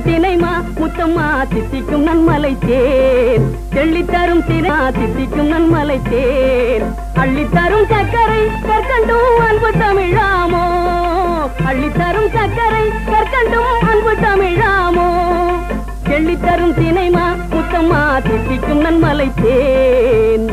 தரும் தினைமா முத்தம்மா தித்திக்கும் நன்மலை தேன் தெள்ளி தரும் தினை தித்திக்கும் நன்மலை தேன் அள்ளி தரும் சர்க்கரை கற்கண்டும் அன்பு தமிழாமோ அள்ளி தரும் சர்க்கரை கற்கண்டும் அன்பு தமிழாமோ தெள்ளி தரும் தினைமா முத்தம்மா தித்திக்கும் நன்மலை தேன்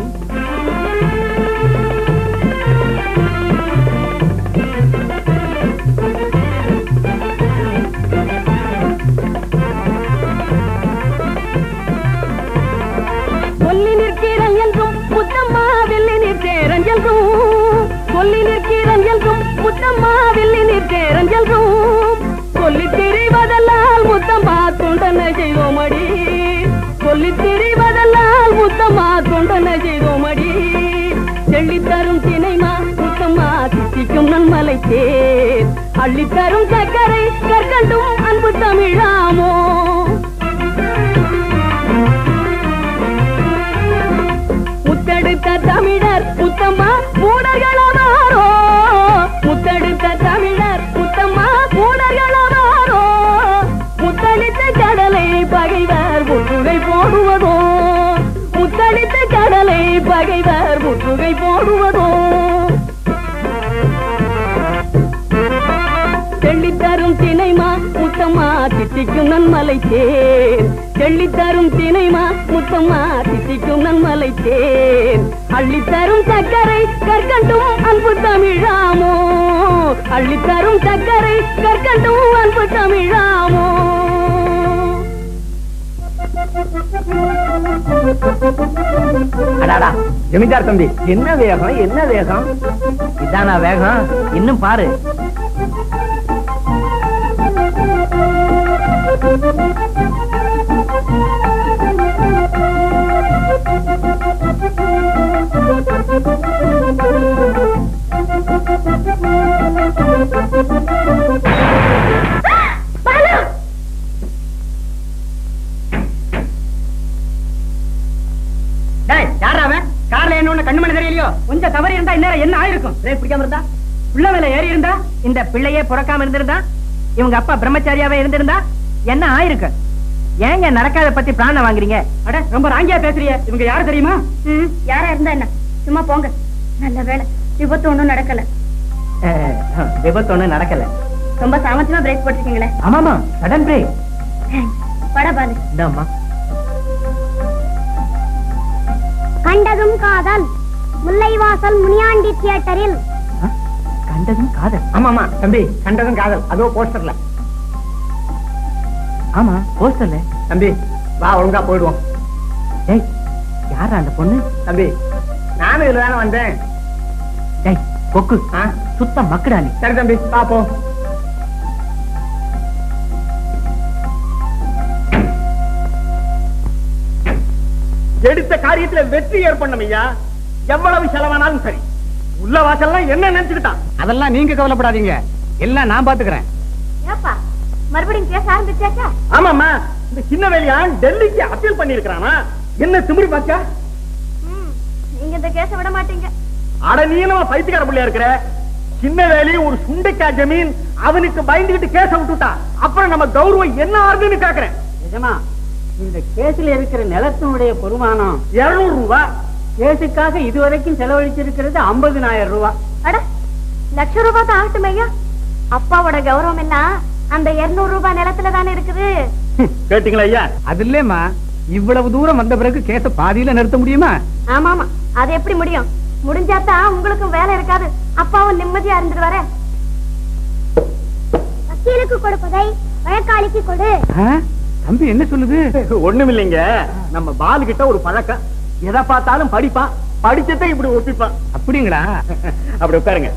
சொல்லி நிற்கிறேன் என்றும் முத்தம்மா வெள்ளி நிற்கிறேன் என்றும் சொல்லி நிற்கிறேன் என்றும் முத்தம்மா வெள்ளி நிற்கிறேன் என்றும் சொல்லி திரிவதல்லால் முத்தம்மா தொண்டனை செய்தோமடி சொல்லி திரிவதல்லால் முத்தம்மா தொண்டனை செய்தோமடி செள்ளி தரும் தினைமா முத்தம்மா தித்திக்கும் நன்மலை தேர் அள்ளி தரும் சர்க்கரை கற்கண்டும் அன்பு தமிழாமோ முத்தெடுத்த தமிழர் முத்தம்மா மூடர்களாரோ முத்தெடுத்த தமிழர் முத்தம்மா மூடர்களாரோ முத்தளித்த கடலை பகைவர் முற்றுகை போடுவதோ முத்தளித்த கடலை பகைவர் முற்றுகை போடுவதோ தெள்ளி தரும் தினைமா முத்தம்மா தித்திக்கும் நன்மலை தேன் தெள்ளி தரும் தினைமா முத்தம்மா தித்திக்கும் நன்மலை தேன் அள்ளி தரும் சர்க்கரை கற்கண்டும் அன்பு தமிழாமோ அள்ளி தரும் சர்க்கரை கற்கண்டும் அன்பு தமிழாமோ அடாடா ஜமீன்தார் தம்பி என்ன வேகம் என்ன வேகம் இதானா வேகம் இன்னும் பாரு டேய் யாரா அவன் கார்ல என்ன ஒண்ணு கண்ணு மணி தெரியலையோ கொஞ்சம் தவறி இருந்தா இந்நேரம் என்ன ஆயிருக்கும் பிரேக் பிடிக்காம இருந்தா உள்ள மேல ஏறி இருந்தா இந்த பிள்ளையே பிறக்காம இருந்திருந்தா இவங்க அப்பா பிரம்மச்சாரியாவே இருந்திருந்தா என்ன ஆயிருக்கு ஏங்க நடக்காத பத்தி பிராணம் வாங்குறீங்க அட ரொம்ப ராங்கியா பேசுறீங்க இவங்க யாரு தெரியுமா ம், யாரா இருந்தா என்ன சும்மா போங்க நல்ல வேலை விபத்து ஒண்ணும் நடக்கல விபத்து ஒண்ணு நடக்கல ரொம்ப சாமர்த்தியமா பிரேக் போட்டிருக்கீங்களே ஆமாமா சடன் பிரேக் பட பாலு இந்தாம்மா கண்டதும் காதல் முல்லைவாசல் முனியாண்டி தியேட்டரில் கண்டதும் காதல் ஆமாமா தம்பி கண்டதும் காதல் அதோ போஸ்டர்ல ஆமா போஸ்டர்ல தம்பி வா ஒழுங்கா போயிடுவோம் டேய் யாரா அந்த பொண்ணு தம்பி நானும் இதுல தானே வந்தேன் டேய் கொக்கு ஆ? சுத்த மக்குடா நீ சரி தம்பி பாப்போம் எடுத்த காரியத்துல வெற்றி ஏற்படணும் ஐயா எவ்வளவு செலவானாலும் சரி உள்ள வாசல்லாம் என்ன நினைச்சுக்கிட்டான் அதெல்லாம் நீங்க கவலைப்படாதீங்க எல்லாம் நான் பாத்துக்கிறேன் ஏப்பா மறுபடியும் பேச ஆரம்பிச்சாச்சா ஆமாமா இந்த சின்ன வேலையான் டெல்லிக்கு அப்பீல் பண்ணிருக்கானா என்ன திமிரி பாச்சா ம், நீங்க இந்த கேஸ விட மாட்டீங்க அட நீ நம்ம பைத்தியக்கார பிள்ளையா இருக்கிற சின்ன வேலி ஒரு சுண்டைக்காய் ஜமீன் அவனுக்கு பயந்துகிட்டு கேச விட்டுட்டா அப்புறம் நம்ம கௌரவம் என்ன ஆறுதுன்னு கேக்குறேன் நிஜமா இந்த கேஸ்ல இருக்கிற நிலத்தினுடைய பொறுமானம் இருநூறு ரூபா கேஸுக்காக இதுவரைக்கும் செலவழிச்சிருக்கிறது ஐம்பதுனாயிரம் ரூபாய் அட லட்ச ரூபாய் தான் ஆகட்டும் ஐயா அப்பாவோட கௌரவம் எல்லாம் அந்த 200 ரூபாய் நிலத்துல தானே இருக்குது கேட்டீங்களா ஐயா அது இல்லேம்மா இவ்வளவு தூரம் வந்த பிறகு கேஸ பாதியில நிறுத்த முடியுமா ஆமா ஆமா அது எப்படி முடியும் முடிஞ்சாதான் உங்களுக்கும் வேலை இருக்காது அப்பாவும் நிம்மதியா இருந்துட்டு வர வக்கீலுக்கு கொடுப்பதை வழக்காளிக்கு கொடு ஆ? தம்பி என்ன சொல்லுது ஒண்ணும் இல்லைங்க நம்ம பாலு கிட்ட ஒரு பழக்கம் எதை பார்த்தாலும் படிப்பான் படிச்சதை இப்படி ஒப்பிப்பான் அப்படிங்களா அப்படி உட்காருங்க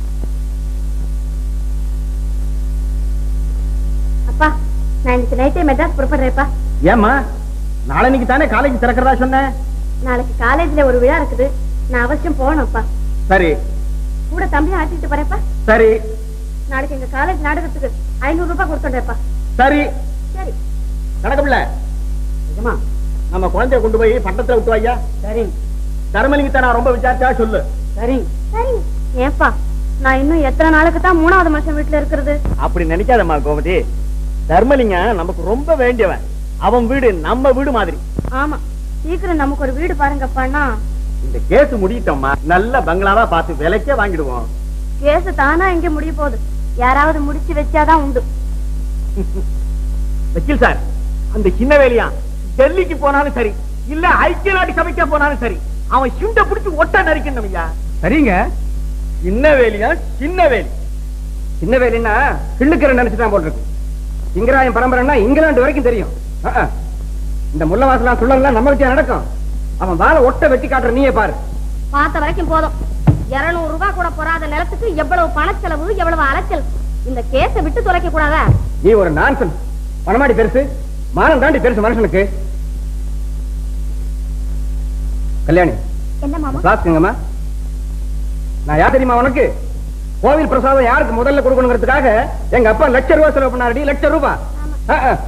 அப்பா நான் இன்னைக்கு நைட்டே மெட்ராஸ் புறப்படுறேன்ப்பா ஏமா நாளைக்கு தானே காலேஜ் திறக்கிறதா சொன்னேன் நாளைக்கு காலேஜ்ல ஒரு விழா இருக்குது நான் அவசியம் போகணும்ப்பா சரி கூட தம்பியும் அழைச்சிட்டு போறேன்ப்பா சரி நாளைக்கு எங்க காலேஜ் நாடகத்துக்கு ஐநூறு ரூபாய் கொடுத்துட்டேன்ப்பா சரி சரி நடக்கமில்ல நிஜமா நம்ம குழந்தைய கொண்டு போய் பட்டத்துல விட்டு வையா சரி தர்மலிங்கத்தை நான் ரொம்ப விசாரிச்சா சொல்லு சரி சரி ஏப்பா நான் இன்னும் எத்தனை நாளுக்கு தான் மூணாவது மாசம் வீட்டுல இருக்கிறது அப்படி நினைக்காதம்மா கோமதி தர்மலிங்கம் நமக்கு ரொம்ப வேண்டியவன் அவன் வீடு நம்ம வீடு மாதிரி ஆமா சீக்கிரம் நமக்கு ஒரு வீடு பாருங்கப்பான்னா இந்த கேஸ் முடியிட்டோம்மா நல்ல பங்களாவா பார்த்து விலைக்கே வாங்கிடுவோம் கேஸ் தானா எங்க முடிய போகுது யாராவது முடிச்சு வச்சாதான் உண்டு வக்கீல் சார் அந்த சின்ன வேலையா டெல்லிக்கு போனாலும் சரி இல்ல ஐக்கிய நாட்டு சபைக்கா போனாலும் சரி அவன் சிண்ட பிடிச்சு ஒட்ட நரிக்கணும் ஐயா சரிங்க சின்ன வேலியா சின்ன வேலி சின்ன வேலைன்னா கிள்ளுக்கிற நினைச்சுதான் போட்டிருக்கு சிங்கராயம் பரம்பரைன்னா இங்கிலாந்து வரைக்கும் தெரியும் அஹ், அஹ். இந்த முள்ளவாசலாம் சுள்ளலாம் நம்ம வச்சா நடக்கும் அவன் வாழை ஒட்ட வெட்டி காட்டுற நீயே பாரு பார்த்த வரைக்கும் போதும் இருநூறு ரூபாய் கூட போறாத நிலத்துக்கு எவ்வளவு பணச்செலவு எவ்வளவு அலைச்சல் இந்த கேஸ விட்டு தொலைக்க கூடாதா நீ ஒரு நான்சன் பணமாடி பெருசு மானம் தாண்டி பெருசு மனுஷனுக்கு கல்யாணி என்ன மாமா சாத்துங்கம்மா நான் யார் தெரியுமா உனக்கு கோவில் பிரசாதம் யாருக்கு முதல்ல கொடுக்கணுங்கிறதுக்காக எங்க அப்பா லட்ச ரூபாய் செலவு பண்ணாருடி லட்ச ரூபாய் அஹ், அஹ்.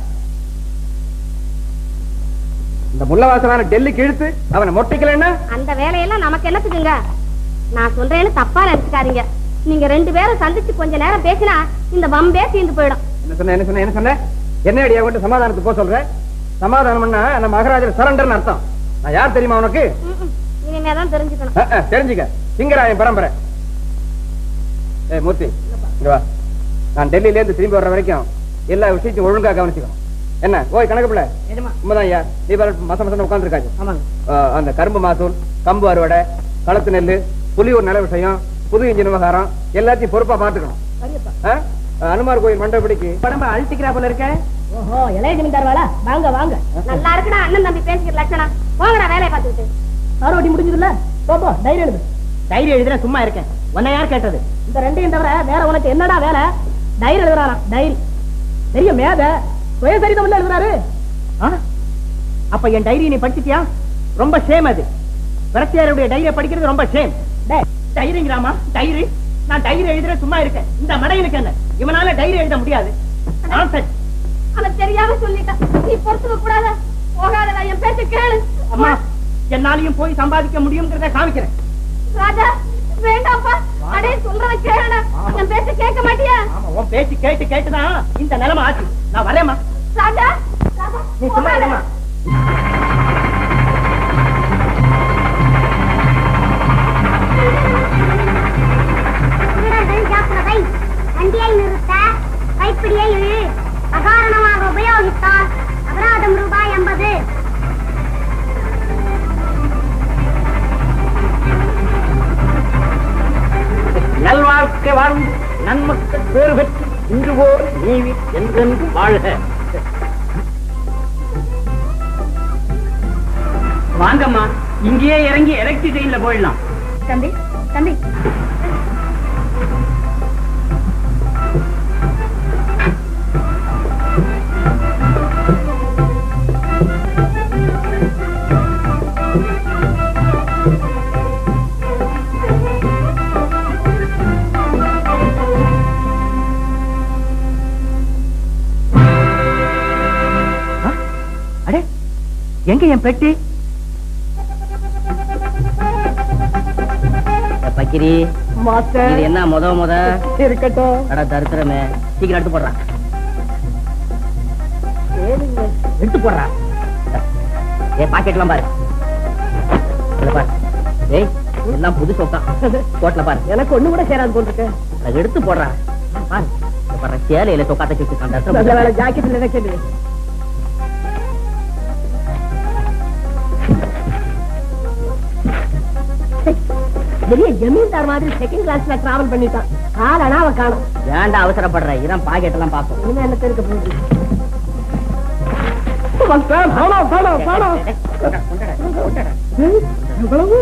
இந்த முள்ளவாசலான டெல்லிக்கு இழுத்து அவனை மொட்டைக்கலன்னா அந்த வேலையெல்லாம் நமக்கு என்னத்துக்குங்க நான் சொல்றேன்னு தப்பா நினைச்சுக்காதீங்க நீங்க ரெண்டு பேரும் சந்திச்சு கொஞ்ச நேரம் பேசினா இந்த வம்பே தீர்ந்து போயிடும் என்ன சொன்ன என்ன சொன்ன என்ன சொன்ன என்ன அடியா கொண்டு சமாதானத்துக்கு போக சொல்ற சமாதானம்னா நம்ம மகராஜர் சரண்டர்னு அர்த்தம் நான் யார் தெரியுமா உனக்கு ம்ம். இனிமேதான் தெரிஞ்சுக்கணும் அஹ், அஹ், தெரிஞ்சுக்க சிங்கராயன் பரம்பரை ஏய் மூர்த்தி இங்க வா நான் டெல்லியில இருந்து திரும்பி வர்ற வரைக்கும் எல்லா விஷயத்தையும் ஒழுங்கா கவனிச்சுக்கணும் என்ன ஓய் கணக்கு பிள்ளை உண்மைதான் ஐயா நீ வர மச மசன உட்காந்துருக்காங்க ஆமாங்க அந்த கரும்பு மாசூல் கம்பு அறுவடை களத்து நெல்லு புலியூர் நில விஷயம் புது இன்ஜின் விவகாரம் எல்லாத்தையும் பொறுப்பா பாத்துக்கணும் சரியப்பா ஆ? அனுமார் கோயில் மண்டபடிக்கு உடம்ப அழுத்திக்கிறா போல இருக்க ஓஹோ இளைய ஜமீன்தார் வாழா வாங்க வாங்க நல்லா இருக்குடா அண்ணன் தம்பி பேசிக்கிற லட்சணம் போங்கடா வேலையை பார்த்துக்கிட்டு ஆரோட்டி முடிஞ்சதுல்ல போ போ டைரி எழுது டைரி எழுதுற சும்மா இருக்கேன் உன்னை யார் கேட்டது இந்த ரெண்டையும் தவிர வேற உனக்கு என்னடா வேலை டைரி எழுதுறாராம் டைரி பெரிய மேத சுயசரிதம் இல்ல எழுதுறாரு ஆ? அப்ப என் டைரி நீ படிச்சிட்டியா ரொம்ப ஷேம் அது பிரத்தியாருடைய டைரியை படிக்கிறது ரொம்ப ஷேம் டைரிங்கிறாமா டைரி நான் டைரி எழுதுற சும்மா இருக்கேன் இந்த மடையனுக்கு என்ன இவனால டைரி எழுத முடியாது Nonsense. அவன் தெரியாம சொல்லிட்டான் நீ பொறுத்துக்க கூடாத போகாதடா என் பேச்ச கேளு அம்மா என்னாலையும் போய் சம்பாதிக்க முடியுங்கிறத காமிக்கிறேன் ராஜா வேண்டாம்ப்பா அடே சொல்றத கேளுடா என் பேச்ச கேட்க மாட்டியா ஆமா உன் பேச்சு கேட்டு கேட்டுதான் இந்த நிலைமை ஆச்சு நான் வரேம்மா ராஜா ராஜா நீ சும்மா இருமா திருடர்கள் ஜாக்கிரதை வண்டியை நிறுத்த கைப்பிடியை இழு அகாரணமாக உபயோகித்தால் அபராதம் ரூபாய் ஐம்பது நல்வாழ்க்கை வாழ்ந்து நன்மக்கள் பேறு பெற்று இன்று போல் நீவி என்றென்று வாழ்க வாங்கம்மா இங்கேயே இறங்கி எலக்ட்ரிக் ட்ரெயின்ல போயிடலாம் தம்பி தம்பி அடே எங்க என் பெட்டி பக்கிரி மாஸ்டர் இது என்ன முத முத இருக்கட்டும் அட தரித்திரமே சீக்கிரம் எடுத்து போடுறான் எடுத்து போடுறா ஏ பாக்கெட்லாம் பாரு இதுல பாரு ஏய் எல்லாம் புது சொக்கா கோட்ல பாரு எனக்கு ஒண்ணு கூட சேராது போட்டுருக்கு அதை எடுத்து போடுறான் பாரு இத பாரு சேலையில சொக்காத்த வச்சு நல்ல வேலை ஜாக்கெட்ல வைக்கிறது பெரிய ஜமீன்தார் மாதிரி செகண்ட் கிளாஸ்ல டிராவல் பண்ணிட்டான் கால் அணாவ காணும் வேண்டாம் அவசரப்படுற இதான் பாக்கெட் எல்லாம் பாப்போம் இனிமே என்ன தெரிக்க போகுது பணம் பணம் பணம் எவ்வளவு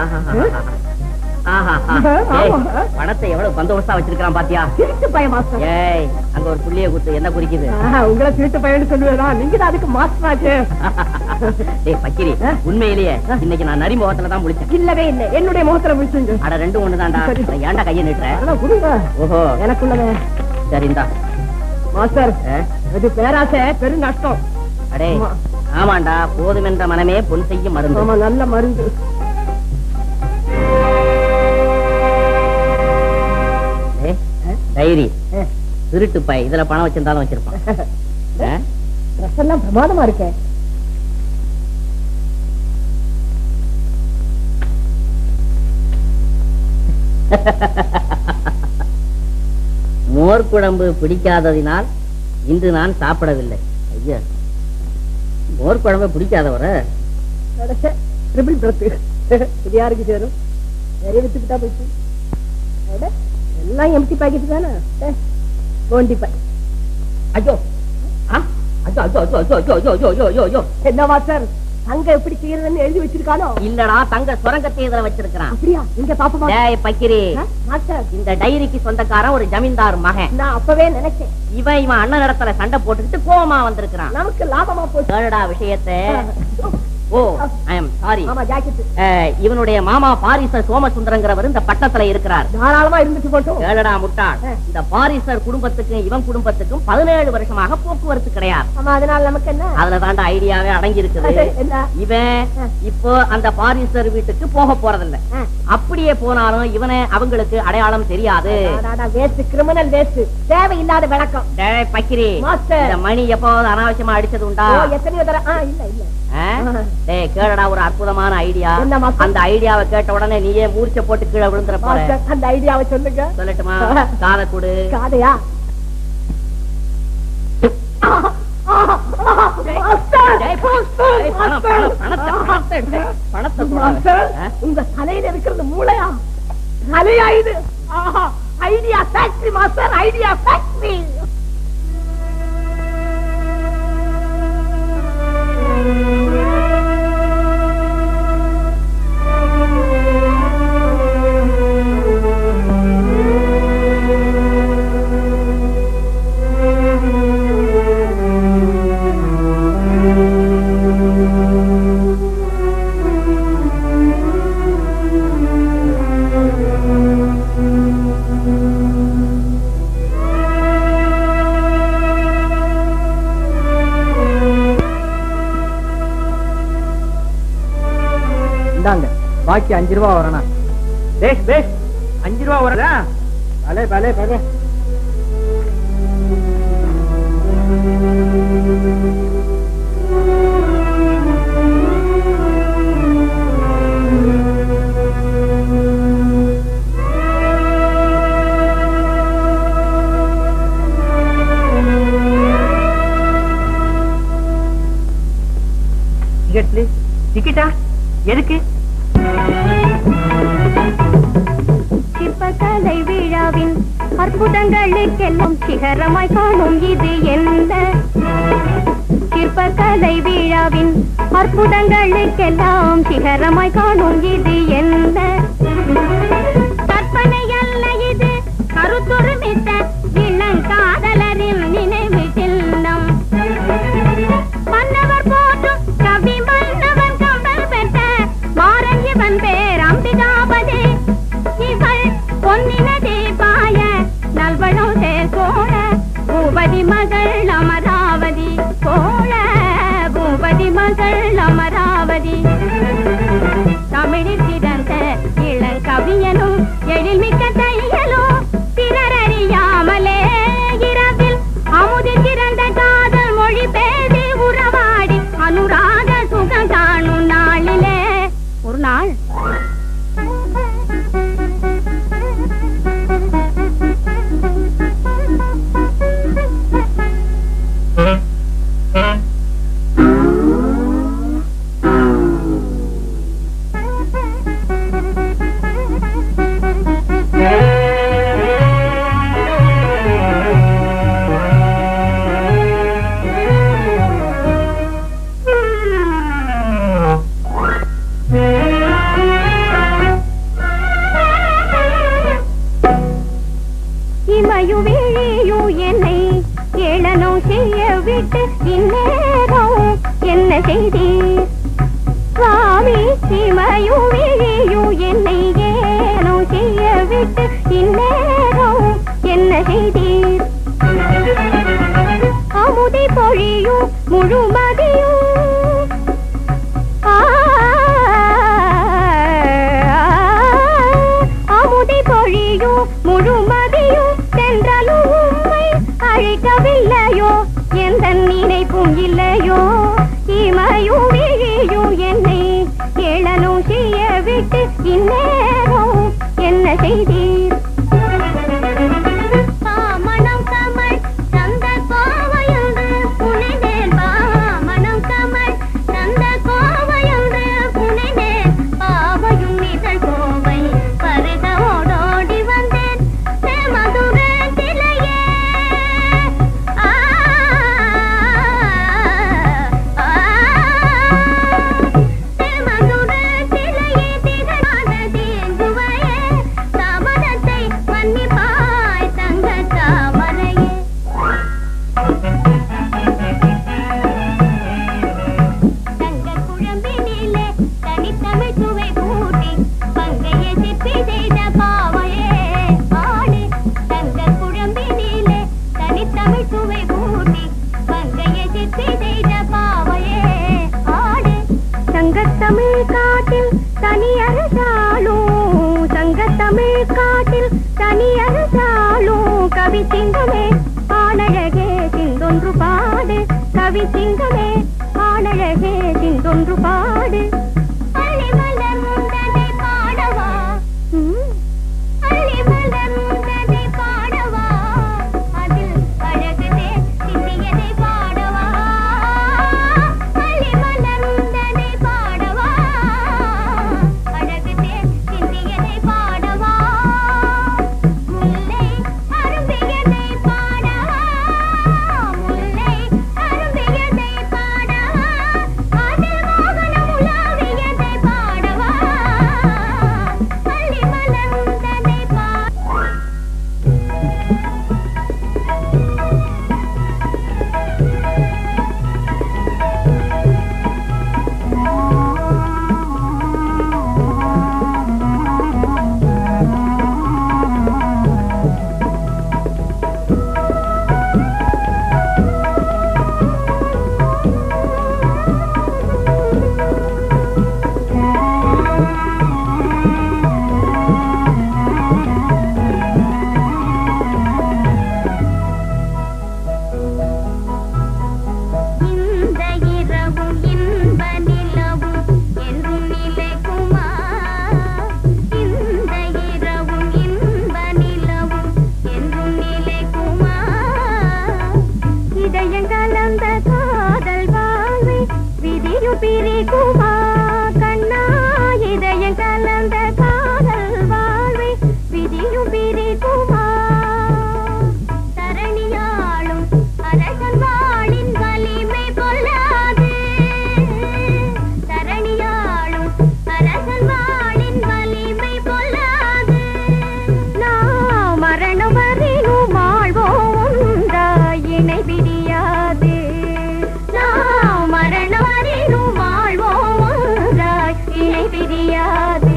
ஆஹா ஆமா. பணத்தை எவ்வளவு பந்தோபஸ்தா வச்சிருக்கான் பாத்தியா திருட்டு பையன் மாஸ்டர் ஏய் அங்க ஒரு புள்ளிய குத்து என்ன குறிக்குது ஆஹா, உங்களை திருட்டு பையன் சொல்லுவேனா நீங்க தான் அதுக்கு மாஸ்டர் ஆச்சு டேய் பக்கிரி உண்மையிலேயே இன்னைக்கு நான் நரி முகத்துல தான் முடிச்சேன் இல்லவே இல்லை என்னுடைய முகத்துல முடிச்சுங்க அட ரெண்டு ஒண்ணுதான்டா சரி. நான் ஏன்டா கையை நீட்டுற அதெல்லாம் கொடுங்க ஓஹோ எனக்குள்ளவே சரி இந்தா மாஸ்டர் ஆ? இது பேராசை பெரு நஷ்டம் அடே ஆமா. ஆமாண்டா போதுமென்ற மனமே பொன் செய்யும் மருந்து ஆமா நல்ல மருந்து ஏய், டைரி ஆ. திருட்டு பை இதுல பணம் வச்சிருந்தாலும் வச்சிருப்பான் ஆ? ட்ரெஸ் எல்லாம் பிரமாதமா இருக்கே மோர் குழம்பு பிடிக்காததினால் இன்று நான் சாப்பிடவில்லை ஐயா மோர் குழம்பு பிடிக்காதவர ட்ரிபிள் பிரத் இது யாருக்கு சேரும் நிறைய வித்துக்கிட்டா போயிடுச்சு அட, எல்லாம் எம்டி பாக்கெட் தானே கோண்டி பாய் ஐயோ ஆ? ஐயோ ஐயோ ஐயோ ஐயோ ஐயோ ஐயோ ஐயோ ஐயோ ஐயோ என்னவா சார் தங்க எப்படி செய்யறதுன்னு எழுதி வச்சிருக்கானோ இல்லடா தங்க சுரங்கத்தை இதுல வச்சிருக்கிறான் அப்படியா இங்க பாப்பமா டேய் பக்கிரி மாஸ்டர் இந்த டைரிக்கு சொந்தக்காரன் ஒரு ஜமீன்தார் மகன் நான் அப்பவே நினைச்சேன் இவன் இவன் அண்ணன் இடத்துல சண்டை போட்டுக்கிட்டு கோவமா வந்திருக்கிறான் நமக்கு லாபமா போச்சு கேளுடா விஷயத்தை ஓ ஐ எம் சாரி ஆமா ஜாக்கெட் இவனுடைய மாமா பாரிசர் சோமசுந்தரங்கிறவர் இந்த பட்டத்துல இருக்கிறார் தாராளமா இருந்துட்டு போட்டோம் கேளடா முட்டாள் ஆ. இந்த பாரிசர் குடும்பத்துக்கும் இவன் குடும்பத்துக்கும் பதினேழு வருஷமாக போக்குவரத்து கிடையாது ஆமா அதனால நமக்கு என்ன அதுல தாண்டா ஐடியாவே அடங்கி இருக்குது என்ன இவன் ஆ. இப்போ அந்த பாரிசர் வீட்டுக்கு போக போறதில்ல ஆ. அப்படியே போனாலும் இவனை அவங்களுக்கு அடையாளம் தெரியாது வேஸ்ட் கிரிமினல் வேஸ்ட் தேவையில்லாத விளக்கம் டேய் பக்கிரி மாஸ்டர். இந்த மணி எப்போது அனாவசியமா அடிச்சது உண்டா ஓ, எத்தனையோ தர ஆ இல்ல இல்ல ஆ? ஆ. டேய் கேளடா ஒரு அற்புதமான ஐடியா என்ன மாஸ்டர்? அந்த ஐடியாவை கேட்ட உடனே நீயே மூர்ச்சை போட்டு கீழே விழுந்துற போற மாஸ்டர், அந்த ஐடியாவை சொல்லுங்க சொல்லட்டுமா காதை கொடு காதையா டேய், டேய், பணம், பணம், பணத்தை, பணத்தை எடு. பணத்தை தொடாத. ஆ? உங்க தலையில இருக்கிறது மூளையா தலையா இது idea factory master idea factory இந்தாங்க பாக்கி அஞ்சு ரூபா வரணும் பேஷ் பேஷ் அஞ்சு ரூபா வரதா பலே பலே பலே டிக்கெட் ப்ளீஸ் டிக்கெட்டா எதுக்கு சிற்பக்கலை விழாவின் அற்புதங்களுக்கெல்லாம் சிகரமாய் காணும் இது என்ன சிற்பக்கலை விழாவின் அற்புதங்களுக்கெல்லாம் சிகரமாய் காணும் இது என்ன கற்பனை அல்ல இது கருத்துருமித்த இளங்காதலரின் நினைவு சின்னம் மன்னவர் போற்றும் கவி மன்னவன் கம்பல் பெற்ற மாறன் இவன் பேர் அம்பிகாபதி இவள் பொன்னினதே பாய நல்வளம் சேர் சோழ பூபதி மகள் அமராவதி சோழ பூபதி மகள் அமராவதி தமிழில் சிறந்த இளங்கவியனும் எழில்மிக்க தையலும் பிறர் அறியாமலே இரவில் அமுதில் சிறந்த காதல் மொழி பேசி உறவாடி அனுராக சுகம் காணும் நாளிலே ஒரு நாள் இமையு விழியு என்னை ஏளனோ செய்ய விட்டு இந்நேரம் என்ன செய்தீர் சுவாமி இமையு விழியு என்னை ஏனோ செய்ய விட்டு இந்நேரம் என்ன செய்தீர் அமுதை பொழியும் முழுமதியும் அமுதி பொழியும் முழுமதியும் சென்றலும் உம்மை அழைக்கவில்லையோ எந்த நீ இந்நேரம் என்ன செய்தீர் பாமணம் கமல் தந்த கோவையுண்டு புனிதேன் பாமணம் கமல் தந்த கோவையுண்டு புனிதேன் பாவையும் இதழ் கோவை பருக ஓடோடி வந்தேன் மதுரத்திலேயே ஆ மதுரத்திலேயே திகழாத தீங்குவையே தாமதத்தை மன்னிப்பாய் தங்க தாமரையே தங்க குழம்பினிலே தனித்தமிழ் சுவை கூட்டி பங்கைய சிற்பி செய்த பாவையே ஆடு தங்க குழம்பினிலே தனித்தமிழ் சுவை கூட்டி பங்கைய சிற்பி செய்த பாவையே ஆடு சங்கத்தமிழ் காட்டில் தனி அரசாலும் சங்கத்தமிழ் காட்டில் தனி அரசாலும் கவி சிங்கமே ஆனழகே சிந்தொன்று பாடு கவி சிங்கமே ஆனழகே சிந்தொன்று பாடு அள்ளி மலர் முந்ததை பாடவா ம். அள்ளி மலர் முந்ததை பாடவா அதில் அழகுதே சிந்தியதை பாடவா அள்ளி மலர் முந்ததை பாடவா அழகுதே சிந்தியதை பாடவா முல்லை அரும்பியதை பாடவா முல்லை அரும்பியதை பாடவா அதில் மோகனம் உலாவியதை பாடவா அள்ளி மலர் முந்ததை பாடவா இந்த இரவும் இன்ப நிலவும் என்றும் நிலைக்குமா இந்த இரவும் இன்ப நிலவும் என்றும் நிலைக்குமா இதயம் கலந்த காதல் வாழ்வை விதியு பிரிக்குமா கண்ணா இதயம் கலந்த காதல் வாழ்வை விதியு பிரிக்குமா தரணியாளும் அரசன் வாளின் வலிமை கொள்ளாது தரணியாளும் அரசன் வாளின் வலிமை கொள்ளாது நாம் மரணம் வரையும் வாழ்வோம் ஒன்றாய் இணை பிரியாது நாம் மரணம் வரையும் வாழ்வோம் ஒன்றாய் இணை பிரியாது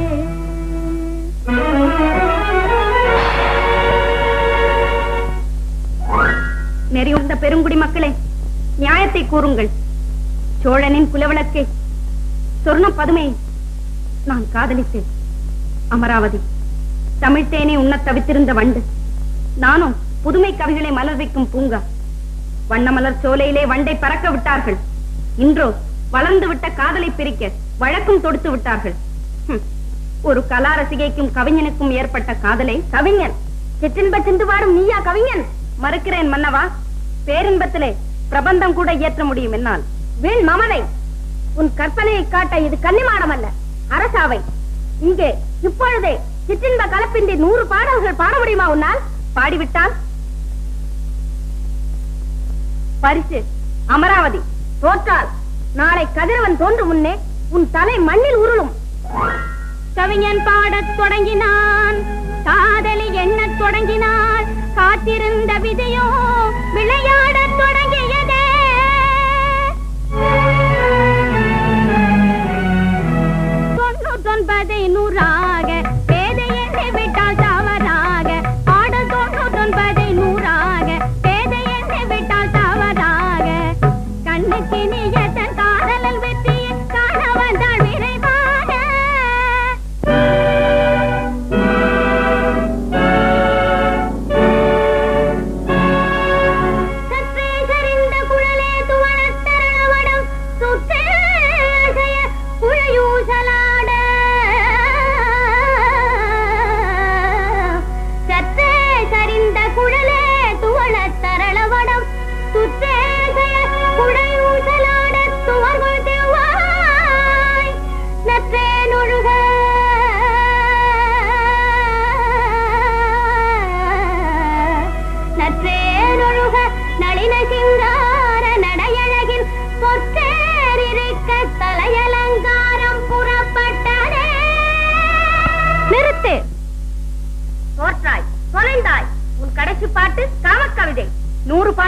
நெறியுண்ட பெருங்குடி மக்களே நியாயத்தை கூறுங்கள் சோழனின் குலவிளக்கே சொர்ண பதுமை நான் காதலித்தேன் அமராவதி தமிழ்த்தேனே உண்ணத் தவித்திருந்த வண்டு நானும் புதுமை கவிகளை மலர் வைக்கும் பூங்கா வண்ணமலர் சோலையிலே வண்டை பறக்க விட்டார்கள் இன்றோ வளர்ந்து விட்ட காதலை பிரிக்க வழக்கும் தொடுத்து விட்டார்கள் ஹம், ஒரு கலா ரசிகைக்கும் கவிஞனுக்கும் ஏற்பட்ட காதலை கவிஞன் சிற்றின்ப சிந்து வாடும் நீயா கவிஞன் மறுக்கிறேன் மன்னவா பேரின்பத்திலே பிரபந்தம் கூட இயற்ற முடியும் என்னால் வீண் மமதை உன் கற்பனையை காட்ட இது கன்னிமாடம் அல்ல அரசாவை இங்கே இப்பொழுதே சிற்றின்ப கலப்பின்றி நூறு பாடல்கள் பாட முடியுமா உன்னால் பாடிவிட்டால் பரிசு அமராவதி தோற்றால் நாளை கதிரவன் தோன்றும் முன்னே உன் தலை மண்ணில் உருளும் கவிஞன் பாடத் தொடங்கினான் காதலி எண்ணத் தொடங்கினாள் காத்திருந்த விதையோ விளையாடத் தொடங்கியதே தொண்ணூத்தொன்பதை நூறாக பேதை எண்ணி விட்டால் தவறாக பாடல் தொண்ணூத்தொன்பதை நூறாக பேதை எண்ணி விட்டால் தவறாக கண்ணுக்கு நீயத்தன் காதலல் வெற்றியை காண வந்தாள் விரைவாக சற்றே சரிந்த குழலே துவளத் தரணவடம் சுற்றே அசைய குழையூசலாட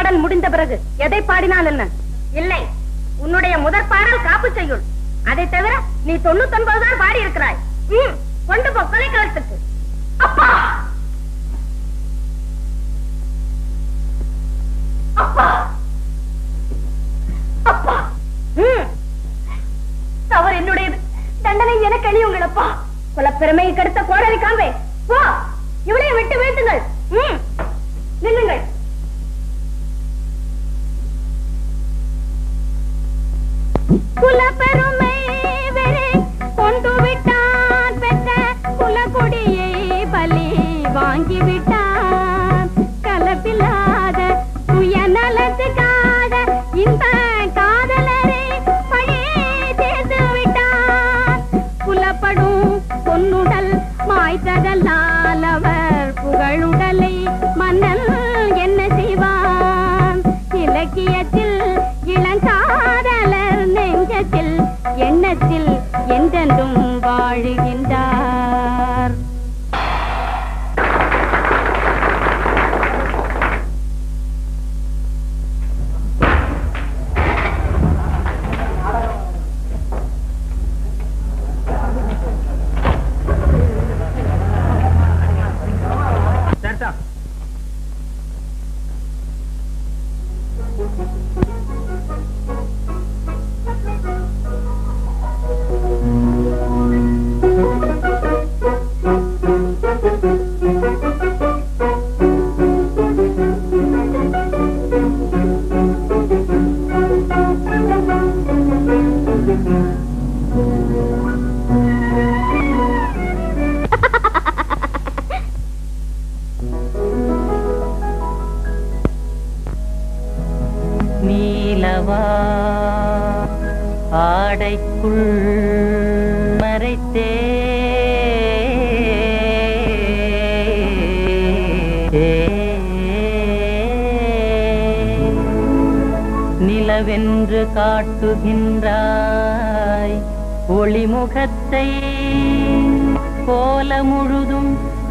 பாடல் முடிந்த பிறகு எதை பாடினால் என்ன இல்லை உன்னுடைய முதற் பாடல் காப்பு செய்யுள் அதை தவிர நீ தொண்ணூத்தொன்பது தான் பாடி இருக்கிறாய் ம், கொண்டு போ கொலை கழுத்துக்கு அப்பா அப்பா அப்பா ம். தவறு என்னுடையது தண்டனை எனக்கு அழியுங்களப்பா குலப்பெருமையை கெடுத்த கோடரி காம்பே போ இவளையும் விட்டு வீழ்த்துங்கள் ம். நில்லுங்கள் குலப்பெருமை வெறி கொண்டு விட்டான் பெற்ற குலகொடியை பலி வாங்கி விட்டான் கலப்பில்லாத சுயநலத்துக்காக இந்த காதலரை பழி சேர்த்து விட்டான் புலப்படும் பொன்னுடல் மாய்த்ததல்லால் அவர் புகழுடலை மன்னன் என்ன செய்வான் இலக்கியத்தில் இளங்காதலர் நெஞ்சத்தில் எண்ணத்தில் என்றென்றும் வாழுகின்றார் சரிதா நீலவா ஆடைக்குள் மறைத்தே நிலவென்று காட்டுகின்றாய் ஒளிமுகத்தை கோல முழுதும்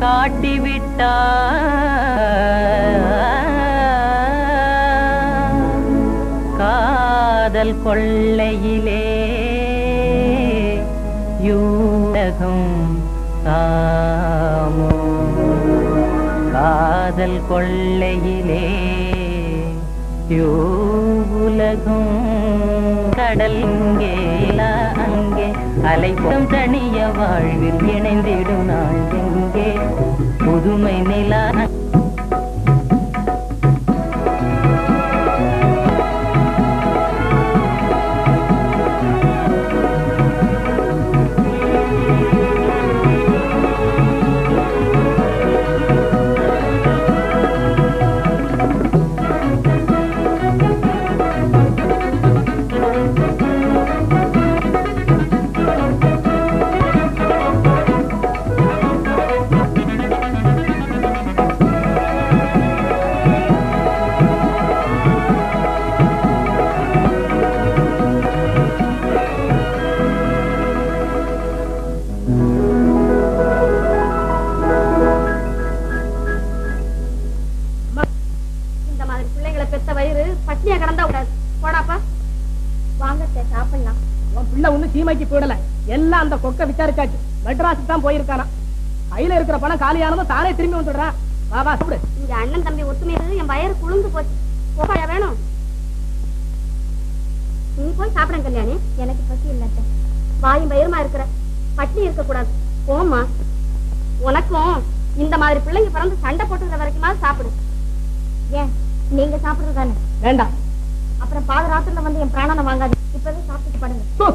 காட்டிவிட்டாய் காதல் கொள்ளையிலே யூடகம் தாமோ காதல் கொள்ளையிலே யூலகம் கடல் இங்கே இலா அங்கே அலைப்பும் தனிய வாழ்வில் இணைந்திடும் நாள் எங்கே புதுமை நிலா இந்த மாதிரி பிள்ளைங்களை பெத்த வயிறு பட்னியா கடந்தா விடாது போடாப்பா வாங்கத்தை சாப்பிடலாம் உன் பிள்ளை ஒண்ணு சீமைக்கு போடல எல்லாம் அந்த கொக்க விசாரிச்சாச்சு மெட்ராஸுக்கு தான் போயிருக்கானா கையில இருக்கிற பணம் காலியானதும் தானே திரும்பி வந்துடுறான் வா வா சாப்பிடு இங்க அண்ணன் தம்பி ஒத்துமையிறது என் வயிறு குளிர்ந்து போச்சு போகாயா வேணும் நீ போய் சாப்பிட கல்யாணி எனக்கு பசி இல்ல வாயும் வயிறுமா இருக்கிற பட்னி இருக்க கூடாது போம்மா உனக்கும் இந்த மாதிரி பிள்ளைங்க பிறந்து சண்டை போட்டுக்கிற வரைக்குமாவது சாப்பிடு ஏன் நீங்க சாப்பிடுறது தானே வேண்டாம் அப்புறம் பாத ராத்திரில வந்து என் பிராணனை வாங்காது இப்பவே சாப்பிட்டு படுங்க சு.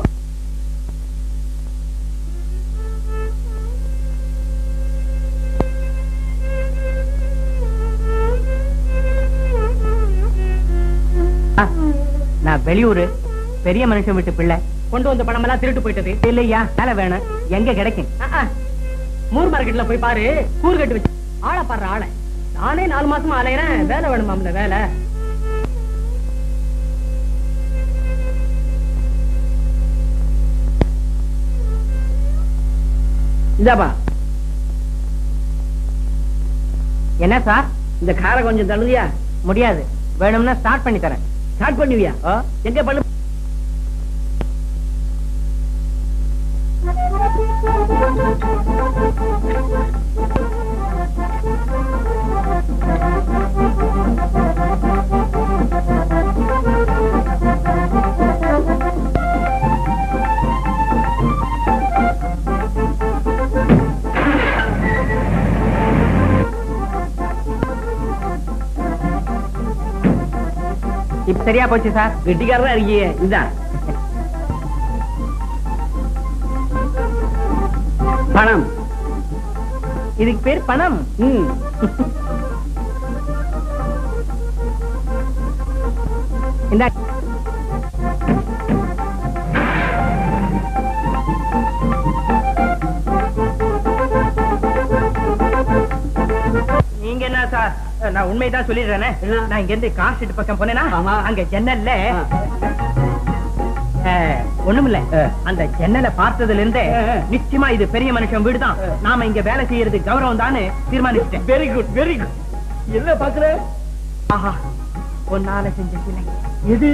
ஆ, நான் வெளியூரு பெரிய மனுஷன் வீட்டு பிள்ளை கொண்டு வந்த பணம் எல்லாம் திருட்டு போயிட்டது இல்லையா வேலை வேணும் எங்க கிடைக்கும் ஆ, ஆ. மூர் மார்க்கெட்ல போய் பாரு கூறு கட்டு வச்சு ஆளை பாடுற ஆளை நானே நாலு மாசமா அலையிறேன் வேலை வேணுமாம்ல வேலை இந்தாப்பா என்ன சார் இந்த காரை கொஞ்சம் தள்ளுதியா முடியாது வேணும்னா ஸ்டார்ட் பண்ணி தரேன் ஸ்டார்ட் பண்ணுவியா ஆ? எங்க பண்ணு இப்ப சரியா போச்சு சார் கெட்டிக்காரரா இருக்கீங்க இந்தா பணம் இதுக்கு பேர் பணம் ம் இந்த நீங்க என்ன சார் நான் உண்மைதான் சொல்லிடுறேனே என்ன? நான் இங்க இருந்து கார் ஷீட் பக்கம் போனேனா ஆமா. அங்க ஜன்னல்ல ஆ. அஹ், ஒண்ணுமில்ல ஆ. அந்த ஜன்னலை பார்த்ததுல இருந்தே ஆ, ஆ. நிச்சயமா இது பெரிய மனுஷன் வீடுதான் ஆ. நாம இங்க வேலை செய்யறது கௌரவம் தான் தீர்மானிச்சிட்டேன் வெரி குட் வெரி குட் என்ன பாக்குற ஆஹா ஒன்னால செஞ்ச சிலை எது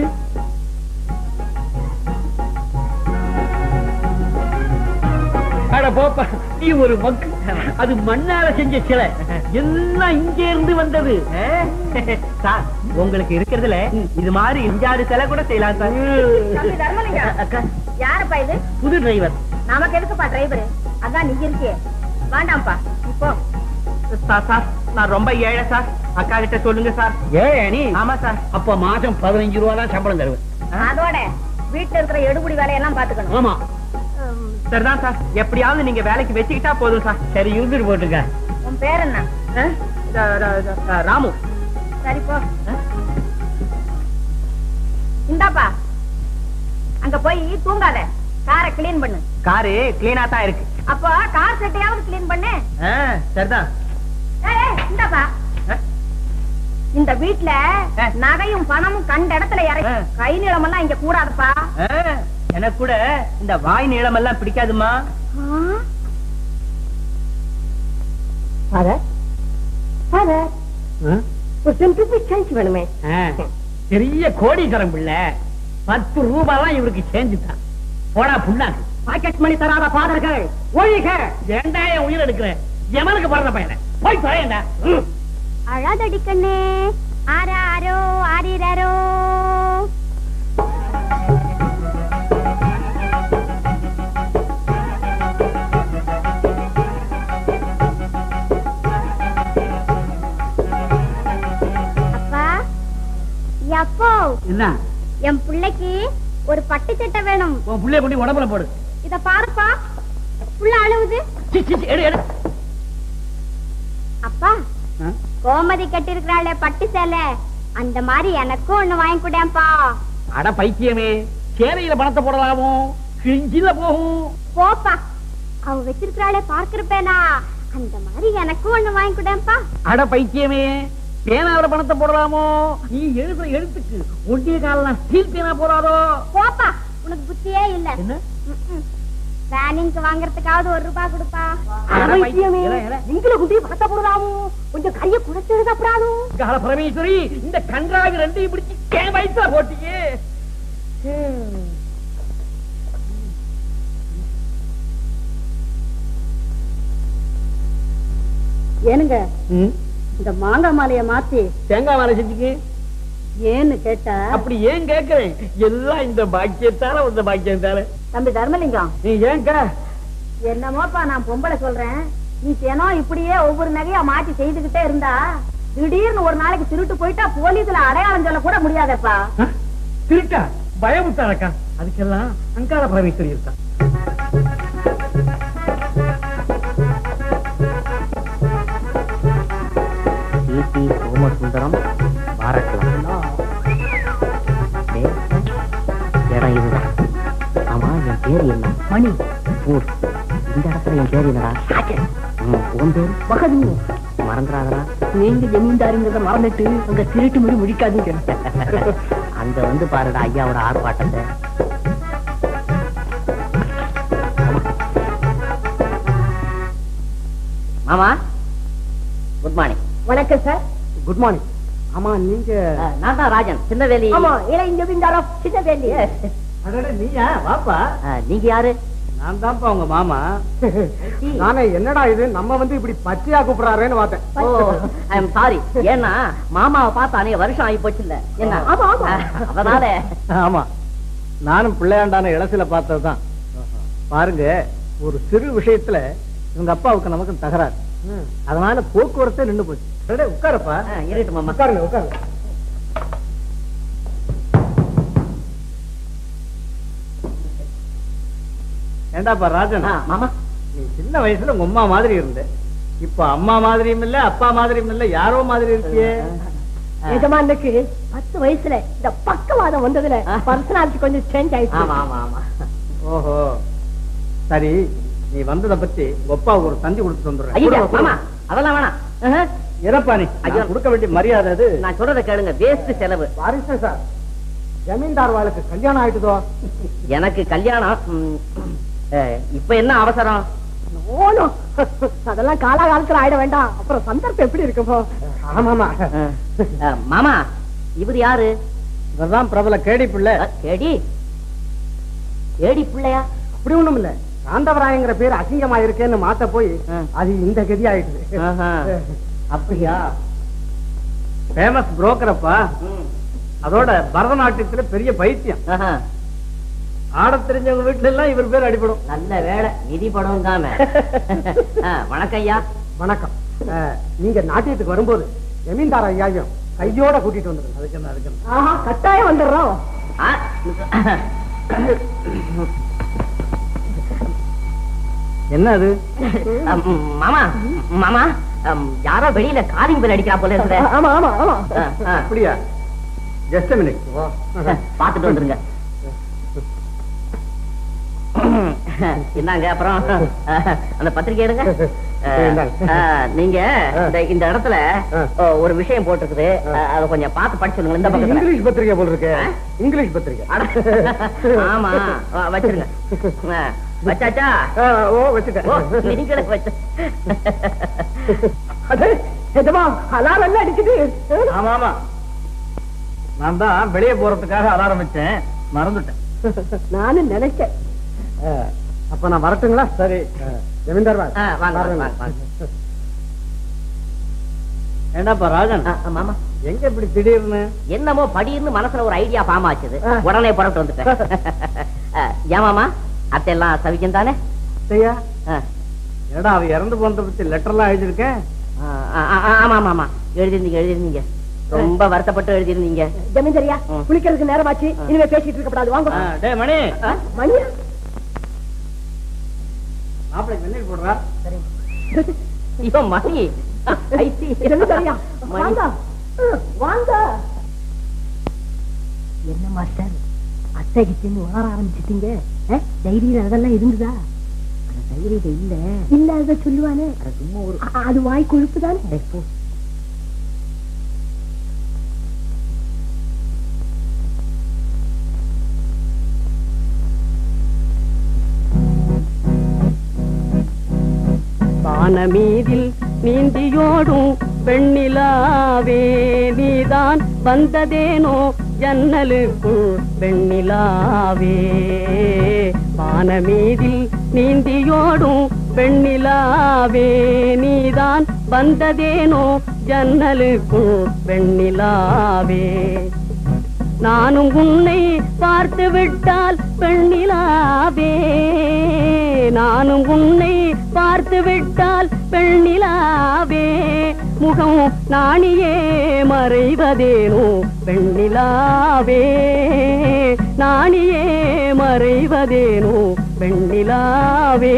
அட போப்பா நீ ஒரு மக்கு அது மண்ணால செஞ்ச சிலை எல்லாம் இங்க இருந்து வந்தது அஹ், சார் உங்களுக்கு இருக்கிறதுல இது மாதிரி இஞ்சாறு சிலை கூட செய்யலாம் சார் தம்பி தர்மலிங்கம் அக்கா யாருப்பா இது புது டிரைவர் நமக்கு எதுக்குப்பா டிரைவர் அதான் நீ இருக்கியே வேண்டாம்ப்பா இப்போ சார் சார் நான் ரொம்ப ஏழை சார் அக்கா கிட்ட சொல்லுங்க சார் ஏ நீ ஆமா சார் அப்ப மாசம் பதினஞ்சு ரூபா தான் சம்பளம் தருவேன் அதோட வீட்டுல இருக்கிற எடுபடி வேலையெல்லாம் பாத்துக்கணும் ஆமா சரிதான் சார் எப்படியாவது நீங்க வேலைக்கு வச்சுக்கிட்டா போதும் சார் சரி இருந்துட்டு போட்டுக்க உன் பேர் என்ன அஹ், ர- ர- ர- ராமு சரி போ இந்தாப்பா அங்க போய் தூங்காத காரை கிளீன் பண்ணு காரு கிளீனா தான் இருக்கு அப்போ கார் செட்டையாவது கிளீன் பண்ணு அஹ், சரிதான் ஏய், ஏய், இந்தாப்பா அஹ், இந்த வீட்ல ஆ. நகையும் பணமும் கண்ட இடத்துல இறங்கி ஆ. கை நீளமெல்லாம் இங்க கூடாதுப்பா அஹ், எனக்கு கூட இந்த வாய் நீளம் எல்லாம் பிடிக்காதுமா ஃபாதர் ஃபாதர் ஒரு டென் ருபீஸ் சேஞ்ச் வேணுமே ஆ, பெரிய கோடீஸ்வரம் பிள்ளை பத்து ரூபாய்லாம் இவருக்கு சேஞ்சுட்டான் போடா புண்ணாக்கு பாக்கெட் மணி தராத பாதர்கள் ஒழிக ஏண்டா என் உயிர் எடுக்கிறேன் எவனுக்கு பிறந்த பையனை போய் தொலையண்டா ம். அழாதடி கண்ணே ஆராரோ ஆரிரரோ அப்பா எப்போ என்ன என் பிள்ளைக்கு ஒரு பட்டு சட்டை வேணும் உன் புள்ளைய கொண்டு உடம்புல போடு இத பாருப்பா புள்ள அழுவுது சி, சி, சி, எடு எடு அப்பா ஆ? கோமதி கட்டிருக்கிறாளே பட்டு சேலை அந்த மாதிரி எனக்கும் ஒண்ணு வாங்கி கூடப்பா அட பைத்தியமே சேரையில பணத்தை போடலாமோ கிழிஞ்சில போகும் போப்பா அவ வச்சிருக்கிறாளே பார்க்கிறப்பேனா அந்த மாதிரி எனக்கும் ஒண்ணு வாங்கி கூடப்பா அட பைத்தியமே பேனாவில பணத்தை போடலாமோ நீ எழுதுற எழுத்துக்கு ஒண்டிய காலெல்லாம் ஸ்டீல் பேனா போடாதோ போப்பா உனக்கு புத்தியே இல்ல என்ன வேனிங்க்கு வாங்குறதுக்காவது ஒரு ரூபாய் கொடுப்பா அட பைத்தியமே நீங்களும் குட்டி பத்த போடுறாமோ கொஞ்சம் கைய குறைச்சு சாப்பிடாதோ கால பரமேஸ்வரி இந்த கன்றாவி ரெண்டையும் பிடிச்சு என் வயிற்றுல போட்டீங்க ஏனுங்க இந்த மாங்காய் மாலைய மாத்தி தேங்காய் வாழை செஞ்சுக்கு ஏன்னு கேட்டா அப்படி ஏன் கேக்குறேன் எல்லாம் இந்த பாக்கியத்தால வந்த பாக்கியத்தால தம்பி தர்மலிங்கம் நீ ஏன்க்கா என்னமோப்பா நான் பொம்பளை சொல்றேன் நீ தினம் இப்படியே ஒவ்வொரு நகையா மாத்தி செய்துகிட்டே இருந்தா திடீர்னு ஒரு நாளைக்கு திருட்டு போயிட்டா போலீஸ்ல அடையாளம் சொல்ல கூட முடியாதப்பா ஆ? திருட்டா பயமுத்தாரக்கா அதுக்கெல்லாம் அங்காள பரமேஸ்வரி இருக்கா டிடி சோமசுந்தரம் பாரக்கலாம் டேய், இடம் இதுதான் ஆமா என் பேர் என்ன மணி ஊர் இந்த இடத்துல என் பேர் என்னடா ம், உன் பேர் பகதூர் மறந்துடாதடா நீங்க ஜமீன்தாருங்கிறத மறந்துட்டு அங்க திருட்டு முடி முடிக்காதீங்க அங்க வந்து பாருடா ஐயாவோட ஆர்ப்பாட்டத்தை மாமா குட் மார்னிங் வணக்கம் சார் குட் மார்னிங் ஆமா நீங்க நான் தான் ராஜன் சின்னவேலி ஆமா இளைஞ விங்கார சின்ன வேலி அடடே, நீயா வாப்பா ஆ, நீங்க யாரு நான் தான்ப்பா உங்க மாமா நானே என்னடா இது நம்ம வந்து இப்படி பச்சையா கூப்பிடுறாருன்னு பார்த்தேன் ஓ ஐ எம் சாரி ஏன்னா மாமாவை பார்த்து அநேக வருஷம் ஆகி போச்சு இல்ல என்ன ஆமா, ஆமா. ஆ, அதனால ஆமா நானும் பிள்ளையாண்டான இளசில பார்த்ததுதான் பாருங்க ஒரு சிறு விஷயத்துல இவங்க அப்பாவுக்கு நமக்கு தகராறு அதனால போக்குவரத்து நின்னு போச்சு அடடே, உட்காருப்பா ஆ, இருக்கட்டும் மாமா உட்காருங்க உட்காருங்க ஏண்டாப்பா ராஜன் ஆ, மாமா நீ சின்ன வயசுல உங்க அம்மா மாதிரி இருந்த இப்ப அம்மா மாதிரியும் இல்ல அப்பா மாதிரியும் இல்ல யாரோ மாதிரி இருக்கியே எஜமானுக்கு பத்து வயசுல இந்த பக்கவாதம் வந்ததுல பர்சனாலிட்டி கொஞ்சம் சேஞ்ச் ஆயிடுச்சு ஆமா ஆமா ஆமா ஓஹோ சரி நீ வந்தத பத்தி உங்க அப்பாவுக்கு ஒரு தந்தி கொடுத்து ஐயா வந்துடுறேன் மாமா அதெல்லாம் வேணாம் ஆஹா. இறப்பா நீ ஐயா. நான் கொடுக்க வேண்டிய மரியாதை அது நான் சொல்றத கேளுங்க வேஸ்ட் செலவு வாரிசு சார் ஜமீன்தார் வாழ்க்கை கல்யாணம் ஆயிட்டுதோ எனக்கு கல்யாணம் ம், அஹ், இப்ப என்ன அவசரம் ஓனோ அதெல்லாம் காலாகாலத்துல ஆயிட வேண்டாம் அப்புறம் சந்தர்ப்பம் எப்படி இருக்குமோ ஆமாமா அஹ், அஹ், மாமா இவர் யாரு இவர்தான் பிரபல கேடி பிள்ளை அஹ், கேடி கேடி பிள்ளையா அப்படி ஒண்ணும் இல்ல காந்தவராயங்கிற பேர் அசிங்கமா இருக்கேன்னு மாத்த போய் ஆ. அது இந்த கதி ஆயிடுது ஆஹா. அப்படியா ஃபேமஸ் புரோக்கரப்பா ம். அதோட பரதநாட்டியத்துல பெரிய பைத்தியம் ஆஹா. ஆடத் தெரிஞ்சவங்க வீட்டுல எல்லாம் இவர் பேர் அடிபடும் நல்ல வேலை நிதி படம் தாம வணக்கம் ஐயா வணக்கம் அஹ், நீங்க நாட்டியத்துக்கு வரும்போது ஜமீன்தார் ஐயாவையும் கையோட கூட்டிட்டு வந்துருங்க அதுக்கு என்ன அதுக்கு என்ன ஆஹா கட்டாயம் வந்துடுறோம் ஆ, என்ன அது அம், மாமா மாமா அம், யாரோ வெளியில காலிங் பெல் அடிக்கிறா போல இருக்கிற ஆமா ஆமா ஆமா அப்படியா ஜஸ்ட் மினிட் பாத்துட்டு வந்துருங்க என்னங்க அப்புறம் அந்த பத்திரிக்கை எடுங்க இந்தாங்க. அஹ், நீங்க இந்த இந்த இடத்துல ஆ. அஹ், ஒரு விஷயம் போட்டிருக்குது அஹ், அதை கொஞ்சம் பார்த்து படிச்சுடுங்க இந்த பக்கத்துல இங்கிலீஷ் பத்திரிகை போல் இருக்கு இங்கிலீஷ் பத்திரிகை அட, ஆமா வ- வச்சிருங்க அஹ், வச்சாச்சா ஆ, ஓ ஓ வச்சுட்டேன் நீங்களே வச்ச அது எதுமா அலாரம் எல்லாம் அடிக்குது ஆமா ஆமா நான் தான் வெளியே போறதுக்காக அலாரம் வச்சேன் மறந்துட்டேன் நானும் நினைச்சேன் அப்ப நான் வரட்டுங்களா சரி ஜமீன்தார் ஆ, வாங்க, வாங்க, வாங்க. ஏண்டாப்பா ராஜன் அஹ், மாமா எங்க இப்படி திடீர்னு என்னமோ படின்னு மனசுல ஒரு ஐடியா ஃபார்ம் ஆச்சுது ஆ. உடனே புறப்பட்டு வந்துட்டேன் அஹ், ஏமாமா அத்தை எல்லாம் சவிக்கும் தானே ஐயா ஆ. ஏடா அவ இறந்து போனதை பத்தி லெட்டர்லாம் எழுதியிருக்கேன் ஆ, ஆ, ஆ, ஆமா ஆமா ஆமா எழுதிருந்தீங்க எழுதிருந்தீங்க ரொம்ப வருத்தப்பட்டு எழுதிருந்தீங்க ஜமீன்தாரியா ம். குளிக்கிறதுக்கு நேரமாச்சு இனிமே பேசிட்டு இருக்கக்கூடாது வாங்க டேய் மணி மணி மாப்பிள்ளை வெந்நீர் போடுறா இவன் மணி I see. ஜமீன்தாரியா மணி. வாங்க ம், வாங்க என்ன மாஸ்டர் அத்தை கிட்ட வளர ஆரம்பிச்சிட்டீங்க தைரியம் அதெல்லாம் இருந்ததா தைரியம் இல்ல இல்ல அத சொல்லுவானே சும்மா ஒரு அ- அது வாய் கொழுப்பு தானே வானமீதில் நீந்தியோடும் வெண்ணிலாவே நீதான் வந்ததேனோ ஜன்னலுக்குள் வெண்ணிலாவே வானமீதில் நீந்தியோடும் வெண்ணிலாவே நீதான் வந்ததேனோ ஜன்னலுக்குள் வெண்ணிலாவே நானும் உன்னை பார்த்து விட்டால் பெண்ணிலாவே நானும் உன்னை பார்த்து விட்டால் பெண்ணிலாவே முகம் நாணியே மறைவதேனோ பெண்ணிலாவே நாணியே மறைவதேனோ பெண்ணிலாவே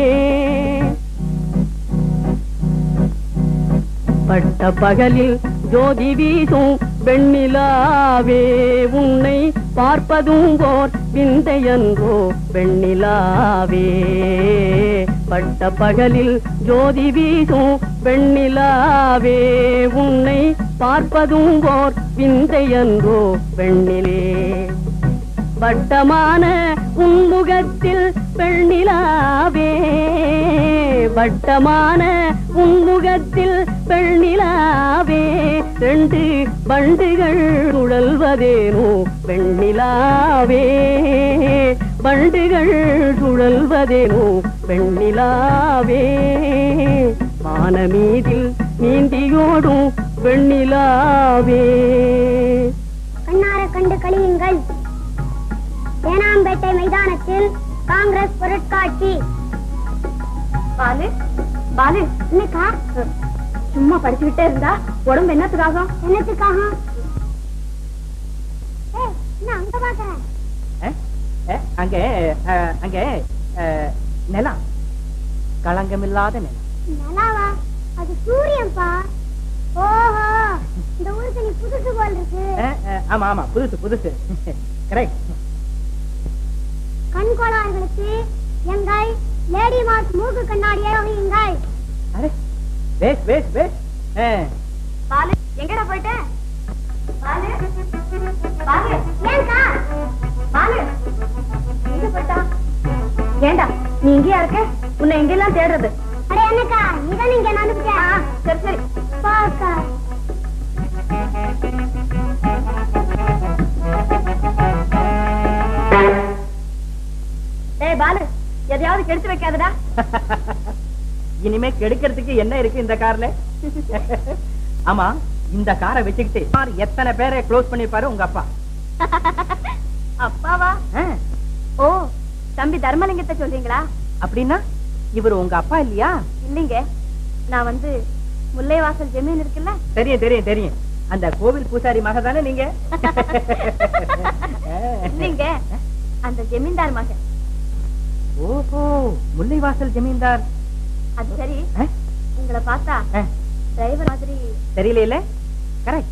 பட்ட பகலில் ஜோதி வீசும் வெண்ணிலாவே உன்னை பார்ப்பதும் ஓர் விந்தையன்றோ வெண்ணிலாவே பட்ட பகலில் ஜோதி வீசும் வெண்ணிலாவே உன்னை பார்ப்பதும் ஓர் விந்தையன்றோ வெண்ணிலே வட்டமான உன்முகத்தில் பெண்ணிலாவே வட்டமான உன்முகத்தில் பெண்ணிலாவே ரெண்டு பண்டுகள் சுழல்வதேனோ வெண்ணிலாவே பண்டுகள் சுழல்வதேனோ வெண்ணிலாவே வானமீதில் நீந்தியோடும் வெண்ணிலாவே கண்ணார கண்டு கழியுங்கள் தேனாம்பேட்டை மைதானத்தில் காங்கிரஸ் பொருட்காட்சி பாலு பாலு என்னக்கா சும்மா படிச்சுக்கிட்டே இருந்தா உடம்பு என்னத்துக்காகும் என்னத்துக்காக ஏய், என்ன அங்க பாக்குற அஹ், அஹ், அங்கே அஹ், அங்கே அஹ், நிலம் களங்கமில்லாத நிலம் நல்லாவா அது சூரியன்பா ஓஹோ இந்த ஊருக்கு நீ புதுசு போல் இருக்கு அஹ், அஹ், ஆமா ஆமா புதுசு புதுசு கரெக்ட் கண் கோளாறுகளுக்கு எங்கள் லேடி மார்க் மூக்கு கண்ணாடியை வகையுங்கள் அரே பேஸ் பேஸ் பேஸ் அஹ், பாலு எங்கடா போயிட்ட பாலு பாலு ஏன்க்கா பாலு எங்க போயிட்டா ஏண்டா நீ இங்கேயா இருக்க உன்னை எங்கெல்லாம் தேடுறது அடே என்னக்கா நீதான் இங்க அனுப்பிச்சா சரி சரி பாக்கா டேய் பாலு எதையாவது கெடுத்து வைக்காதடா இனிமே கெடுக்கிறதுக்கு என்ன இருக்கு இந்த கார்ல ஆமா இந்த காரை வச்சுக்கிட்டு யார் எத்தனை பேரை க்ளோஸ் பண்ணிருப்பாரு உங்க அப்பா அப்பாவா அஹ், ஓ தம்பி தர்மலிங்கத்தை சொல்றீங்களா அப்படின்னா இவர் உங்க அப்பா இல்லையா இல்லைங்க நான் வந்து முல்லைவாசல் ஜமீன் இருக்குல்ல தெரியும் தெரியும் தெரியும் அந்த கோவில் பூசாரி மக தானே நீங்க இல்லைங்க அந்த ஜமீன்தார் மகன் ஓஹோ முல்லைவாசல் ஜமீன்தார் அது சரி அஹ், உங்களை பார்த்தா அஹ், டிரைவர் மாதிரி தெரியல இல்ல கரெக்ட்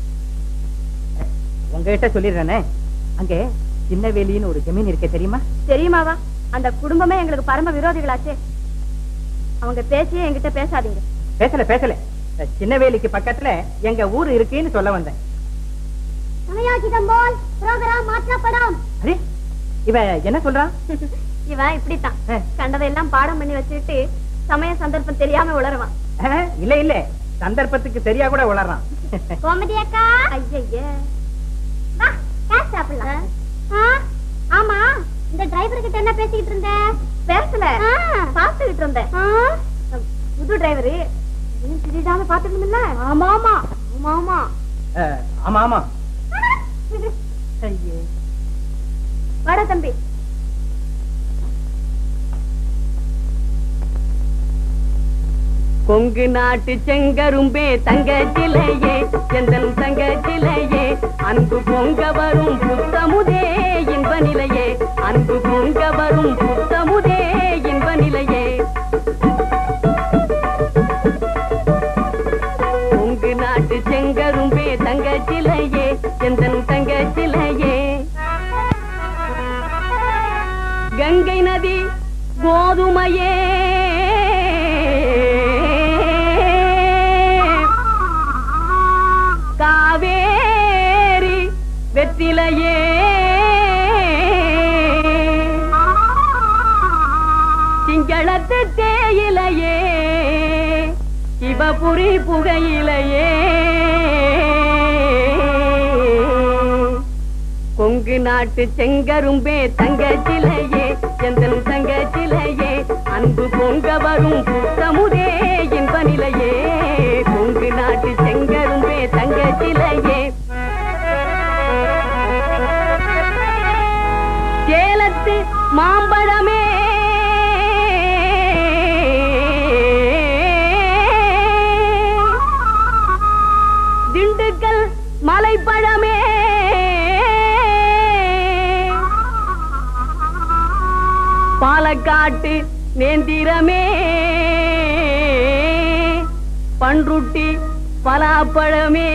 உங்ககிட்ட சொல்லிடுறேனே அங்கே சின்னவேலின்னு ஒரு ஜமீன் இருக்கே தெரியுமா தெரியுமாவா அந்த குடும்பமே எங்களுக்கு பரம விரோதிகளாச்சே அவங்க பேசியே என்கிட்ட பேசாதீங்க பேசல பேசல சின்னவேலிக்கு பக்கத்துல எங்க ஊரு இருக்குன்னு சொல்ல வந்தேன் சமயோசிதம் போல் புரோகிராம் மாற்றப்படும் அரே இவ என்ன சொல்றான் இவன் இப்படித்தான் அஹ், கண்டதையெல்லாம் பாடம் பண்ணி வச்சுக்கிட்டு சமய சந்தர்ப்பம் தெரியாம உளருவான் அஹ், இல்ல இல்ல சந்தர்ப்பத்துக்கு சரியா கூட வளர்றான் கோமதி அக்கா ஐயய்ய வா கேஸ் சாப்பிடலாம் ஆ, ஆமா இந்த டிரைவர் கிட்ட என்ன பேசிக்கிட்டு இருந்த பேசல ஆ. பாத்துக்கிட்டு இருந்தேன் ஆ, புது டிரைவரு ஏன் திடீர்னு பாத்துக்கணும்ல ஆமா ஆமா ஆமா ஆமா அஹ், ஆமா ஆமா ஐயே வாடா தம்பி கொங்கு நாட்டு செங்கரும்பே தங்க சிலையே எந்தன் தங்க சிலையே அன்பு பொங்க வரும் புத்தமுதே இன்ப நிலையே அன்பு பொங்க வரும் புத்தமுதே இன்ப நிலையே கொங்கு நாட்டு செங்கரும்பே தங்க சிலையே எந்தன் தங்க சிலையே கங்கை நதி கோதுமையே காவேரி வெற்றிலையே திங்களத்து தேயிலையே சிவபுரி புகையிலையே கொங்கு நாட்டு செங்கரும்பே தங்க சிலையே எந்தன் தங்க சிலையே அன்பு பொங்க வரும் புத்தமுதே இன்ப நிலையே கொங்கு நாட்டு செங்கரும்பே தங்க சிலையே சேலத்து மாம்பழமே திண்டுக்கல் மலைப்பழமே பாலக்காட்டு நேந்திரமே பன்ருட்டி பலாப்பழமே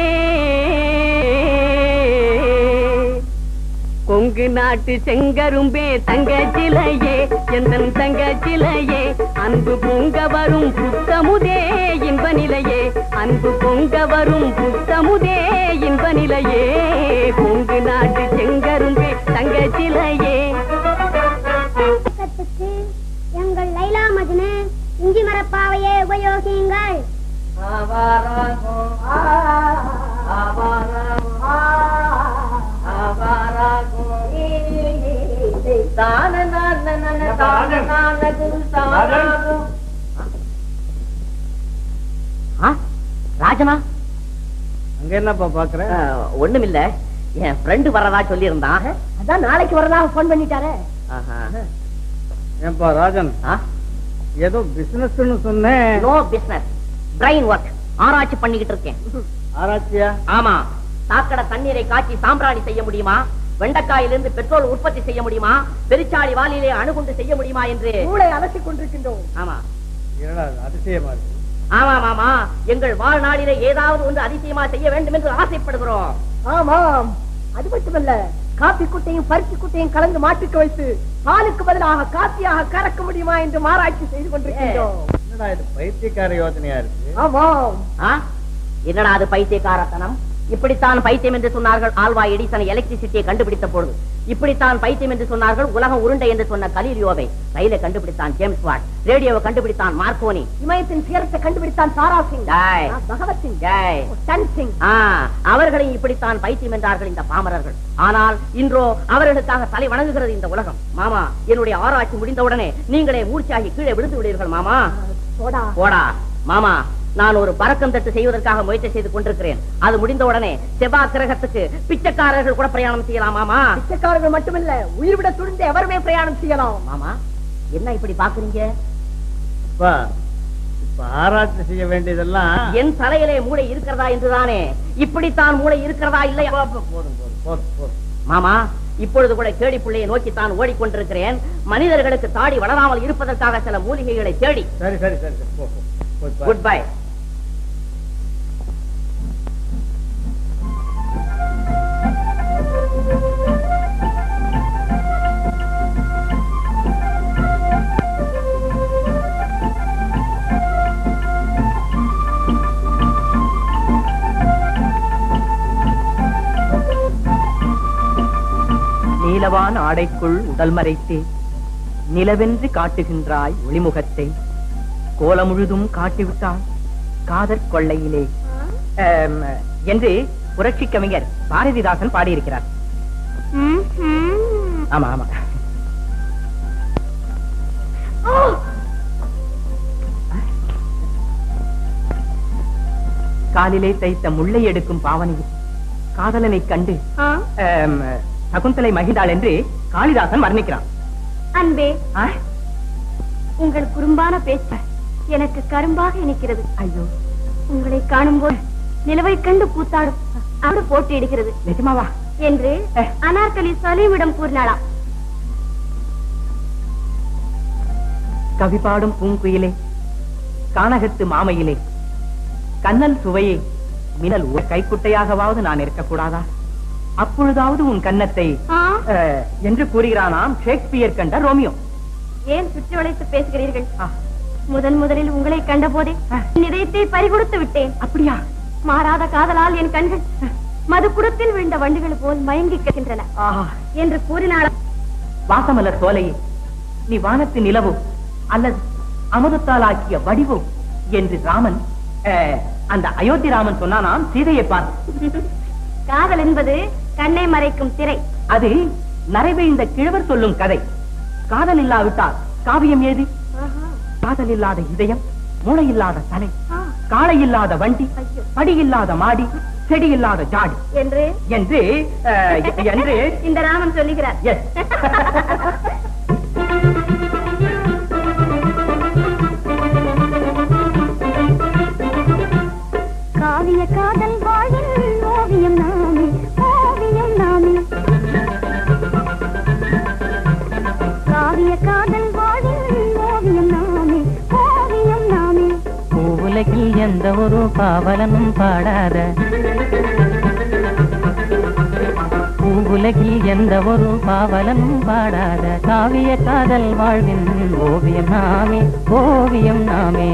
கொங்கு நாட்டு செங்கரும்பே தங்க சிலையே எந்தன் தங்க சிலையே அன்பு பொங்க வரும் புத்தமுதே இன்ப நிலையே அன்பு பொங்க வரும் புத்தமுதே இன்ப நிலையே கொங்கு நாட்டு செங்கரும்பே தங்க சிலையே பக்கத்துக்கு எங்கள் லைலா மஜ்னு இஞ்சி மரப்பாவையே உபயோகியுங்கள் ஆவாராகும் ஆ தான நான நன தான நான குரு தானாகு. ஆ, ராஜனா அங்க என்னப்பா பாக்குற ஒண்ணுமில்ல என் ஃப்ரெண்டு வரதா சொல்லியிருந்தான் அதான் நாளைக்கு வரதா போன் பண்ணிட்டாரே ஆஹா. ஏன்பா ராஜன் ஆ? ஏதோ பிசினஸ்னு சொன்னேன் நோ பிசினஸ் பிரைன் ஒர்க் ஆராய்ச்சி பண்ணிக்கிட்டு இருக்கேன் ஆராய்ச்சியா ஆமா சாக்கடை தண்ணீரை காய்ச்சி சாம்பிராணி செய்ய முடியுமா வெண்டைக்காயிலிருந்து பெட்ரோல் உற்பத்தி செய்ய முடியுமா பெருச்சாளி வாலிலே அணுகுண்டு செய்ய முடியுமா என்று மூளை அலசி கொண்டிருக்கின்றோம் ஆமா என்னடா இது அதிசயமா இருக்கு ஆமா மாமா எங்கள் வாழ்நாளிலே ஏதாவது ஒன்று அதிசயமா செய்ய வேண்டும் என்று ஆசைப்படுகிறோம் ஆமாம் அது மட்டுமல்ல காப்பி குட்டையும் பருத்தி குட்டையும் கலந்து மாட்டுக்கு வைத்து பாலுக்கு பதிலாக காப்பியாக கறக்க முடியுமா என்று ஆராய்ச்சி செய்து கொண்டிருக்கின்றோம் என்னடா இது பைத்தியக்கார யோசனையா இருக்கு ஆமாம் ஆ? என்னடா அது பைத்தியக்காரத்தனம் இப்படித்தான் பைத்தியம் என்று சொன்னார்கள் ஆல்வா எடிசன் எலக்ட்ரிசிட்டியை கண்டுபிடித்த பொழுது இப்படித்தான் பைத்தியம் என்று சொன்னார்கள் உலகம் உருண்டை என்று சொன்ன கலீலியோவை ரயிலை கண்டுபிடித்தான் ஜேம்ஸ் வாட் ரேடியோவை கண்டுபிடித்தான் மார்க்கோனி இமயத்தின் சிகரத்தை கண்டுபிடித்தான் தாரா சிங் ஜாய். ஆ, பகவத் சிங் ஜெய் சன் சிங் ஆ, அவர்களையும் இப்படித்தான் பைத்தியம் என்றார்கள் இந்த பாமரர்கள் ஆனால் இன்றோ அவர்களுக்காக தலை வணங்குகிறது இந்த உலகம் மாமா என்னுடைய ஆராய்ச்சி முடிந்தவுடனே நீங்களே மூர்ச்சியாகி கீழே விழுந்து விடுவீர்கள் மாமா போடா போடா மாமா நான் ஒரு பறக்கம் தட்டு செய்வதற்காக முயற்சி செய்து கொண்டிருக்கிறேன் அது முடிந்த உடனே செவ்வாய் கிரகத்துக்கு பிச்சைக்காரர்கள் கூட பிரயாணம் செய்யலாம் மாமா பிச்சைக்காரர்கள் மட்டுமல்ல உயிர் விட துணிந்து எவருமே பிரயாணம் செய்யலாம் மாமா என்ன இப்படி பாக்குறீங்க அப்பா, இப்ப ஆராய்ச்சி செய்ய வேண்டியதெல்லாம் என் தலையிலே மூளை இருக்கிறதா என்றுதானே இப்படித்தான் மூளை இருக்கிறதா இல்லையா போதும் போதும் போதும் போதும் மாமா இப்பொழுது கூட கேடி பிள்ளையை நோக்கித்தான் ஓடிக்கொண்டிருக்கிறேன் மனிதர்களுக்கு தாடி வளராமல் இருப்பதற்காக சில மூலிகைகளை தேடி சரி சரி சரி சரி போ, போ. போய் பாரு. குட் பை நீலவான் ஆடைக்குள் உடல் மறைத்தே நிலவென்று காட்டுகின்றாய் ஒளிமுகத்தை கோலம் முழுதும் காட்டிவிட்டாய் காதற் கொள்ளையிலே ஆம், என்று புரட்சி கவிஞர் பாரதிதாசன் பாடியிருக்கிறார் ஆமா ஆமா காலிலே தைத்த முல்லை எடுக்கும் பாவனையில் காதலனை கண்டு ஆம், சகுந்தலை மகிழ்ந்தாள் என்று காளிதாசன் வர்ணிக்கிறான் அன்பே ஆ? உங்கள் குறும்பான பேச்சு எனக்கு கரும்பாக இனிக்கிறது ஐயோ உங்களை காணும் போது நிலவை கண்டு கூத்தாடும் அவடு போட்டியிடுகிறது நிஜமாவா என்று அனார்கலி சலீமிடம் கூறினாளாம் கவி பாடும் பூங்குயிலே கானகத்து மாமையிலே கண்ணல் சுவையே மினல் ஒரு கைக்குட்டையாகவாவது நான் இருக்கக்கூடாதா அப்பொழுதாவது உன் கன்னத்தை ஆ, அஹ், என்று கூறுகிறானாம் ஷேக்ஸ்பியர் கண்ட ரோமியோ ஏன் சுற்றி வளைத்து பேசுகிறீர்கள் ஆ, முதன் முதலில் உங்களை கண்டபோதே ஆ. என் இதயத்தை பறிகொடுத்து விட்டேன் அப்படியா மாறாத காதலால் என் கண்கள் மதுக்குடத்தில் விழுந்த வண்டுகள் போல் மயங்கி கிடக்கின்றன ஆஹா என்று கூறினாள் வாசமலர் சோலையே நீ வானத்து நிலவோ அல்லது அமுதத்தால் ஆக்கிய வடிவோ என்று ராமன் அஹ், அந்த அயோத்தி ராமன் சொன்னானாம் சீதையை பார்த்து காதல் என்பது கண்ணை மறைக்கும் திரை அது நரைவீழ்ந்த கிழவர் சொல்லும் கதை காதல் இல்லாவிட்டால் காவியம் ஏது காதல் இல்லாத இதயம் மூளை இல்லாத தலை ஆ, காளை இல்லாத வண்டி ஐயோ. படி இல்லாத மாடி செடி இல்லாத ஜாடி என்று என்று அஹ், என்று இந்த ராமன் சொல்லுகிறார் எஸ் காவிய காதல் வாழில் ஓவியம் நாமே ஓவியம் நாமே காவிய காதல் வாழில் ஓவியம் நாமே ஓவியம் நாமே பூவுலகில் எந்த ஒரு பாவலனும் பாடாத பூவுலகில் எந்த ஒரு பாவலனும் பாடாத காவிய காதல் வாழ்வின் ஓவியம் நாமே ஓவியம் நாமே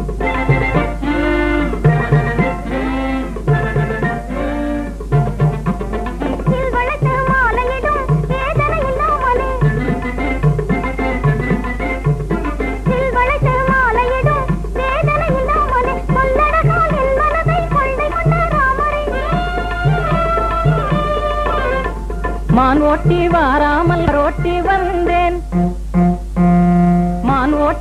சில் வளைத்து மாலையிடும் வேதனை இல்லாமலே சில் வளைத்து மாலையிடும் வேதனை இல்லாமலே சொல்லடகால் என் மனதை கொள்ளை கொண்ட ராமரே மான் ஓட்டி வாராமல் ரோட்டி வந்தே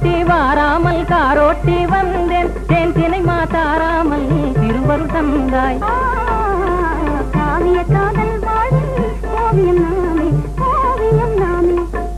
தேரோட்டி வாராமல் காரோட்டி வந்தேன் தேன் தினை மாத்தாராமல் திருவருள் தந்தாய் காவிய காதல் வாழ்வில் ஓவியம் நாமே ஓவியம் நாமே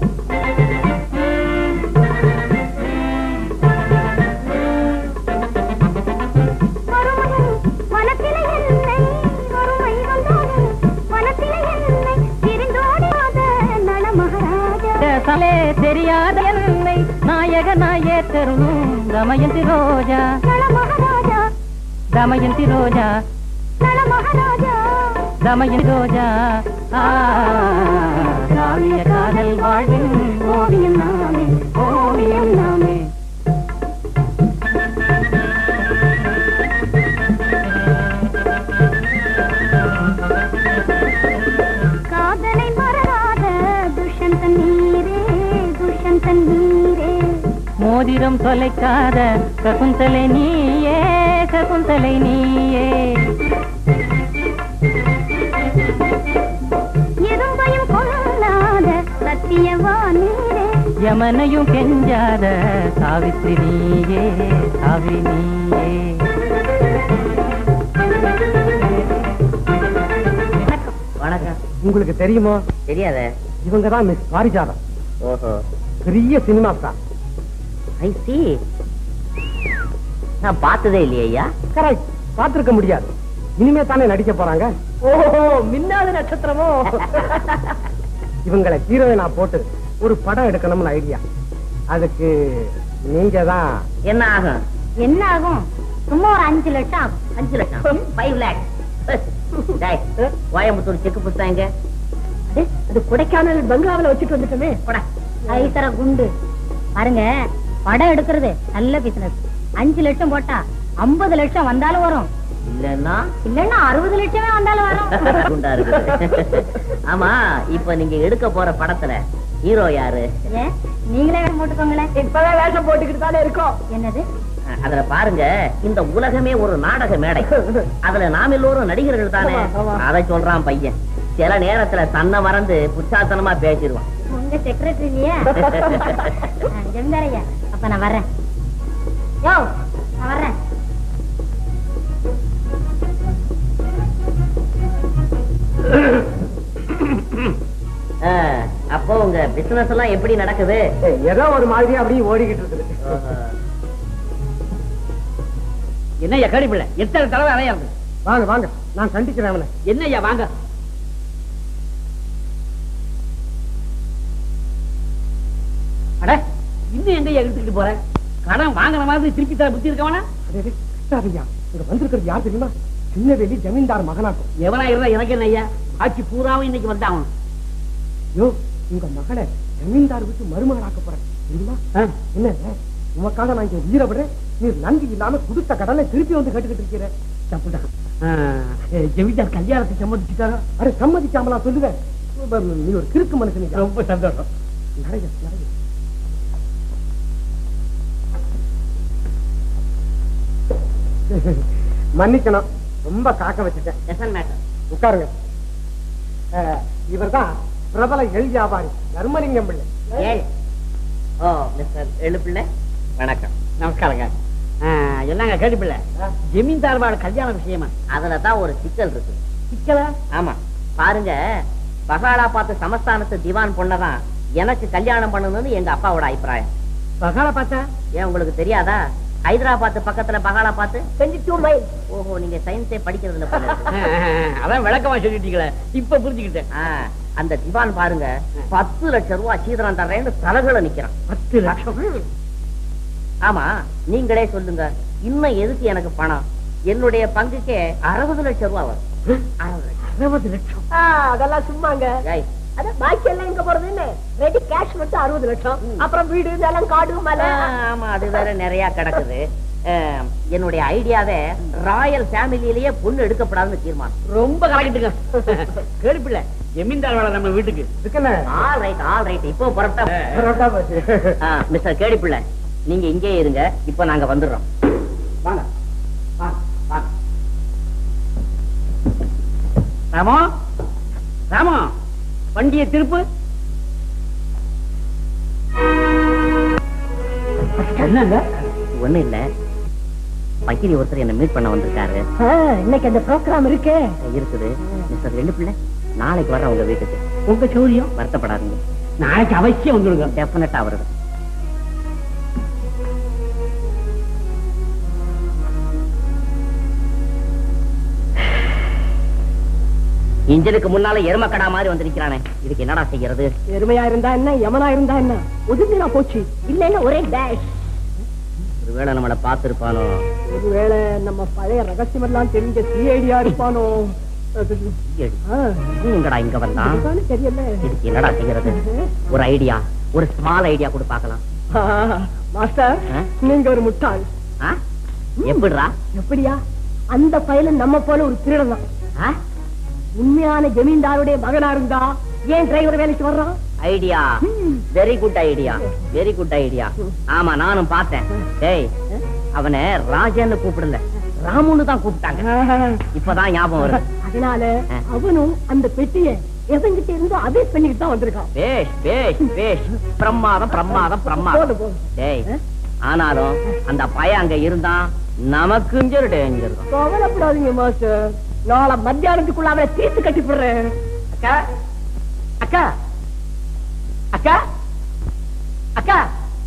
வறுமையும் வனத்திலே என்னை வறுமை வந்தாலும் வனத்திலே என்னை பிரிந்தோடியாத நல மகாராஜா சலே தெரியாத என்னை நாயக நாயே தரும் தமயந்தி ரோஜா நல மகாராஜா தமயந்தி ரோஜா நல மகாராஜா தமயந்தி ரோஜா ஆ, காவிய காதல் வாழ்வின் ஓவியம் நாமே ஓவியம் நாமே காதலை மறவாத துஷந்தன் நீரே துஷந்தன் நீரே மோதிரம் தொலைக்காத சகுந்தலை நீயே சகுந்தலை நீயே எறும்பையும் கொள்ளாத சத்தியவான் நீரே யமனையும் கெஞ்சாத சாவித்ரி நீயே சாவி நீயே வணக்கம் உங்களுக்கு தெரியுமோ தெரியாத இவங்க தான் மிஸ் பாரிஜாதம் ஓஹோ பெரிய சினிமா ஸ்டார் ஐ சி நான் பார்த்ததே இல்லையே ஐயா கரெக்ட் பார்த்திருக்க முடியாது இனிமே தானே நடிக்க போறாங்க ஓஹோ மின்னாத நட்சத்திரமோ இவங்களை ஹீரோயினா போட்டு ஒரு படம் எடுக்கணும்னு ஐடியா அதுக்கு நீங்க தான் என்ன ஆகும் என்ன ஆகும் சும்மா ஒரு அஞ்சு லட்சம் ஆகும் அஞ்சு லட்சம் ஃபைவ் லேக்ஸ் டேய் கோயம்புத்தூர் செக்கு புஸ்தகம் எங்க அது கொடைக்கானல் பங்களாவில வச்சுட்டு வந்துட்டோமே போடா ஐசர குண்டு பாருங்க படம் எடுக்கிறது நல்ல பிசினஸ் அஞ்சு லட்சம் போட்டா ஐம்பது லட்சம் வந்தாலும் வரும் இல்லன்னா இல்லன்னா அறுபது லட்சமே வந்தாலும் வரும் குண்டா இருக்குது ஆமா இப்ப நீங்க எடுக்க போற படத்துல ஹீரோ யாரு ஏன் நீங்களே வேഷം போட்டுக்கோங்களேன் இப்பதான் வேஷம் போட்டுக்கிட்டு தானே இருக்கோம் என்னது அதுல பாருங்க இந்த உலகமே ஒரு நாடக மேடை அதுல நாம் எல்லோரும் நடிகர்கள் தானே அதை சொல்றான் பையன் சில நேரத்துல தன்னை மறந்து புச்சாத்தனமா பேசிடுவான் உங்க செக்ரட்டரி இல்லையா ஜமீன்தாரையா அப்ப நான் வர்றேன் யோ நான் வர்றேன் ஆ, அப்போ உங்க பிசினஸ் எல்லாம் எப்படி நடக்குது ஏதோ ஒரு மாதிரி அப்படியே ஓடிக்கிட்டு இருக்குது என்னய்யா கடி பிள்ளை எத்தனை தடவை அலையாது வாங்க வாங்க நான் கண்டிக்கிறேன் அவனை என்னய்யா வாங்க அட இன்னும் எங்க எடுத்துக்கிட்டு போற கடன் வாங்கின மாதிரி திருப்பி தர புத்தி இருக்கவனா அடே, அடே, கிருஷ்ணாவையா, இங்க வந்திருக்கிறது யார் தெரியுமா சின்னவேலி ஜமீன்தார் மகனாக்கும் எவனா இருந்தா எனக்கு என்ன ஐயா ஆட்சி பூராவும் இன்னைக்கு வந்தாகணும் யோ உங்க மகளை ஜமீன்தார் விட்டு மருமகளாக்க போறேன் தெரியுமா என்ன உமக்காக நான் இங்க உயிரை விடுறேன் நீ நன்றி இல்லாம கொடுத்த கடனை திருப்பி வந்து கேட்டுக்கிட்டு இருக்கிற தப்புதான் ஜெமிதார் கல்யாணத்தை சம்மதிச்சுட்டாரா அरे சம்மதிக்காமலா சொல்லுவேன் நீ ஒரு கிறுக்கு மனுஷன் ரொம்ப சந்தோஷம் நடைய நடைய மன்னிக்கணும் ரொம்ப காக்க வச்சுட்டேன் எசன் மேட்டர் உட்காருங்க இவர் தான் பிரபல எள் வியாபாரி தர்மலிங்கம் பிள்ளை ஏய் ஓ மிஸ்டர் எழுப்பிள்ளை வணக்கம் நமஸ்காரங்க ஆ, என்னங்க கேட்டு பிள்ளை ஜெமீன்தார் வாழ கல்யாண விஷயமா அதுல தான் ஒரு சிக்கல் இருக்கு சிக்கலா ஆமா பாருங்க பகாலா பார்த்து சமஸ்தானத்து திவான் பொண்ணதான் எனக்கு கல்யாணம் பண்ணணும்னு எங்க அப்பாவோட அபிப்பிராயம் பகால பார்த்தா ஏன் உங்களுக்கு தெரியாதா ஹைதராபாத் பக்கத்துல பகாலா பார்த்து டுவெண்ட்டி டூ மைல் ஓஹோ நீங்க சயின்ஸே படிக்கிறது இல்ல போல இருக்கு. அதான் விளக்கமா சொல்லிட்டீங்களே இப்ப புரிஞ்சுக்கிட்டேன் ஆ, அந்த திவான் பாருங்க பத்து லட்சம் ரூபாய் சீதனம் தர்றேன்னு தலைகளை நிக்கிறான் பத்து லட்சம் ஆமா நீங்களே சொல்லுங்க இன்னும் எதுக்கு எனக்கு பணம் என்னுடைய பங்குக்கே அறுபது லட்சம் ரூபாய் வரும் அறுபது லட்சம் அறுபது லட்சம் அதெல்லாம் சும்மாங்க ஏய், அதான் பாக்கி எல்லாம் எங்க போறது என்ன ரெடி கேஷ் மட்டும் அறுபது லட்சம் அப்புறம் வீடு இதெல்லாம் காடு மலை ஆ, ஆமா அது வேற நிறைய கிடக்குது அஹ், என்னுடைய ஐடியாவே ராயல் ஃபேமிலியிலேயே பொண்ணு எடுக்கப்படாதுன்னு தீர்மானம் ரொம்ப கலக்கிட்டுங்க கேடுப்பில்ல ஜமீன்தார் வேலை நம்ம வீட்டுக்கு இருக்குன்னு ஆல் ரைட் ஆல் ரைட் இப்போ புறப்பட்டா பரோட்டா போச்சு. ஆ, மிஸ்டர் கேடிப்பிள்ளை நீங்க இங்கே இருங்க இப்போ நாங்க வந்துடுறோம் வாங்க வாங்க, வாங்க. ராமோ ராமோ வண்டியை திருப்பு என்னங்க ஒண்ணு இல்ல பக்கிரி ஒருத்தர் என்ன மீட் பண்ண வந்திருக்காரு இன்னைக்கு அந்த ப்ரோக்ராம் இருக்கே இருக்குது மிஸ்டர் ரெண்டு பிள்ளை நாளைக்கு வர்றேன் உங்க வீட்டுக்கு உங்க சௌரியம் வருத்தப்படாதீங்க நாளைக்கு அவசியம் வந்துடுங்க டெஃபினட்டா வருது இன்ஜனுக்கு முன்னால எருமக்கடா மாதிரி வந்து நிக்கிறானே இதுக்கு என்னடா செய்யறது எருமையா இருந்தா என்ன யமனா இருந்தா என்ன ஒதுங்கினா போச்சு இல்லைன்னா ஒரே டேஷ் ஒருவேளை நம்மள பார்த்திருப்பானோ ஒருவேளை நம்ம பழைய ரகசியம் எல்லாம் தெரிஞ்ச சிஐடியா இருப்பானோ அது- ஐயடி, ஆ, நீ எங்கடா இங்க வந்தான் இதுதானே தெரியல இதுக்கு என்னடா செய்யறது ஒரு ஐடியா ஒரு ஸ்மால் ஐடியா கூட பார்க்கலாம் ஆ, மாஸ்டர் ஆ? நீங்க ஒரு முட்டாள் ஆ? எப்படிடா எப்படியா அந்த பையல நம்ம போல ஒரு திருடன் தான் ஆ? உண்மையான ஜமீன்தாருடைய மகனா இருந்தா ஏன் டிரைவர் வேலைக்கு வர்றான் idea very good idea very good idea ஆமா நானும் பார்த்தேன் டேய் அவனை ராஜன்னு கூப்பிடல ராமுன்னு தான் கூப்பிட்டாங்க இப்பதான் ஞாபகம் வருது அதனால ஆ. அவனும் அந்த பெட்டிய எவங்கிட்ட இருந்தோ அதே பண்ணிட்டு தான் வந்திருக்கான் பேஷ் பேஷ் பேஷ் பிரமாதம் பிரமாதம் பிரமாதம் போதும், போதும். டேய் ஆனாலும் அந்த பையன் அங்க இருந்தான் நமக்கு இஞ்சர் டேஞ்சர் தான் கவலைப்படாதீங்க மாஸ்டர் நாளை மத்தியானத்துக்குள்ள அவரை தீர்த்து கட்டி போடுறேன் அக்கா அக்கா அக்கா அக்கா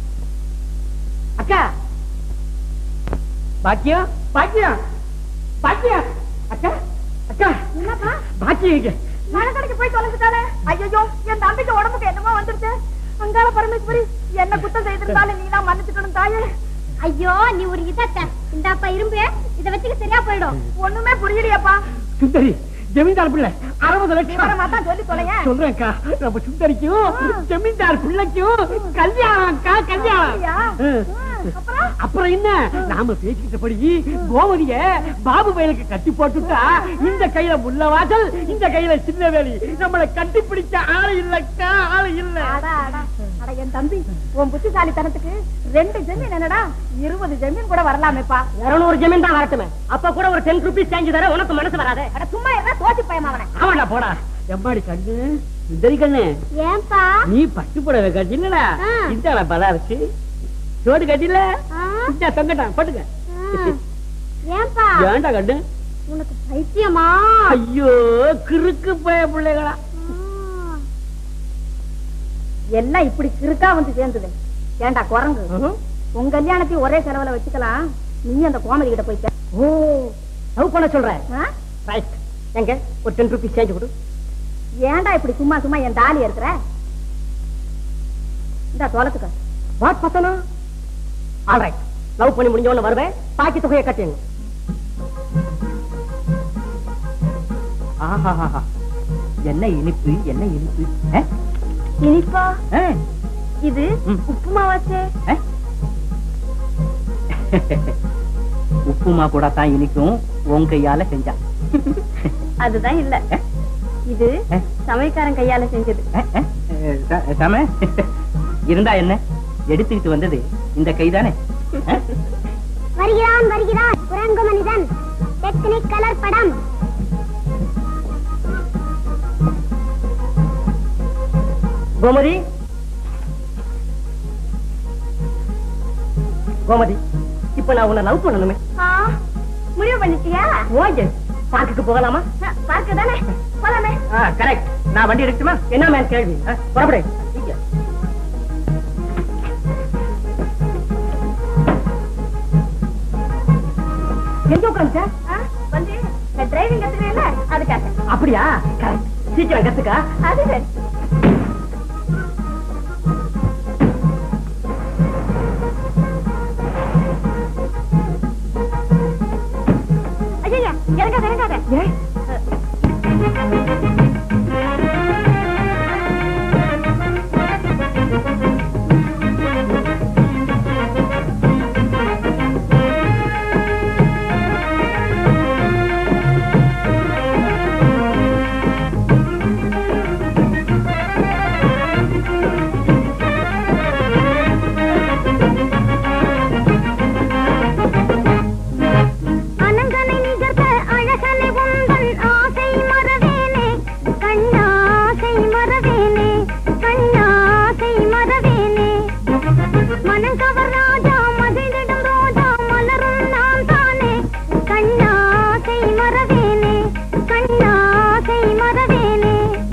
அக்கா பாக்கியம் பாக்கியம் பாக்கியம் அக்கா அக்கா என்னப்பா பாக்கியம் இங்க. மரக்கடைக்கு போய் தொலைஞ்சிட்டானே ஐயோ என் தம்பிக்கு உடம்புக்கு என்னமோ வந்துருச்சு அங்கால பரமேஸ்வரி என்ன குத்தம் செய்திருந்தாலும் நீ தான் மன்னிச்சுக்கணும் தாயே ஐயோ நீ ஒரு இதத்த இந்தாப்பா இரும்பு இத வச்சுக்க சரியா போயிடும் ஒண்ணுமே புரியலையாப்பா சுந்தரி ஜமீன்தார் பிள்ளை அறுபது லட்சம் விவரமா தான் சொல்லி தொலைங்க சொல்றேன்க்கா நம்ம சுந்தரிக்கும் ஜமீன்தார் பிள்ளைக்கும் கல்யாணம் அக்கா கல்யாணம் அப்படியா? ம். ம், அப்புறம் அப்புறம் என்ன நாம பேசிக்கிட்டபடி கோமதிய பாபு வயலுக்கு கட்டி போட்டுட்டா இந்த கையில முள்ளவாசல் இந்த கையில சின்ன வேலி நம்மள கட்டி பிடிச்ச ஆளு இல்லக்கா ஆளு இல்ல அடா, அடா. அட, என் தம்பி உன் புத்திசாலித்தனத்துக்கு ரெண்டு ஜமீன் என்னடா இருபது ஜமீன் கூட வரலாமேப்பா இருநூறு ஜமீன் தான் வரட்டுமே அப்ப கூட ஒரு டென் ருபீஸ் சேஞ்சு தர உனக்கு மனசு வராதே அட சும்மா இருந்தா தோச்சு பயம் அவனை ஆமாடா போடா எம்மாடி கண்ணு சுந்தரி கண்ணு ஏன்பா நீ பட்டு புடவை கட்டினடா ஆ. இந்த பலா இருக்கு சோடு கட்டில இந்த தொங்கட்டான் பட்டுக்க ஏன்பா ஏன்டா கண்ணு உனக்கு பைத்தியமா ஐயோ கிறுக்கு பய பிள்ளைகளா எல்லாம் இப்படி கிறுக்கா வந்து சேர்ந்தது ஏண்டா குரங்கு உன் கல்யாணத்தையும் ஒரே செலவுல வச்சுக்கலாம் நீ அந்த கோமதி கிட்ட போய்க்க ஓ லவ் பண்ண சொல்றேன் ஆ? ரைட் எங்க ஒரு டென் ருபீஸ் சேஞ்ச் கொடு ஏன்டா இப்படி சும்மா சும்மா என் தாலி இருக்கிற இந்த தோலத்துக்க வாட் பத்தனா ஆல் ரைட் லவ் பண்ணி முடிஞ்ச உடனே வருவேன் பாக்கி தொகையை கட்டிங்க ஆஹாஹாஹா. என்ன இனிப்பு என்ன இனிப்பு ஆ? இனிப்பா ஆ? இது ம். உப்புமா வச்சே ஆ? உப்புமா கூட தான் இனிக்கும் உன் கையால செஞ்சா அதுதான் இல்ல இது ஆ? சமையல்காரன் கையால செஞ்சது ஆ, ஆ, ச- சம இருந்தா என்ன எடுத்துக்கிட்டு வந்தது இந்த கைதானே ஆ? வருகிறான் வருகிறான் குரங்கு மனிதன் டெக்னிக் கலர் படம் கோமதி கோமதி இப்ப நான் உன்னை லவ் பண்ணணுமே முடிவு பண்ணிட்டியா ஓகே பார்க்குக்கு போகலாமா பார்க்க தானே போலாமே கரெக்ட் நான் வண்டி எடுத்துமா என்ன மேன் கேள்வி ஆ, புறப்படு சீக்கிரம். எங்க உட்காந்து ஆ, வந்து டிரைவிங் கத்துக்கிறேன்ல அதுக்காக அப்படியா கரெக்ட் சீக்கிரம் கத்துக்கா அது சரி ஐயா இறங்காத இறங்காத ஏன் மனங்கவர் ராஜா மகிழ்ந்திடும் ரோஜா மலரும் நான் தானே கண்ணாசை மறவேனே கண்ணாசை மறவேனே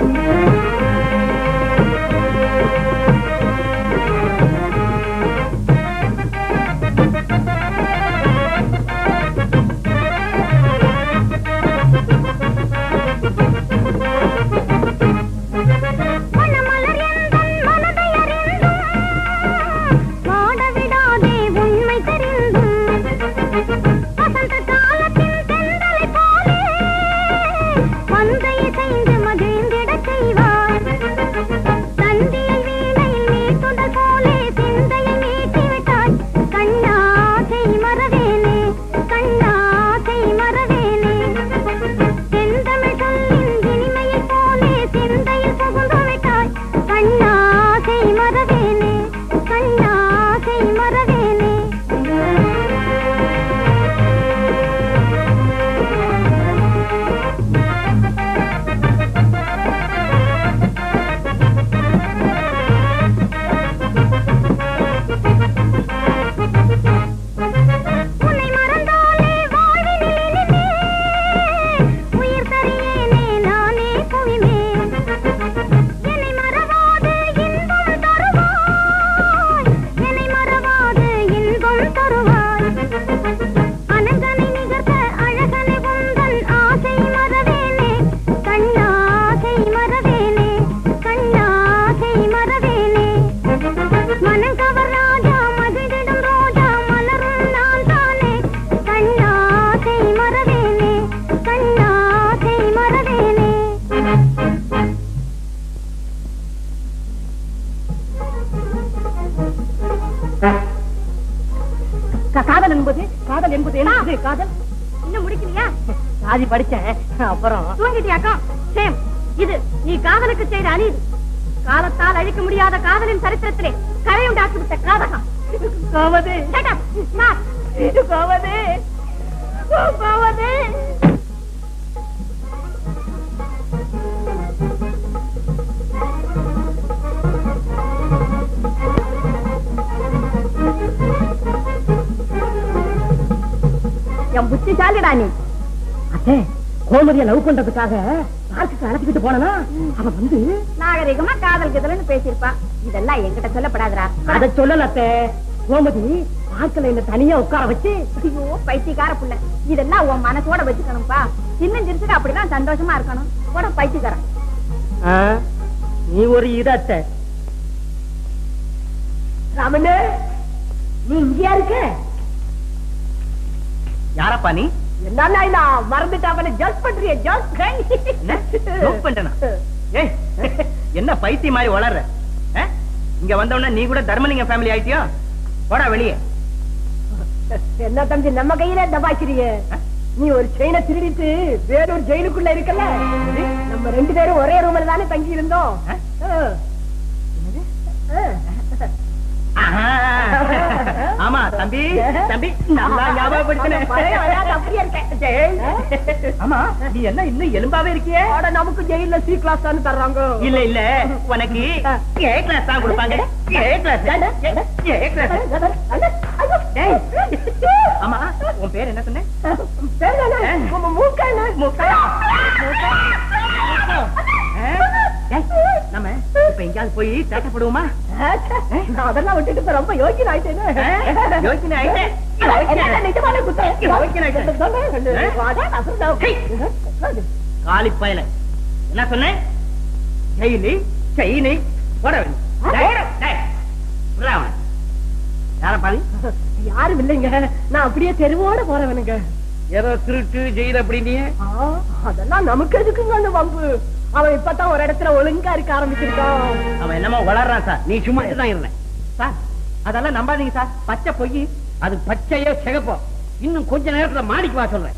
மணமலர் எந்தன் மனதை அறிந்தும் வாட விடாதே உண்மை தெரிந்தும் வசந்த காலத்தின் தென்றலை போலே வந்து இசைந்து மகிழ்ந்திடச் செய்வார் தந்தியை வீணையில் மீட்டுதல் போலே சிந்தையை மீட்டிவிட்டாய் கண்ணாசை மறவேனே கண்ணாசை மறவேனே செந்தமிழ் சொல்லின் இனிமையைப் போலே சிந்தையில் புகுந்து விட்டாய் கண்ணாசை மறவேனே கண்ணாசை மறவேனே உன்னை மறந்தாலே வாழ்வினில் இனிமே உயிர் தரியேனே நானே புவிமே என்னை மறவாது இன்பம் தருவாய் என்னை மறவாது இன்பம் தருவாய் அனங்கனை நிகர்த்த அழகனை உந்தன் ஆசை மறவேனே கண்ணாசை மறவேனே கண்ணாசை மறவேனே மனங்கவர் ராஜா மகிழ்ந்திடும் ரோஜா மலரும் நான் தானே கண்ணாசை மறவேனே கண்ணாசை மறவேனே காதல் என்பது காதல் என்பது என்ன காதல் இன்னும் முடிக்கலையா சாதி படிச்சேன் அப்புறம் தூங்கிட்டியாக்கா சேம் இது நீ காதலுக்கு செய்த அநீதி காலத்தால் அழிக்க முடியாத காதலின் சரித்திரத்திலே கரையுண்டாக்கி விட்ட காதகம் கோவதே Shut up, smart. கோவதே போவதே என் புத்திசாலிடா நீ அத்தே கோமதிய லவ் பண்றதுக்காக பார்க்குக்கு அழைச்சிக்கிட்டு போனா அவன் வந்து நாகரிகமா காதல் கிதல்னு பேசியிருப்பா இதெல்லாம் என்கிட்ட சொல்லப்படாதுடா அத சொல்லல அத்தே கோமதி பார்க்கல என்ன தனியா உட்கார வச்சு ஐயோ பைத்தியக்கார புள்ள இதெல்லாம் உன் மனசோட வச்சுக்கணும்பா சின்ன சிரிச்சுட்டு அப்படிதான் சந்தோஷமா இருக்கணும் போட பைத்தியக்காரன் நீ ஒரு இது அத்தை ராமண்ணே நீ இங்கேயா இருக்க யாரப்பா நீ என்னன்னா நான் மறந்துட்டாவன ஜஸ்ட் பண்றிய ஜஸ்ட் என்ன joke பண்றேனா? ஏய் என்ன பைத்திய மாதிரி வளர்ற ஆ? இங்க வந்த உடனே நீ கூட தர்மலிங்க ஃபேமிலி ஆயிட்டியா போடா வெளியே என்ன தம்பி நம்ம கையில தபாக்கிறிய நீ ஒரு செயினை திருடிட்டு வேறொரு ஜெயிலுக்குள்ள இருக்கல நம்ம ரெண்டு பேரும் ஒரே ரூம்ல தானே தங்கி இருந்தோம் ஆ. ஆ. ஆஹா. ஆமா தம்பி தம்பி நல்லா ஞாபகப்படுத்தினேன் பழைய விளையாட்டு அப்படியே இருக்கேன். ஆமா நீ என்ன இன்னும் எலும்பாவே இருக்கியே அட, நமக்கு ஜெயில சி கிளாஸ் தானே தர்றாங்க இல்ல இல்ல உனக்கு ஏ கிளாஸ் தான் கொடுப்பாங்க ஏ கிளாஸ் ஏ கிளாஸ் டேய். ஆமா உன் பேர் என்ன சொன்ன முக்கா. ஆ? டேய், நம்ம இப்ப எங்கேயாவது போய் தேட்டப்படுவோமா அதெல்லாம் விட்டுட்டு இப்ப ரொம்ப யோக்கியம் ஆயிட்டேன்னு யோக்கியன் ஆயிட்டேன். என்ன நிஜமான குத்தம்? யோக்கியன் ஆயிட்டேன். சொல்லு. வாடா, நான் சொல்றேன். காலி பயல என்ன சொன்னேன் ஜெயிலி செயினி போட யாரப்பா நீ யாரும் இல்லைங்க நான் அப்படியே தெருவோட போறவனுங்க ஏதோ திருட்டு ஜெயில் அப்படின்னு ஆ, அதெல்லாம் நமக்கு எதுக்குங்க அந்த வம்பு அவன் இப்பதான் ஒரு இடத்துல ஒழுங்கா இருக்க ஆரம்பிச்சிருக்கான் அவன் என்னமோ வளர்றான் சார் நீ சும்மா தான் இருந்தேன் சார் அதெல்லாம் நம்பாதீங்க சார் பச்சை பொய் அது பச்சையோ சிகப்போ இன்னும் கொஞ்ச நேரத்துல மாடிக்கு வா சொல்றேன்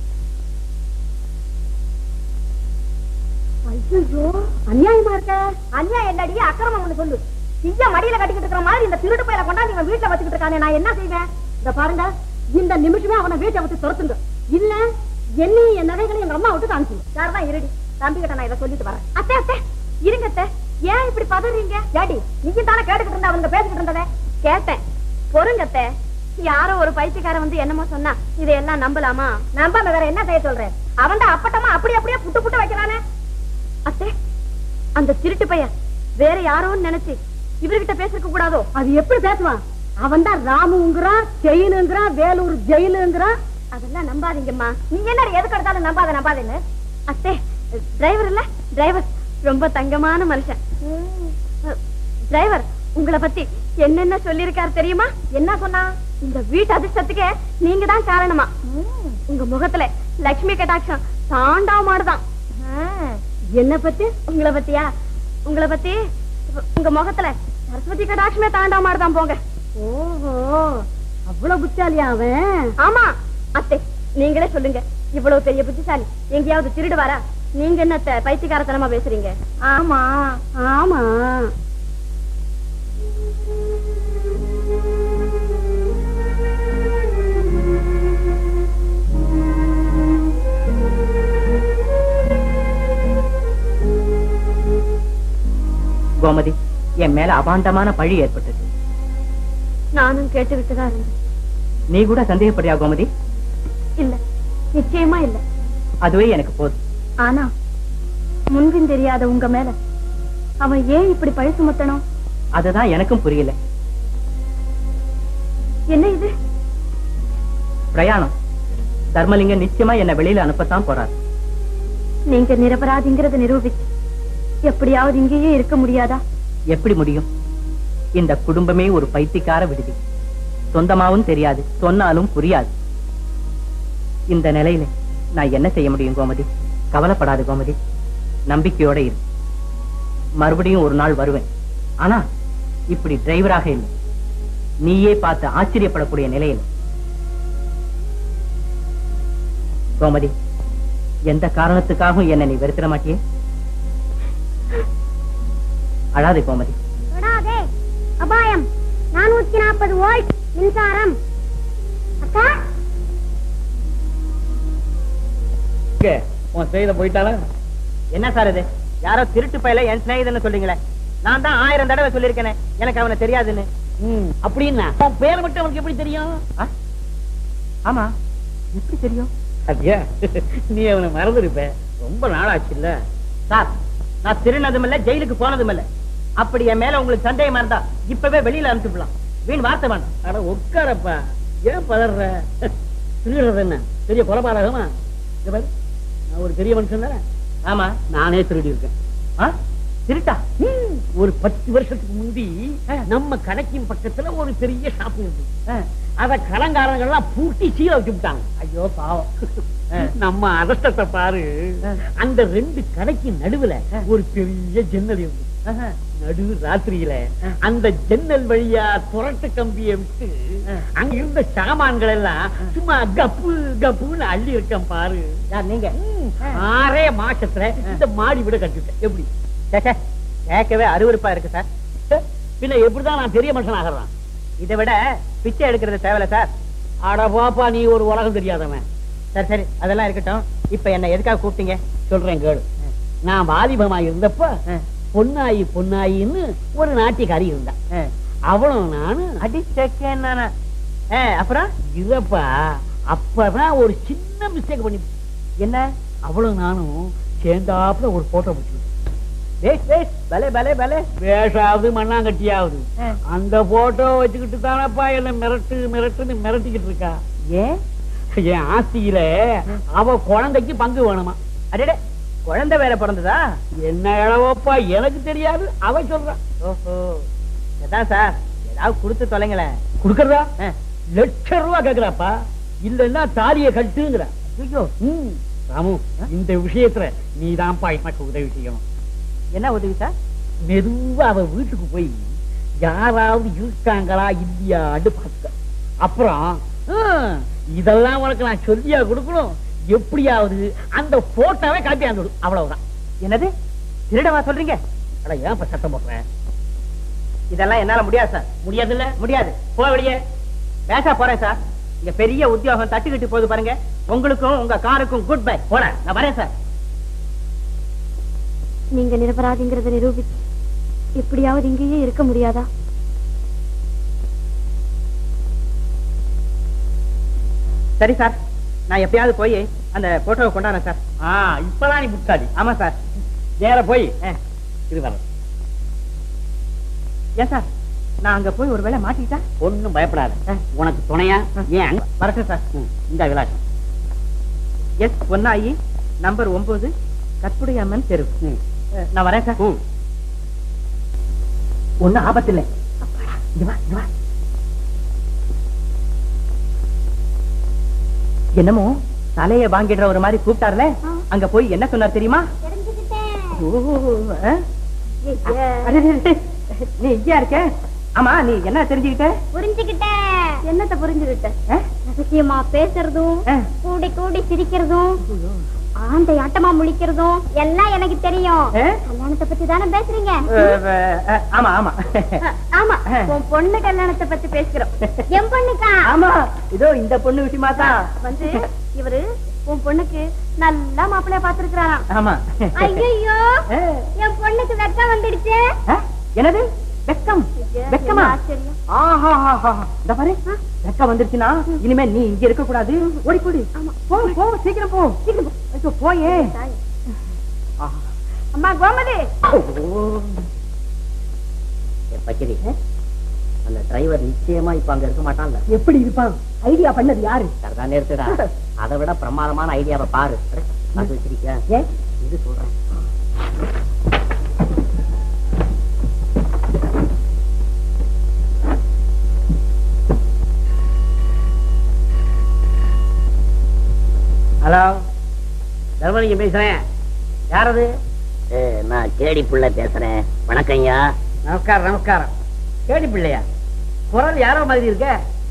ஐயோ அநியாயமா இருக்க அநியாயம் என்னடி அக்கிரமம்னு சொல்லு தீய மடியில கட்டிக்கிட்டு இருக்கிற மாதிரி இந்த திருட்டு பையில கொண்டாந்து இவன் வீட்டுல வச்சுக்கிட்டு இருக்கானே நான் என்ன செய்வேன் இந்த பாருங்க இந்த நிமிஷமே அவனை வீட்டை விட்டு துரத்துங்க இல்ல என்னையும் என் நகைகளையும் எங்க அம்மா விட்டு காமிச்சுங்க யாரதான் இருடி தம்பி கிட்ட நான் இதை சொல்லிட்டு வரேன் அத்தை அத்தை இருங்க அத்தை ஏன் இப்படி பதறீங்க ஏடி நீங்க தானே கேட்டுக்கிட்டு இருந்த அவங்க பேசிக்கிட்டு இருந்ததை கேட்டேன் பொறுங்கத்த யாரோ ஒரு பைத்தியக்காரன் வந்து என்னமோ சொன்னா இதையெல்லாம் நம்பலாமா நம்பாம வேற என்ன செய்ய சொல்றேன் அவன் அப்பட்டமா அப்படி அப்படியே புட்டு புட்டு வைக்கிறானே அத்தே அந்த திருட்டு பையன் வேற யாரோன்னு நினைச்சு இவர்கிட்ட பேசிருக்க கூடாதோ அது எப்படி பேசுவான் அவன் தான் ராமுங்கிறான் செயினுங்கிறான் வேலூர் ஜெயிலுங்கிறான் அதெல்லாம் நம்பாதீங்கம்மா நீ என்ன எதுக்கு எடுத்தாலும் நம்பாத நம்பாதேன்னு அத்தே டிரைவர் இல்ல டிரைவர் ரொம்ப தங்கமான மனுஷன் டிரைவர் உங்களை பத்தி என்னென்ன சொல்லிருக்காரு தெரியுமா என்ன சொன்னா இந்த வீட்டு அதிர்ஷ்டத்துக்கே நீங்க தான் காரணமா உங்க முகத்துல லட்சுமி கட்டாட்சம் தாண்டாவ மாடுதான் என்ன பத்தி உங்களை பத்தியா உங்களை பத்தி உங்க முகத்துல சரஸ்வதி கடாட்சமே தாண்டாவ மாடுதான் போங்க ஓஹோ அவ்வளவு புத்தாலியா அவன் ஆமா அத்தை நீங்களே சொல்லுங்க இவ்வளவு பெரிய புத்திசாலி எங்கேயாவது திருடு வரா நீங்க என்ன அத்தை, பைத்தியக்காரத்தனமா பேசுறீங்க ஆமா ஆமா கோமதி என் மேல அபாண்டமான பழி ஏற்பட்டது நானும் கேட்டுக்கிட்டு தான் இருந்தேன் நீ கூட சந்தேகப்படுறியா கோமதி இல்ல நிச்சயமா இல்ல அதுவே எனக்கு போதும் ஆனா முன்பின் தெரியாத உங்க மேல அவன் ஏன் இப்படி பழி சுமத்தணும் அதுதான் எனக்கும் புரியல என்ன இது பிரயாணம் தர்மலிங்கம் நிச்சயமா என்ன வெளியில அனுப்பத்தான் போறார் நீங்க நிரபராதிங்கிறத நிரூபிச்சு எப்படியாவது இங்கேயே இருக்க முடியாதா எப்படி முடியும் இந்த குடும்பமே ஒரு பைத்தியக்கார விடுதி சொந்தமாவும் தெரியாது சொன்னாலும் புரியாது இந்த நிலையில நான் என்ன செய்ய முடியும் கோமதி கவலைப்படாது கோமதி நம்பிக்கையோட இரு மறுபடியும் ஒரு நாள் வருவேன் ஆனா இப்படி டிரைவராக இல்லை நீயே பார்த்து ஆச்சரியப்படக்கூடிய நிலையில கோமதி எந்த காரணத்துக்காகவும் என்ன நீ வெறுத்திட மாட்டியே அழாதே கோமதி தொடாதே அபாயம் நானூத்தி நாற்பது வோல்ட் மின்சாரம் அக்கா உன் செய்த போயிட்டாளா என்ன சார் இது யாரோ திருட்டு பையல என் சிநேகிதன்னு சொல்றீங்களே நான் தான் ஆயிரம் தடவை சொல்லியிருக்கேனே எனக்கு அவனை தெரியாதுன்னு அப்படின்னா உன் பேரை மட்டும் அவனுக்கு எப்படி தெரியும் ஆ? ஆமா எப்படி தெரியும் அப்படியா நீ அவனை மறந்துருப்ப ரொம்ப நாளாச்சு இல்ல சார் நான் திருநதும் இல்ல ஜெயிலுக்கு போனதும் இல்ல அப்படி என் மேல உங்களுக்கு சந்தேகமா இருந்தா இப்பவே வெளியில அனுப்பிச்சுடலாம் வீண் வார்த்தை வேண்டாம் அட உட்காரப்பா ஏன் பதற திருடுறது என்ன பெரிய கொலபாரகமா இங்க பாரு, நான் ஒரு பெரிய மனுஷன் தானே ஆமா நானே திருடி இருக்கேன் ஆ? திருட்டா ம், ஒரு பத்து வருஷத்துக்கு முந்தி நம்ம கடைக்கும் பக்கத்துல ஒரு பெரிய ஷாப் இருக்கு ஆ. அத கலங்காரங்கள்லாம் பூட்டி சீல வச்சு விட்டாங்க ஐயோ பாவம் நம்ம அதிர்ஷ்டத்தை பாரு அந்த ரெண்டு கடைக்கு நடுவுல ஒரு பெரிய ஜன்னல் இருக்கு ஆஹா. நடு ராத்திரியில அந்த ஜன்னல் வழியா புரட்டு கம்பியை விட்டு அங்க இருந்த சாமான்கள் எல்லாம் சும்மா கப்பு கப்புன்னு அள்ளி இருக்கேன் பாரு யார் நீங்க ஆறே மாசத்துல இந்த மாடி விட கட்டிட்டேன் எப்படி சே, சே, கேட்கவே அருவருப்பா இருக்கு சார் பின்ன எப்படிதான் நான் பெரிய மனுஷன் ஆகிறேன் இதை விட பிச்சை எடுக்கிறது தேவையில்ல சார் அட பாப்பா நீ ஒரு உலகம் தெரியாதவன் சரி சரி அதெல்லாம் இருக்கட்டும் இப்ப என்ன எதுக்காக கூப்பிட்டீங்க சொல்றேன் கேளு நான் வாலிபமா இருந்தப்ப ஆ. பொன்னாயி பொன்னாயின்னு ஒரு நாட்டியக்காரி இருந்தா ஆ. அவளும் நானு அடிச்சக்கேன் நானா ஆ, அப்புறம் இதப்பா அப்பதான் ஒரு சின்ன மிஸ்டேக் பண்ணி என்ன அவளும் நானும் சேர்ந்தாப்புல ஒரு போட்டோ பிடிச்சிருக்கோம் வேஸ் வேஸ் பலே பலே பலே வேஷாவது மண்ணாங்கட்டியாவது ஆ. அந்த போட்டோ வச்சுக்கிட்டு தானப்பா என்ன மிரட்டு மிரட்டுன்னு மிரட்டிக்கிட்டு இருக்கா ஏன் என் ஆஸ்தியில அவ குழந்தைக்கு பங்கு வேணுமா அடடே குழந்தை வேற பிறந்ததா என்ன இளவப்பா எனக்கு தெரியாது அவ சொல்றா ஓஹோ அதான் சார் ஏதாவது கொடுத்து தொலைங்களேன் குடுக்கறதா ஆ. லட்சம் ரூபா கேக்குறாப்பா இல்லன்னா தாலிய கட்டுங்கிற ஐயோ ம். ராமு இந்த விஷயத்துல நீதான்ப்பா எனக்கு உதவி செய்யணும் என்ன உதவி சார் மெதுவா அவ வீட்டுக்கு போய் யாராவது இருக்காங்களா இல்லையான்னு பார்த்த அப்புறம் ஆ, இதெல்லாம் உனக்கு நான் சொல்லியா கொடுக்கணும் எப்படியாவது அந்த போட்டோவை காப்பி அந்த அவ்வளவுதான் என்னது திருடவா சொல்றீங்க அட ஏன் இப்ப சத்தம் போடுறேன் இதெல்லாம் என்னால முடியாது சார் முடியாதுல்ல முடியாது போ வெளியே பேச போறேன் சார் இங்க பெரிய உத்தியோகம் தட்டுக்கிட்டு போகுது பாருங்க உங்களுக்கும் உங்க காருக்கும் குட் பை போறேன் நான் வரேன் சார் நீங்க நிரபராதிங்கிறத நிரூபிச்சு எப்படியாவது இங்கேயே இருக்க முடியாதா சரி சார் நான் எப்பயாவது போய் அந்த போட்டோவை கொண்டாடுறேன் சார் ஆ இப்பதான் நீ புத்தாடி ஆமா சார் நேர போய் ஆ. இது வர ஏன் சார் நான் அங்க போய் ஒருவேளை மாட்டிக்கிட்டா ஒண்ணும் பயப்படாத உனக்கு துணையா ஏன் அங்க- வரட்டும் சார் ம், இந்த விலாசம் எஸ் பொன்னாயி நம்பர் ஒன்பது கற்புடைய அம்மன் தெரு ம். அஹ், நான் வரேன் சார் ம். ஒண்ணும் ஆபத்து இல்லை இங்க வா, இங்க வா. என்னமோ தலைய வாங்கிடுற ஒரு மாதிரி கூப்பிட்டார்ல அங்க போய் என்ன சொன்னார் தெரியுமா ஓ, ஆ? அடே, அடே, அடே. நீ இங்கேயா இருக்க ஆமா நீ என்ன தெரிஞ்சுக்கிட்ட புரிஞ்சுக்கிட்டேன் என்னத்த புரிஞ்சுக்கிட்ட ஆ? ரகசியமா பேசுறதும் ஆ. கூடி கூடி சிரிக்கிறதும் ஆந்தை ஆட்டமா முழிக்கிறதும் எல்லாம் எனக்கு தெரியும் ஆ? கல்யாணத்தை பத்தி தானே பேசுறீங்க அஹ், அஹ், ஆமா ஆமா அ, ஆமா உன் பொண்ணு கல்யாணத்தை பத்தி பேசுகிறோம் என் பொண்ணுக்கா ஆமா இதோ இந்த பொண்ணு விஷயமா தான் வந்து இவரு உன் பொண்ணுக்கு நல்லா மாப்பிள்ளைய பாத்துருக்காராம் ஆமா ஐயோ அஹ், என் பொண்ணுக்கு வெக்கம் வந்துடுச்சு அஹ், என்னது வெக்கம் வெக்கமா என்ன ஆச்சரியம். ஆஹா இந்த பாரு வெக்கம் வந்துருச்சுன்னா இனிமே நீ இங்க இருக்க கூடாது ஓடி போடு போ போ சீக்கிரம் போ சீக்கிரம் போ. ஐயோ, போயே ஆஹா. அம்மா கோமதி பச்சரி அந்த டிரைவர் நிச்சயமா இப்ப அங்க இருக்க மாட்டான்ல எப்படி இருப்பான் ஐடியா பண்ணது யாரு சரிதான் நிறுத்துடா அதை விட பிரமாதமான ஐடியாவை பாரு அட, பார்த்து வச்சிருக்க ஏன் இது சொல்றேன் ஹலோ தர்மலிங்கம் பேசுறேன் யார் அது நான் கேடி புள்ள பேசுறேன் வணக்கம் ஐயா நமஸ்காரம் நமஸ்காரம் கேடி பிள்ளையா குரல் யாரோ மாதிரி இருக்க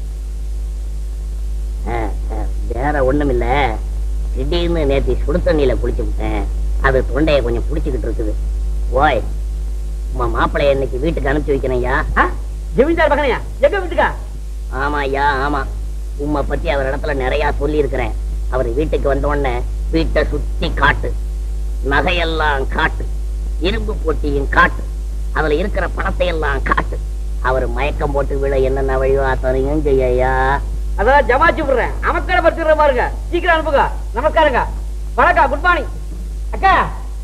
அஹ், அஹ், வேற ஒண்ணும் இல்ல திடீர்னு நேத்து சுடு தண்ணியில குளிச்சு விட்டேன் அது தொண்டையை கொஞ்சம் புடிச்சுக்கிட்டு இருக்குது ஓய் உமா மாப்பிள்ளைய இன்னைக்கு வீட்டுக்கு அனுப்பிச்சு வைக்கிறேன் ஐயா ஆ? ஜமீன்தார் பக்கனையா எங்க வீட்டுக்கா ஆமா ஐயா ஆமா உம்மை பத்தி அவர் இடத்துல நிறைய சொல்லி இருக்கிறேன் அவர் வீட்டுக்கு வந்த உடனே வீட்டை சுத்தி காட்டு நகையெல்லாம் காட்டு இரும்பு போட்டியும் காட்டு அதுல இருக்கிற பணத்தை எல்லாம் காட்டு அவர் மயக்கம் போட்டு விழ என்னென்ன வழிவா தரீங்க ஐயா அதான் ஜமாச்சு விடுறேன் நமஸ்கார படுத்துற பாருங்க சீக்கிரம் அனுப்புங்க நமஸ்காரங்க வணக்கம் குட் மார்னிங் அக்கா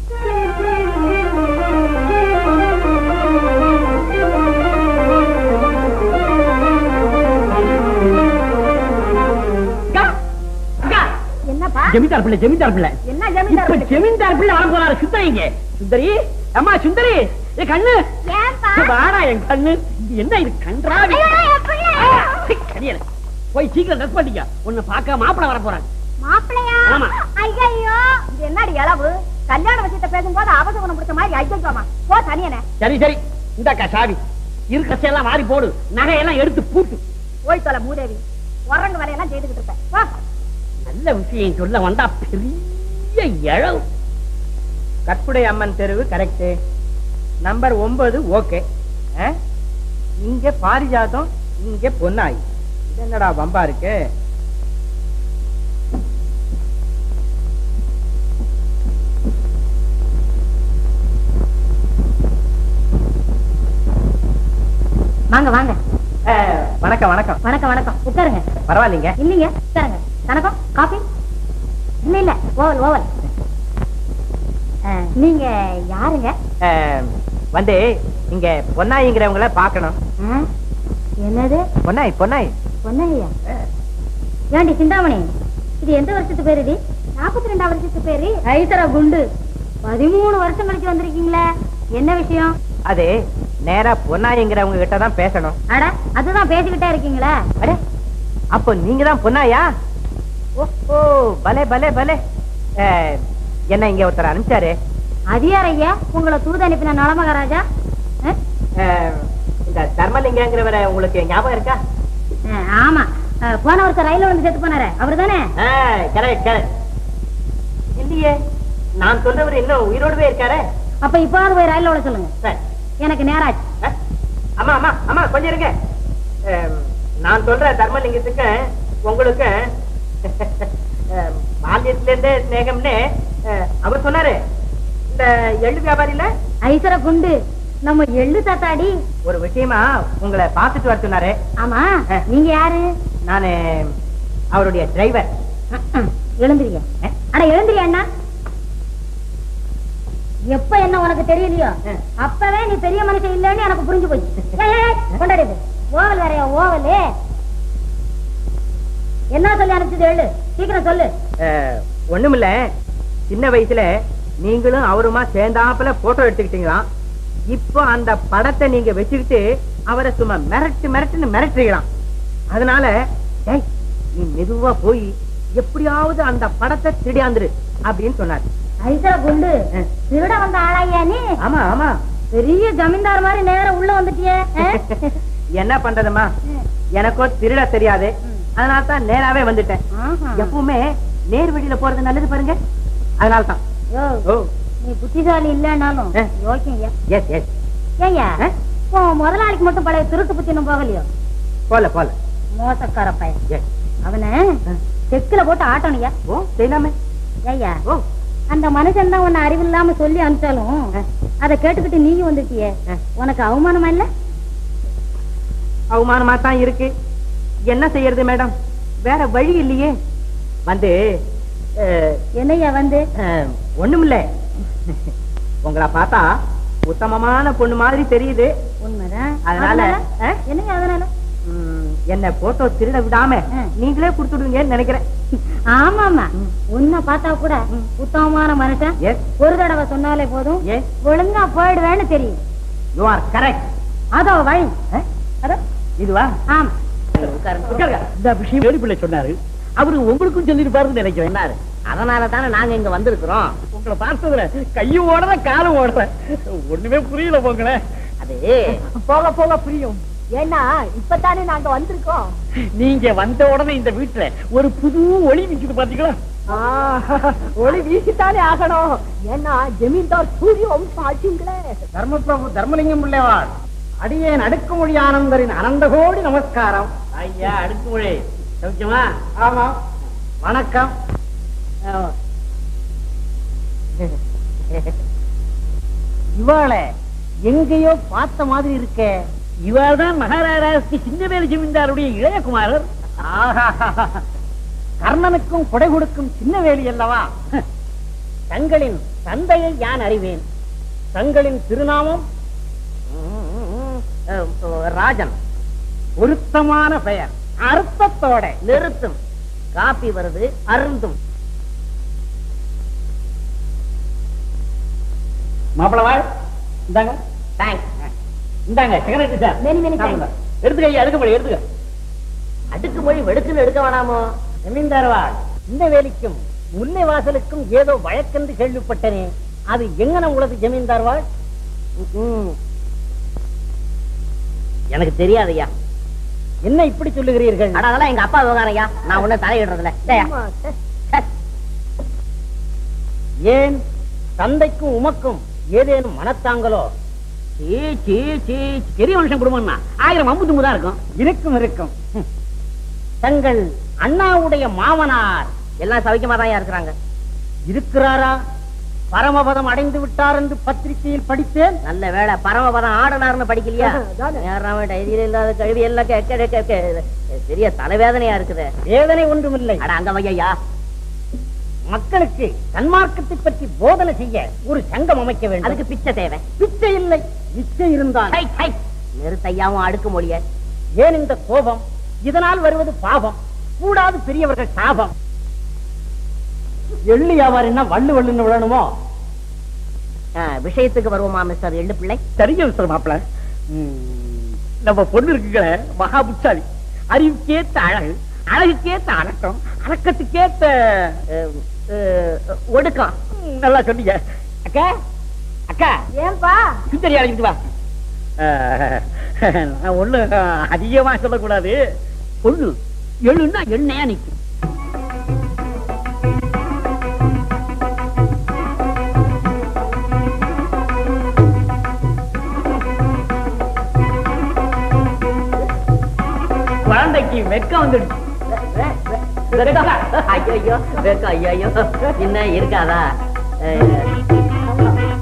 அக்கா, அக்கா. என்னப்பா ஜமீன்தார் பிள்ளை ஜமீன்தார் பிள்ளை என்ன இப்ப ஜமீன்தார் ஜமீன்தார் பிள்ளை வர போறாரு சுத்தரிங்க சுந்தரி அம்மா சுந்தரி என் கண்ணு ஏன்பா வாடா என் கண்ணு இது என்ன இது கன்றாவி ஐயோ, என் பிள்ளை. சீ, கடியல. போய் சீக்கிரம் ட்ரெஸ் பண்ணிக்க உன்னை பார்க்க மாப்பிள வர போறாங்க மாப்பிள்ளையா ஆமா. ஐயோ இது என்னடி அளவு கல்யாண விஷயத்தை பேசும்போது அவசரம் பிடிச்ச மாதிரி ஐயோமா போ தனியனே சரி சரி இந்தாக்கா சாவி இருக்க எல்லாம் மாறி போடு நகையெல்லாம் எடுத்து பூட்டு போய் தொலை மூதேவி உரங்கு வேலையெல்லாம் செய்துகிட்டு இருப்பேன் போ. நல்ல விஷயம் சொல்ல வந்தா பெரிய இழவு கற்புடை அம்மன் தெருவு கரெக்ட் நம்பர் ஒன்பது ஓகே இங்க பாரிஜாதம் இங்க பொன்னாய் இது என்னடா வம்பா இருக்கு வாங்க வாங்க அஹ், வணக்கம் வணக்கம் வணக்கம் வணக்கம் உட்காருங்க பரவாயில்லைங்க இல்லைங்க உட்காருங்க கணக்கம் காபி இல்ல இல்ல ஓவல் ஓவல் ஆ, நீங்க யாருங்க அஹ், வந்து இங்க பொன்னாயிங்கிறவங்கள பார்க்கணும் ஆ? என்னது பொன்னாய் பொன்னாய் பொன்னையா ஏண்டி சிந்தாமணி இது எந்த வருஷத்து பேருடி நாற்பத்தி ரெண்டாம் வருஷத்து பேரு ஐசரா குண்டு பதிமூணு வருஷம் கழிச்சு வந்திருக்கீங்களே என்ன விஷயம் அது நேரா பொன்னாயிங்கிறவங்க கிட்ட தான் பேசணும் அட அதுதான் பேசிக்கிட்டே இருக்கீங்களே அடே அப்போ நீங்க தான் பொன்னாயா ஓ பலே பலே பலே அஹ், என்ன இங்க ஒருத்தர் அனுப்பிச்சாரு அது யார் ஐயா உங்களை தூது அனுப்பின நலமகராஜா ஆ? அஹ், இந்த தர்மலிங்கங்கிறவரை உங்களுக்கு ஞாபகம் இருக்கா ஆ, ஆமா ஆ, போன வருஷம் ரயில்ல வந்து செத்து போனாரே அவர் தானே கரெக்ட் கரெக்ட் இல்லையே நான் சொல்றவர் இன்னும் உயிரோடவே இருக்காரே அப்ப இப்போது போய் ரயில்ல விட சொல்லுங்க சரி. எனக்கு நேராச்சு அஹ், அம்மா அம்மா அம்மா கொஞ்சம் இருங்க அஹ், நான் சொல்ற தர்மலிங்கத்துக்கு உங்களுக்கு அஹ், பால்யத்துல இருந்தே ஸ்நேகம்னு அஹ், அவர் சொன்னாரு இந்த எள்ளு வியாபாரியில ஐசர குண்டு நம்ம எள்ளு தாத்தாடி ஒரு விஷயமா உங்களை பார்த்துட்டு வர சொன்னாரு ஆமா ஆ. நீங்க யாரு நானு அவருடைய டிரைவர் எழுந்திரியா அட எழுந்திரியா அண்ணா எப்ப என்ன உனக்கு தெரியலையோ அப்பவே நீ பெரிய மனுஷன் இல்லன்னு எனக்கு புரிஞ்சு போச்சு ஏய், ஏய், ஏய், கொண்டாடி இது. ஓவல் வேறையா ஓவல் என்ன சொல்லி அனுப்பிச்சது எழு சீக்கிரம் சொல்லு அஹ், ஒண்ணுமில்ல சின்ன வயசுல நீங்களும் அவருமா சேர்ந்தாப்புல போட்டோ எடுத்துக்கிட்டீங்களாம் இப்போ அந்த படத்தை நீங்க வச்சுக்கிட்டு அவரை சும்மா மிரட்டு மிரட்டுன்னு மிரட்டுறீங்களாம் அதனால "டேய், நீ மெதுவா போய் எப்படியாவது அந்த படத்தை திடியாந்துரு அப்படின்னு சொன்னார் ஐசர குண்டு ஆ. திருட வந்த ஆளாயா நீ ஆமா ஆமா பெரிய ஜமீன்தார் மாதிரி நேரம் உள்ள வந்துட்டியே ஆ? என்ன பண்றதுமா எனக்கோ திருட தெரியாது அதனால தான் நேராவே வந்துட்டேன் ஆஹா. எப்பவுமே நேர் வழியில போறது நல்லது பாருங்க அதனால தான் யோ, ஓ நீ புத்திசாலி இல்லன்னாலும் ஆ. யோக்கியம் எஸ் எஸ் ஏய்யா ஆ? உன் முதலாளிக்கு மட்டும் பழைய திருட்டு புத்தி இன்னும் போகலையோ போல போல மோசக்கார பையன் எஸ் அவனை ஆ. செக்குல போட்டு ஆட்டணுயா ஓ செய்யலாமே ஏய்யா ஓ அந்த மனுஷன் தான் உன்னை அறிவில்லாம சொல்லி அனுப்பிச்சாலும் ஆ. அதை கேட்டுக்கிட்டு நீயும் வந்துட்டியே ஆ. உனக்கு அவமானமா இல்ல அவமானமா தான் இருக்கு என்ன செய்யறது மேடம் வேற வழி இல்லையே வந்து அஹ், என்னய்யா வந்து அஹ், ஒண்ணுமில்ல உங்களை பார்த்தா உத்தமமான பொண்ணு மாதிரி தெரியுது உண்மைதான் அதனால, ஆ? என்னங்க அதனால ம், என்ன போட்டோ திருட விடாம ஆ. நீங்களே கொடுத்துடுவீங்கன்னு நினைக்கிறேன் ஆமாமா உன்னை பார்த்தா கூட உத்தமமான மனுஷன் எஸ் ஒரு தடவை சொன்னாலே போதும் எஸ் ஒழுங்கா போயிடுவேன்னு தெரியும் யூ ஆர் கரெக்ட் அதோ வழி அதோ இதுவா ஆமா உட்காருங்க. இந்த விஷயம் வேடிப்பிள்ளை சொன்னாரு அவரு உங்களுக்கும் சொல்லிருப்பாருன்னு நினைக்கிறேன் சொன்னாரு அதனால தானே நாங்க இங்க வந்திருக்கிறோம் உங்களை பார்த்ததுல கையும் ஓடல காலும் ஓடல ஒண்ணுமே புரியல போங்களேன் அது போக போக புரியும் ஏன்னா இப்பதானே நாங்க வந்திருக்கோம் நீங்க வந்த உடனே இந்த வீட்டுல ஒரு புது ஒளி மிக்குது பாத்தீங்களா ஒளி வீசித்தானே ஆகணும் ஏன்னா ஜமீன்தார் சூரிய வம்சம் ஆச்சுங்களே தர்மபிரபு தர்மலிங்கம் பிள்ளைவாள் அடியேன் அடுக்குமொழி ஆனந்தரின் அனந்த கோடி நமஸ்காரம் ஐயா அடுக்குமொழி சௌக்கியமா ஆமா வணக்கம் இவாளை எங்கேயோ பார்த்த மாதிரி இருக்க இவாள் தான் மகாராஜாவுக்கு சின்னவேலி ஜமீன்தாருடைய இளையகுமாரர் ஆஹா கர்ணனுக்கும் கொடை கொடுக்கும் சின்னவேலி அல்லவா தங்களின் தந்தையை யான் அறிவேன் தங்களின் திருநாமம் ராஜன் பொருத்தமான பெயர் அர்த்தத்தோட நிறுத்தும் காப்பி வருது அருந்தும் மாப்பிளவாள் இந்தாங்க தேங்க்ஸ் இந்தாங்க secretary sir Many, many thanks. சாப்பிடுங்க. எடுத்துக்க ஐயா எடுக்க முடியும் எடுத்துக்க அடுக்கு மொழி வெடுக்குன்னு எடுக்க வேணாமோ ஜமீன்தார்வாள் இந்த வேலிக்கும் முல்லை வாசலுக்கும் ஏதோ வழக்கென்று கேள்விப்பட்டனே அது எங்கன உள்ளது ஜமீன்தார்வாள் ம். எனக்கு தெரியாதையா என்ன இப்படி சொல்லுகிறீர்கள் அட அதெல்லாம் எங்க அப்பா விவகாரையா நான் உன்ன தலையிடுறதுல டேய், ஏன் தந்தைக்கும் உமக்கும் ஏதேனும் மனத்தாங்களோ சீ சீ சீ பெரிய மனுஷன் குடும்பம்னா ஆயிரம் அம்பு தும்பு தான் இருக்கும் இருக்கும் இருக்கும் ஹம். தங்கள் அண்ணாவுடைய மாமனார் எல்லாம் சவிக்கமா தான் இருக்கிறாங்க இருக்கிறாரா பரமபதம் அடைந்து விட்டார் என்று பத்திரிகையில் படித்தேன் நல்ல வேலை பரமபதம் ஆடனார்னு படிக்கலையா நேராம டைரியில இல்லாத கழுவி எல்லாம் கேட்க கேட்க கேட்க பெரிய தலைவேதனையா இருக்குது வேதனை ஒன்றுமில்லை அட அங்க வையா மக்களுக்கு சன்மார்க்கத்தை பற்றி போதனை செய்ய ஒரு சங்கம் அமைக்க வேண்டும் அதுக்கு பிச்சை தேவை பிச்சை இல்லை நிச்சயம் இருந்தால் ஹை, ஹை. நிறுத்தையாவும் அடுக்கு மொழிய ஏன் இந்த கோபம் இதனால் வருவது பாவம் கூடாது பெரியவர்கள் சாபம் எள்ளு வியாபாரின்னா வள்ளு வள்ளுன்னு விழணுமோ விஷயத்துக்கு வருவோமா மிஸ்டர் எள்ளு பிள்ளை சரிங்க மிஸ்டர் மாப்பிள நம்ம பொண்ணு இருக்குங்களே மகா புத்தாளி அறிவுக்கேத்த அழகு அழகுக்கேத்த அடக்கம் அடக்கத்துக்கேத்த அஹ், அஹ், ஒடுக்கம் ம், நல்லா சொன்னீங்க அக்கா அக்கா ஏன்பா சுந்தரி அழைக்கிட்டு வா அஹ், நான் ஒண்ணு அதிகமா சொல்லக்கூடாது பொண்ணு எழுன்னா எண்ணெயா நிக்கும் குழந்தைக்கு வெக்கம் வந்துடுச்சு ஐயோ வெக்கம் ஐயோ என்ன இருக்காதா அஹ்,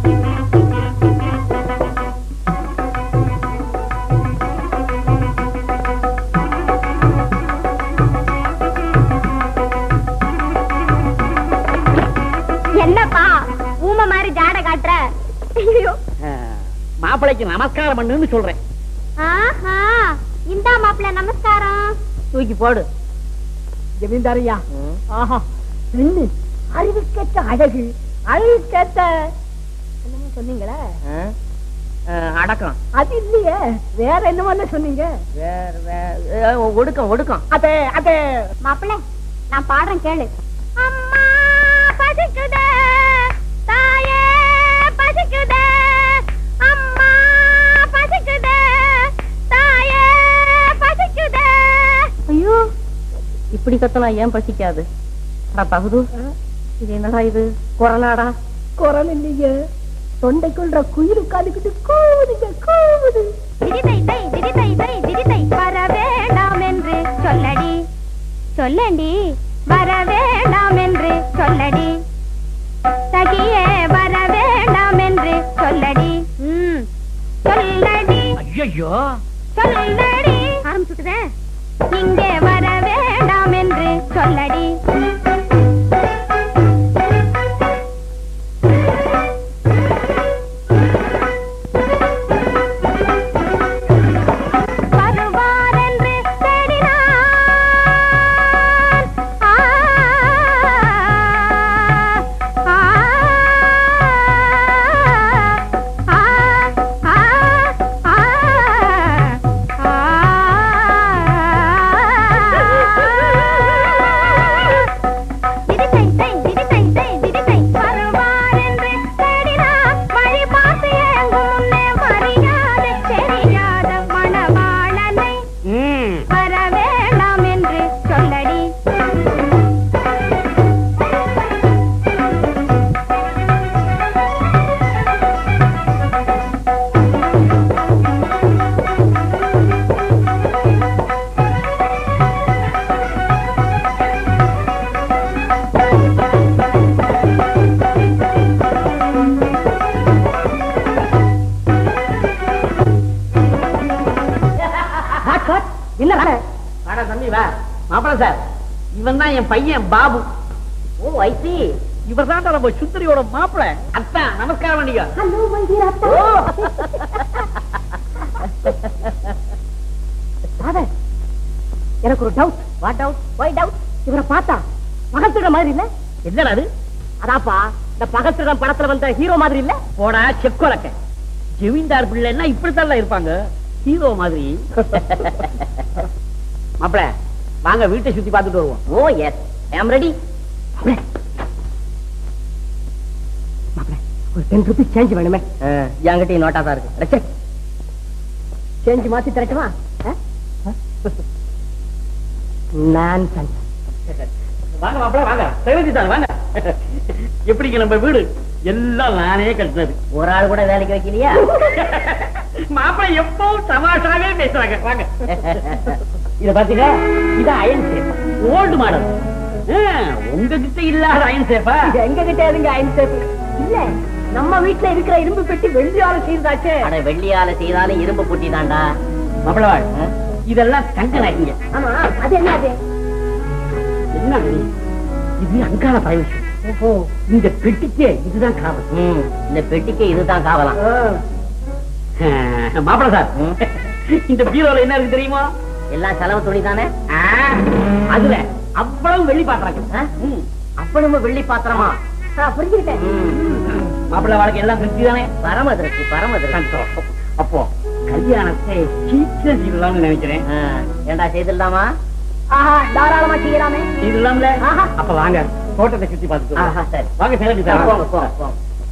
மாப்பிளைக்கு நமஸ்காரம் பண்ணுன்னு சொல்றேன் ஆஹா இந்தா மாப்பிள்ள நமஸ்காரம் தூக்கி போடு ஜமீன்தாரையா ஆஹா பெண்ணு அறிவுக்கேற்ற அழகு அழகுக்கேற்ற என்னமோ சொன்னீங்களே அடக்கம் அது இல்லையே வேற என்னமோ சொன்னீங்க வேற வேற ஒடுக்கம் ஒடுக்கம் அதே அதே மாப்பிள்ள நான் பாடுறேன் கேளு அம்மா பசிக்குதே தாயே பசிக்குதே அம்மா பசிக்குதே தாயே பசிக்குதே ஐயோ இப்படி கத்தனா ஏன் பசிக்காது அட பகுது இது என்னடா இது கொரோனாடா குரல் இல்லையே தொண்டைக்குள்ள குயில் உட்காந்துக்கிட்டு கூவுதுங்க கூவுது திரிதை தை திரிதை தை திரிதை வர வேண்டாம் என்று சொல்லடி சொல்லடி வர வேண்டாம் என்று சொல்லடி சகியே வர வேண்டாம் என்று சொல்லடி ம் சொல்லடி ஐயோ சொல்லடி ஆரம்பிச்சுட்டுதே இங்கே வர வேண்டாம் என்று சொல்லடி வருவார் என்று தேடினான் ஆ, ஆ, ஆ, ஆ, ஆ, திடித்தை தை திடித்தை தை திடித்தை வருவார் என்று தேடினான் வழி பார்த்து ஏங்கும் முன்னே மரியாதை தெரியாத மணவாளனை ம் வர வேண்டாம் என்று சொல்லடி என்ன வேலை வாடா தம்பி வா மாப்பிள சார் இவன் தான் என் பையன் பாபு ஓ ஐசி இவர் தான் நம்ம சுந்தரியோட மாப்பிள அத்தான் நமஸ்காரம் பண்ணிக்க ஹலோ மந்திர எனக்கு ஒரு doubt what out why doubt இவரை பார்த்தா பகத்திட மாதிரி இல்ல என்னடா அது அதாப்பா இந்த பகத்திடம் படத்துல வந்த ஹீரோ மாதிரி இல்ல போடா செக்கொலக்க ஜமீன்தார் பிள்ளைன்னா இப்படித்தான் இருப்பாங்க ஹீரோ மாதிரி மாப்பிள வாங்க வீட்டை சுத்தி பார்த்துட்டு வருவோம் ஓ எஸ் ஐ ரெடி ஒரு டென் ருபீஸ் சேஞ்ச் வேணுமே என்கிட்ட நோட்டா தான் இருக்கு ரச்சே சேஞ்ச் மாத்தி தரட்டுமா நான் வாங்க மாப்பிள வாங்க தகுதி தான் வாங்க எப்படிங்க நம்ம வீடு எல்லாம் நானே கட்டினது ஒரு ஆள் கூட வேலைக்கு வைக்கலையா மாப்பிள எப்பவும் தமாஷாவே பேசுறாங்க வாங்க இத பாத்தீங்க இது அயன் சேஃப் ஓல்டு மாடல் உங்ககிட்ட இல்லாத அயன் சேஃபா எங்க கிட்ட எதுங்க ஐன் சேப்பு இல்ல நம்ம வீட்டுல இருக்கிற இரும்பு பெட்டி வெள்ளியால செய்தாச்சே அட வெள்ளியால செய்தாலும் இரும்பு புட்டி தாண்டா மாப்பிளவாள் இதெல்லாம் தங்க நகைங்க ஆமா அது என்னது என்ன இது? இது அங்காள பயணம் ஓஹோ இந்த பெட்டிக்கே இதுதான் காவல் ம், இந்த பெட்டிக்கு இதுதான் காவலாம் மாப்பிள சார் இந்த பீரோல என்ன இருக்கு தெரியுமா எல்லாம் செலவு துணி தானே ஆ, அதுல அவ்வளவு வெள்ளி பாக்குறாங்க அப்ப வெள்ளி பாத்திரமா புரிஞ்சுக்கிட்டேன் மாப்பிள்ளை வாழ்க்கை எல்லாம் திருப்தி தானே பரம திருப்தி பரம திருப்தி சந்தோஷம். அப்போ கல்யாணத்தை சீக்கிரம் செய்யலாம்னு நினைக்கிறேன் ஆ, ஏண்டா செய்திடலாமா ஆஹா தாராளமா செய்யலாமே செய்யலாம்ல ஆஹா. அப்ப வாங்க தோட்டத்தை சுத்தி பார்த்துட்டு ஆஹா, வருவோம். சரி. வாங்க செலவு போங்க போங்க போங்க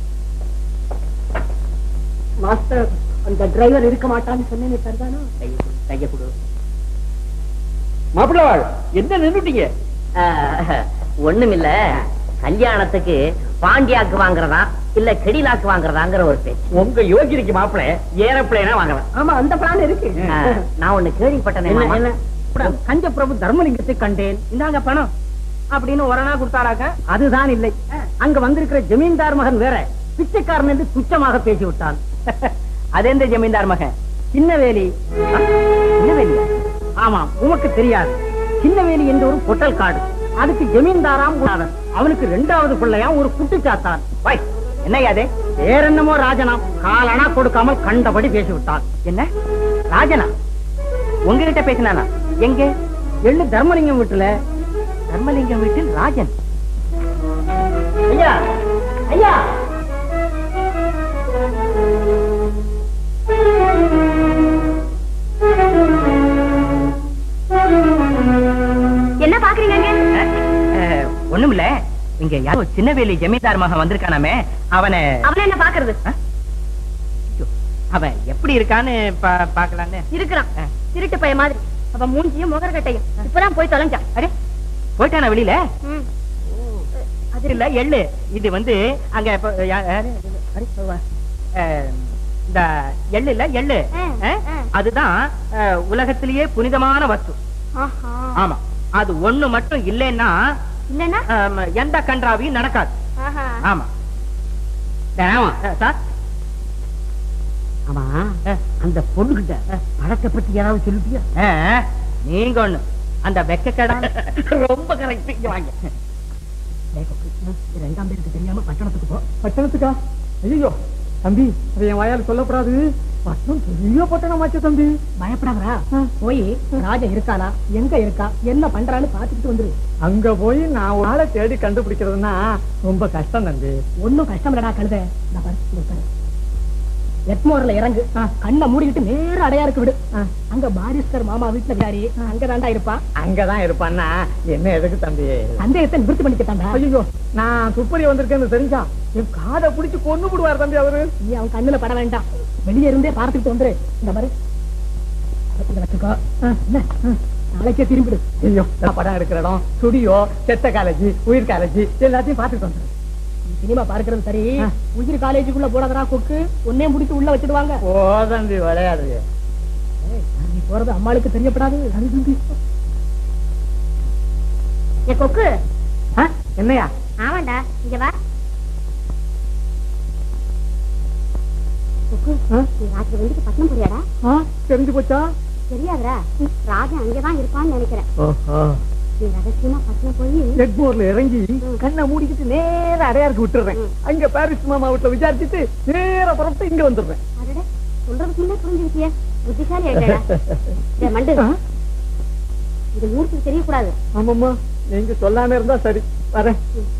மாஸ்டர் அந்த டிரைவர் இருக்க மாட்டான்னு சொன்னேனே சரிதானா கையை கொடு, கையை கொடு மாப்பிள்ளை வாழ் என்ன நின்னுட்டீங்க ஆ, ஒண்ணுமில்ல கல்யாணத்துக்கு பாண்டியாக்கு வாங்குறதா இல்ல கெடிலாக்கு வாங்குறதாங்கிற ஒரு பேச்சு உங்க யோகிக்கு மாப்பிள்ளை ஏரோப்ளேனா வாங்கலாம் ஆமா அந்த பிளான் இருக்கு ஆ, நான் ஒண்ணு கேள்விப்பட்டேனே என்ன, மாமா. என்ன? கஞ்ச பிரபு தர்மலிங்கத்தை கண்டேன் இந்தாங்க பணம் அப்படின்னு உரணா கொடுத்தாராக்க அதுதான் இல்லை அங்க வந்திருக்கிற ஜமீன்தார் மகன் வேற பிச்சைக்காரன் என்று துச்சமாக பேசி விட்டான் அது எந்த ஜமீன்தார் மகன் சின்னவேலி ஆ, சின்னவேலியா ஆமாம் உமக்கு தெரியாது சின்னவேலி என்ற ஒரு பொட்டல் காடு அதுக்கு ஜமீன்தாராம் குணாளன். அவனுக்கு இரண்டாவது பிள்ளையா ஒரு குட்டிச்சாத்தான் வை என்னையா அது வேற என்னமோ ராஜனாம் காலனா கொடுக்காமல் கண்டபடி பேசிவிட்டான் என்ன ராஜனா உங்ககிட்ட பேசினானா எங்க எள்ளு தர்மலிங்கம் வீட்டுல தர்மலிங்கம் வீட்டில் ராஜன் ஐயா ஐயா என்ன பாக்குறீங்க அஹ், ஒண்ணுமில்ல இங்க யாரோ சின்னவேலி ஜமீன்தார் மகன் வந்திருக்கானாமே அவனை அவன என்ன பாக்குறது ஐயோ, அவன் எப்படி இருக்கான்னு பா- பாக்கலான்னு இருக்கிறான் ஆ. திருட்டு பைய மாதிரி அவன் மூஞ்சியும் முகரக்கட்டையும் இப்பதான் போய் தொலைஞ்சான் அரே போயிட்டானா வெளியில ம். அது இல்ல எள்ளு இது வந்து அங்க இப்ப யா- யாரு? அரே, வா. அஹ், இந்த எள்ளு இல்ல எள்ளு ஆ, அஹ், ஆ. அதுதான் அஹ், உலகத்திலேயே புனிதமான வஸ்து ஆஹா. ஆமா அது ஒண்ணு மட்டும் இல்லைன்னா இல்லன்னா ஆம், எந்த கன்றாவையும் நடக்காது ஆஹா. ஆமா ஆமா அஹ், சார் ஆமா அஹ், அந்த பொண்ணுகிட்ட பழத்தை பத்தி யாராவது சொல்லிட்டியா அஹ், நீங்க ஒண்ணு அந்த வெக்கக்கடா ரொம்ப கரெக்ட் வாங்க ரெண்டாம் பேருக்கு தெரியாம பட்டணத்துக்கு போ பட்டணத்துக்கா ஐயோ தம்பி அதை என் வாயால் சொல்லப்படாது பட்டணம் பெரிய பட்டணமாச்சு தம்பி பயப்படாதரா போய் ராஜா இருக்கானா எங்க இருக்கா என்ன பண்றான்னு பாத்துக்கிட்டு வந்துரு அங்க போய் நான் ஒரு ஆளை தேடி கண்டுபிடிக்கிறதுனா ரொம்ப கஷ்டம் தம்பி ஒண்ணும் கஷ்டம் இல்லடா கழுத நான் பாரு, இங்க பாரு. எட்மோர்ல இறங்கு கண்ணை மூடிக்கிட்டு நேர அடையாருக்கு விடு அங்க பாரிஸ்டர் மாமா வீட்டுல விசாரி அங்கதான்டா இருப்பான் அங்கதான் இருப்பான்னா என்ன எதுக்கு தம்பி சந்தேகத்தை நிவர்த்தி பண்ணிக்கிட்டான்டா ஐயோ நான் துப்பறி வந்திருக்கேன்னு தெரிஞ்சா என் காதை பிடிச்சு கொண்டு விடுவார் தம்பி அவரு நீ அவன் கண்ணுல பட வேண்டாம் வெளியே இருந்தே பார்த்துக்கிட்டு வந்துரு இந்த பாரு இத வச்சுக்கோ என்ன? நாளைக்கே திரும்பிடு ஐயோ நான் படம் எடுக்கிற இடம் ஸ்டுடியோ செத்த காலேஜ் உயிர் காலேஜ் எல்லாத்தையும் பார்த்துட்டு வந்துரு நீ சினிமா பார்க்கறது சரி உயிர் காலேஜுக்குள்ள போடாதடா கொக்கு உன்னே முடிச்சு உள்ள வச்சிடுவாங்க ஓ தம்பி விளையாடு ஏய், நீ போறது அம்மாளுக்கு தெரியப்படாது அது தம்பி ஏ கொக்கு ஆ, என்னையா ஆமாண்டா இங்க வா கொக்கு ஆ? நீ ராத்திரி வந்துட்டு பட்டணம் போறியாடா ஆ, தெரிஞ்சு போச்சா தெரியாதுடா ராஜா அங்கதான் இருப்பான்னு நினைக்கிறேன் ஓஹோ நீ ரகசியமா பட்டணம் போய் எக்மோர்ல இறங்கி கண்ணை மூடிக்கிட்டு நேர அடையாருக்கு விட்டுறேன் அங்க பாரிஸ் மாமா வீட்டுல விசாரிச்சுட்டு நேர புறப்பட்டு இங்க வந்துடுறேன் அடட சொல்றதுக்கு முன்னே புரிஞ்சுக்கிட்டியே புத்திசாலி ஆயிட்டா டேய் மண்டு ஆ? இது மூர்த்திக்கு தெரியக்கூடாது ஆமாம்மா நீங்க சொல்லாம இருந்தா சரி வரேன்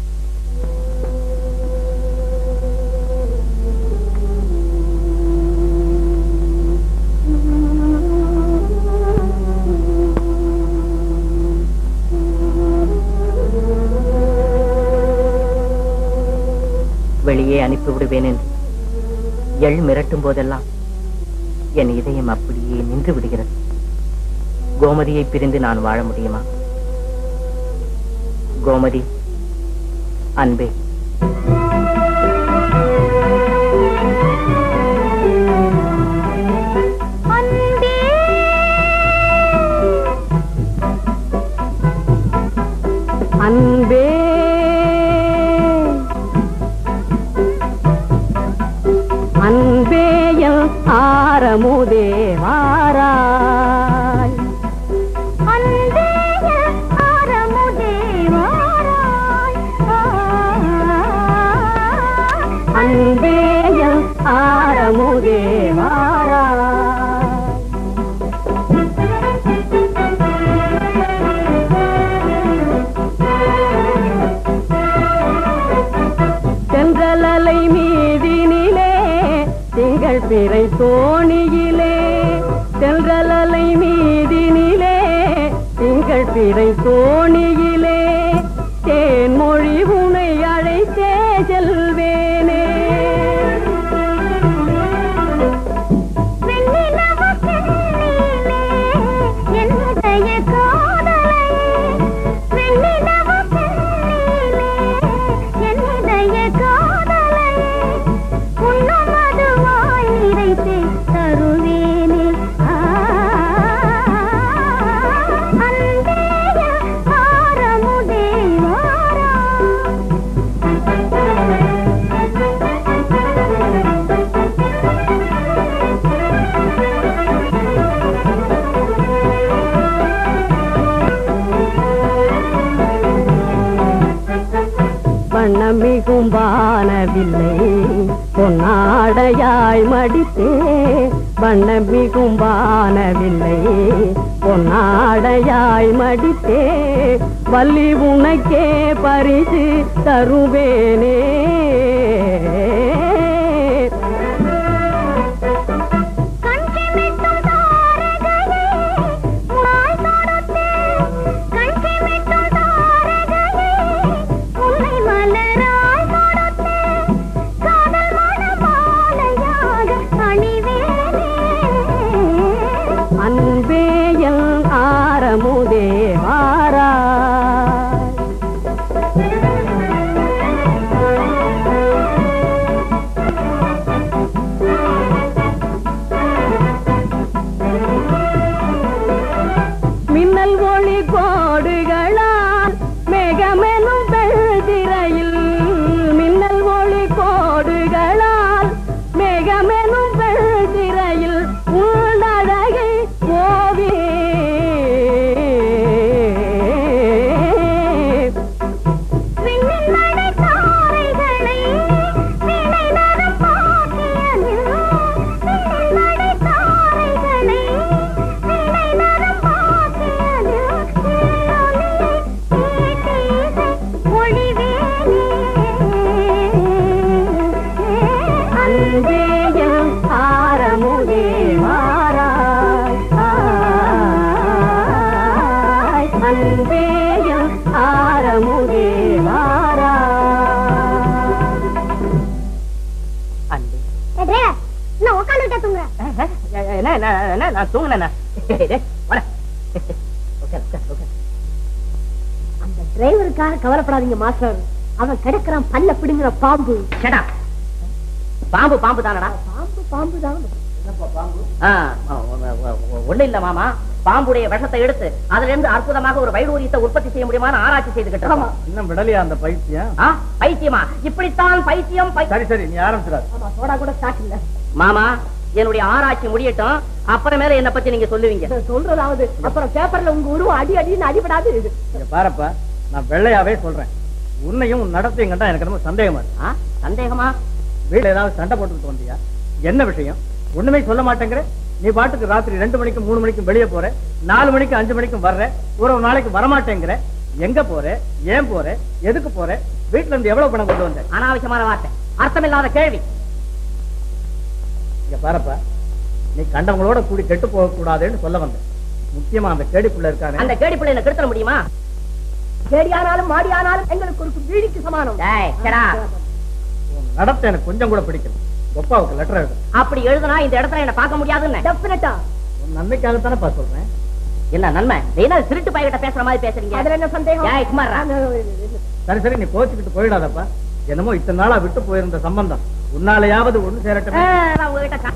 வெளியே அனுப்பி விடுவேன் என்று எள் மிரட்டும் போதெல்லாம் என் இதயம் அப்படியே நின்று விடுகிறது கோமதியை பிரிந்து நான் வாழ முடியுமா கோமதி அன்பே அன்பே அன்பேயல் ஆரமுதே வாராய் அன்பேயல் ஆரமுதே வாராய் சென்றலலை மீதினிலே திங்கள் பிறை தோணியிலே சென்றலலை மீதினிலே திங்கள் பிறை தோணியிலே தேன்மொழி உனை அழைத்தே செல்வேனே தருவேனே ஆரமுதே வாரா வண்ணமிகும் வானவில்லை பொன் பொன்னாடையாய் மடித்தே வண்ணம் மிகும் வானவில்லை பொன்னாடையாய் மடித்தே வள்ளி உனக்கே பரிசு தருவேனே அன்பேயல் ஆரமுதே மாறா மின்னல் ஒளி கோடுகளால் மேகமெனும் பெழ்திரையில் மின்னல் ஒளி கோடுகளால் மேகமெனும் பெழ்திரையில் உள்ளழகை ஓவி அன்பேயம் ஆரமுதே மாறாய் ஆய். அன்பேயம் ஆரமுதே மாறாய் அன்பே நான் உட்காந்துட்டே தூங்குறேன் என்ன என்ன என்ன நான் தூங்கினேன் அந்த டிரைவருக்காக கவலைப்படாதீங்க மாஸ்டர் அவன் கிடக்குறான் பல்ல பிடுங்குற பாம்பு பாம்பு பாம்பு தானடா பாம்பு பாம்பு தான் ஒண்ணு இல்ல மாமா பாம்புடைய விஷத்தை எடுத்து அதுல இருந்து அற்புதமாக ஒரு வைடூரியத்தை உற்பத்தி செய்ய முடியுமான ஆராய்ச்சி செய்துகிட்டு இருக்கோம். இன்னும் விடலையா அந்த பைத்தியம் ஆ, பைத்தியமா இப்படித்தான் பைத்தியம் பை- சரி சரி நீ ஆரம்பிச்சிடாது ஆமா சோடா கூட ஸ்டார்ட் இல்ல மாமா என்னுடைய ஆராய்ச்சி முடியட்டும் அப்புறமேல என்ன பத்தி நீங்க சொல்லுவீங்க சொல்றதாவது அப்புறம் பேப்பர்ல உங்க உருவம் அடி அடின்னு அடிபடாது இங்க பாருப்பா நான் வெள்ளையாவே சொல்றேன் உன்னையும் உன் நடத்தையும் கண்டா எனக்கு ரொம்ப சந்தேகமா இருக்கு ஆ, சந்தேகமா வீட்டுல ஏதாவது சண்டை போட்டுட்டு வந்தியா என்ன விஷயம் ஒண்ணுமே சொல்ல மாட்டேங்கிற நீ பாட்டுக்கு ராத்திரி ரெண்டு மணிக்கும் மூணு மணிக்கும் வெளியே போற நாலு மணிக்கு அஞ்சு மணிக்கும் வர்ற ஒரு நாளைக்கு வரமாட்டேங்கிற எங்க போற ஏன் போற எதுக்கு போற வீட்டுல இருந்து எவ்வளவு பணம் கொண்டு வந்த அனாவசியமான வார்த்தை அர்த்தமில்லாத கேள்வி இங்க பாருப்பா நீ கண்டவங்களோட கூடி கெட்டு போக கூடாதுன்னு சொல்ல வந்தேன் முக்கியமா அந்த கேடிக்குள்ள இருக்கானே அந்த கேடி பிள்ளை என்ன கெடுத்துட முடியுமா கேடியானாலும் மாடியானாலும் எங்களுக்கு ஒரு வீடிக்கு சமானம் டேய், செடா. உன் நடத்தை எனக்கு கொஞ்சம் கூட பிடிக்கல ஒப்பாவுக்கு லெட்டர் எழுது அப்படி எழுதுனா இந்த இடத்துல என்ன பார்க்க முடியாதுன்னு டெஃபினட்டா உன் நன்மைக்காகத்தானே சொல்றேன் என்ன நன்மை என்ன திருட்டு பையகிட்ட பேசுற மாதிரி பேசுறீங்க அதுல என்ன சந்தேகம் ஏய், குமாரா. சரி சரி நீ கோச்சுக்கிட்டு போயிடாதப்பா என்னமோ இத்தனை நாளா விட்டு போயிருந்த சம்பந்தம் உன்னாலையாவது ஒண்ணு சேரட்டும் ஆ, நான் உங்ககிட்ட கா-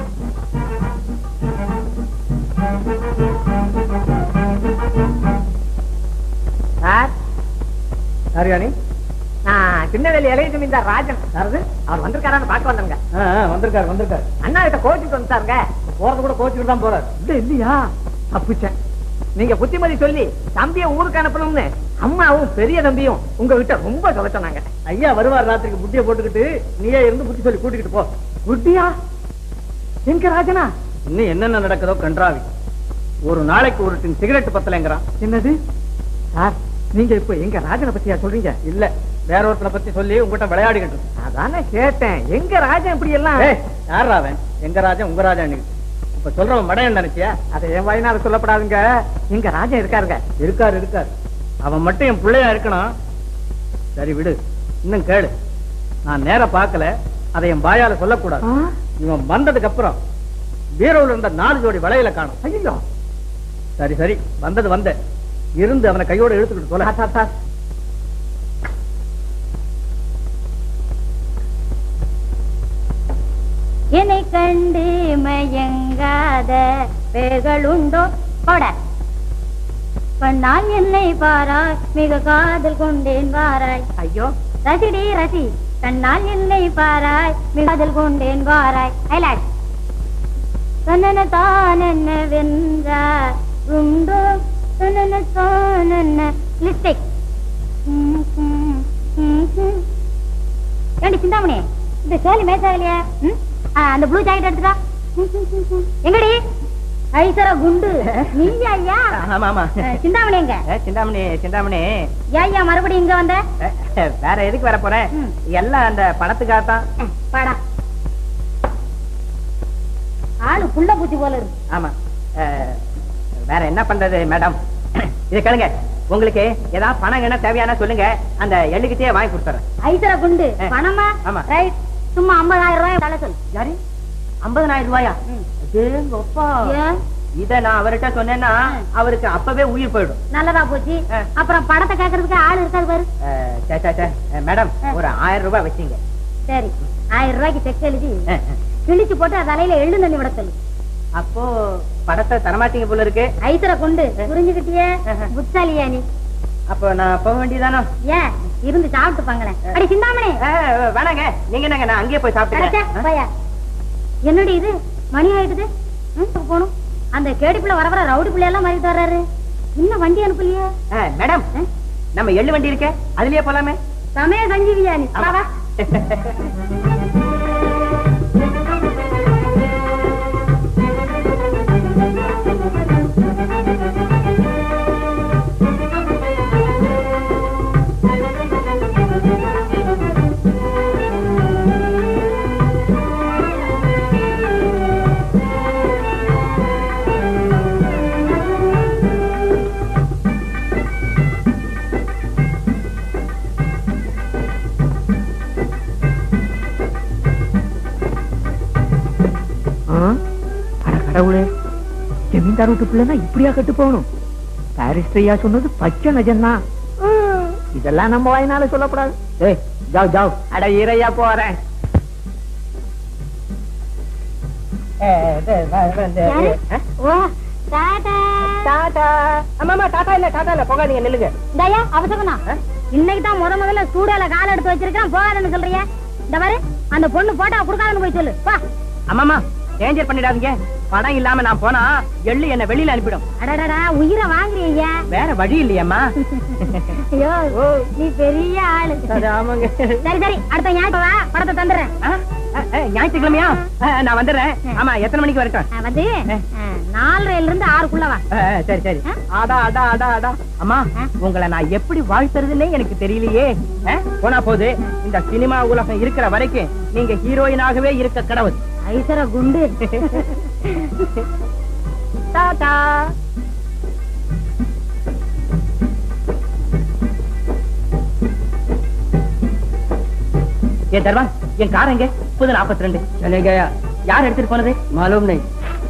சார் சரியானி நான் திருநெல்வேலி இளைய ஜமீன்தார் ராஜன் யாரது அவர் வந்திருக்காரான்னு பார்க்க வந்தேங்க ஆ, ஆ, வந்திருக்காரு வந்திருக்காரு அண்ணா கிட்ட கோச்சிட்டு வந்துட்டாருங்க போறது கூட கோச்சுக்கிட்டு தான் போறாரு இல்ல இல்லையா தப்பிச்சேன் நீங்க புத்திமதி சொல்லி தம்பிய ஊருக்கு அனுப்பணும்னு அம்மாவும் பெரிய தம்பியும் உங்க கிட்ட ரொம்ப கவச்சனாங்க ஐயா வருவார் ராத்திரிக்கு புட்டியை போட்டுக்கிட்டு நீயே இருந்து புத்தி சொல்லி கூட்டிக்கிட்டு போ குட்டியா எங்க ராஜனா இன்னும் என்னென்ன நடக்குதோ கன்றாவி ஒரு நாளைக்கு ஒரு டின் சிகரெட் பத்தலைங்கிறான் என்னது சார் நீங்க இப்ப எங்க ராஜனை பத்தியா சொல்றீங்க இல்ல வேற ஒருத்தனை பத்தி சொல்லி உங்ககிட்ட விளையாடிக்கிட்டு இருக்கு. அதானே கேட்டேன் எங்க ராஜன் இப்படி எல்லாம் ஏய் யாரா அவன் எங்க ராஜா உங்க ராஜா இப்ப சொல்றவன் மடையன் நினைச்சியா அதை என் வாயினால சொல்லப்படாதுங்க எங்க ராஜன் இருக்காருங்க இருக்காரு இருக்காரு அவன் மட்டும் என் பிள்ளையா இருக்கணும் சரி விடு இன்னும் கேளு நான் நேர பார்க்கல அதை என் வாயால சொல்லக்கூடாது இவன் வந்ததுக்கு அப்புறம் பீரோல இருந்த நாலு ஜோடி வளையல காணும் ஐயோ சரி சரி வந்தது வந்த இருந்து அவனை கையோட இழுத்துக்கிட்டு சொல்ல என்னை கண்டு மயங்காத பேர்களுண்டோ போட கண்ணால் என்னை பாராய் மிக காதல் கொண்டேன் வாராய் ஐயோ ரசிடி ரசி கண்ணால் என்னை பாராய் மிக காதல் கொண்டேன் வாராய் ஐலாட் தன்னன தான் என்ன வென்றார் உண்டோ தன்னன தான் என்ன லிப்டிக் ஏண்டி சிந்தாமணி இந்த சேலி மேசாகலையா ம் ஆ, அந்த ப்ளூ ஜாக்கெட் எடுத்துடா எங்கடி ஐசர குண்டு நீங்க ஐயா ஆமா ஆமா அஹ், சிந்தாமணி எங்க ஏ, சிந்தாமணி சிந்தாமணி ஏன் ஐயா மறுபடியும் இங்க வந்த ஏ, வேற எதுக்கு வர போறேன் ம். எல்லாம் அந்த பணத்துக்காகத்தான் அஹ், வாடா ஆளு புள்ள பூச்சி போல இருக்கு ஆமா ஏ, வேற என்ன பண்றது மேடம் இதை கேளுங்க உங்களுக்கு ஏதாவது பணம் என்ன தேவையான சொல்லுங்க அந்த எள்ளுக்கிட்டே வாங்கி கொடுத்துறேன் ஐசர குண்டு ஆ. பணமா ஆமா. ரைட் சும்மா ஐம்பதாயிரம் ரூபாய் தலை சொல்லு யாரு ஐம்பதனாயிரம் ரூபாயா ம். அடேங்கப்பா. ஏன் இத நான் அவர்கிட்ட சொன்னேன்னா அவருக்கு அப்பவே உயிர் போயிடும் நல்லதா போச்சு ஆ. அப்புறம் பணத்தை கேட்கறதுக்கு ஆள் இருக்காது பாரு அஹ், சே, சே, சே. அஹ், மேடம் ஆ. ஒரு ஆயிரம் ரூபாய் வச்சுங்க சரி ஆயிரம் ரூபாய்க்கு செக் எழுதி அஹ், அஹ். கிழிச்சு போட்டு அது தலையில எள்ளு தண்ணி விட சொல்லு அப்போ படத்தை தரமாட்டீங்க போல இருக்கு ஐசர கொண்டு புரிஞ்சுக்கிட்டியே ஆஹா. புத்தாலியா நீ அப்போ நான் போக வேண்டியதானோ ஏன் இருந்து சாப்பிட்டு பாங்களேன் அடி சிந்தாமணி அஹ், வேணாங்க நீங்க என்னங்க நான் அங்கேயே போய் அடச்சே, சாப்பிட்டுக்கிறேன் போயா என்னடி இது மணி ஆயிடுது ம், போகணும் அந்த கேடி பிள்ளை வர வர ரவுடி பிள்ளை எல்லாம் மாறிட்டு வர்றாரு இன்னும் வண்டி அனுப்பலையே அஹ், மேடம் ஆ? நம்ம எள்ளு வண்டி இருக்கே அதுலயே போலாமே சமய சஞ்சீவியா நீ வா, வா. அட கடவுளே ஜமீன்தார் வீட்டு பிள்ளைனா இப்படியா கட்டு போகணும் பாரிஸ்டர் ஐயா சொன்னது பச்சை நஜம்தான் இதெல்லாம் நம்ம வாயினால சொல்லக்கூடாது ஏய் ஜாவ் ஜாவ் அட இறையா போறேன் யாரு? ஓ டாடா டாடா ஆமாமா டாடா இல்ல டாடா இல்ல போகாதீங்க நில்லுங்க இந்தாயா அவசரம்னா இன்னைக்கு தான் முத முதல்ல ஸ்டூடியோல கால் எடுத்து வச்சிருக்கான் போகாதன்னு சொல்றியா இந்த பாரு அந்த பொண்ணு போட்டா கொடுக்காதன்னு போய் சொல்லு வா ஆமாமா டேஞ்சர் பண்ணிடாதீங்க பணம் இல்லாம நான் போனா எள்ளு என்ன வெளியில அனுப்பிடும் அடடடா உயிரை வாங்குறியா வேற வழி இல்லையம்மா ஐயோ நீ பெரிய ஆளு அது ஆமாங்க சரி சரி அடுத்த ஞாயிற்று வா படத்தை தந்துடுறேன் ஆ, ஆ, ஆ, ஞாயிற்றுக்கிழமையா ஆ, நான் வந்துடுறேன் ஆமா எத்தனை மணிக்கு வரட்டும் ஆ, வந்து ஆ, நாலரைல இருந்து ஆறுக்குள்ள வா ஆ, ஆ, சரி சரி அடா அடா அடா அடா அம்மா ஆ? உங்களை நான் எப்படி வாழ்த்துறதுன்னே எனக்கு தெரியலையே ஆ, போனா போது இந்த சினிமா உலகம் இருக்கிற வரைக்கும் நீங்க ஹீரோயினாகவே இருக்க கடவுள் ஐசர குண்டு டாடா ஏன் தர்மா என் கார் எங்க முப்பது நாற்பத்தி ரெண்டு चले गया யார் எடுத்துட்டு போனது मालूम नहीं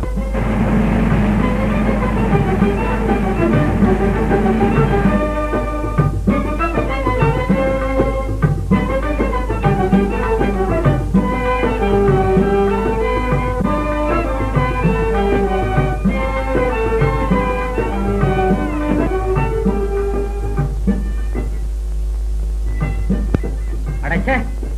அடைச்சே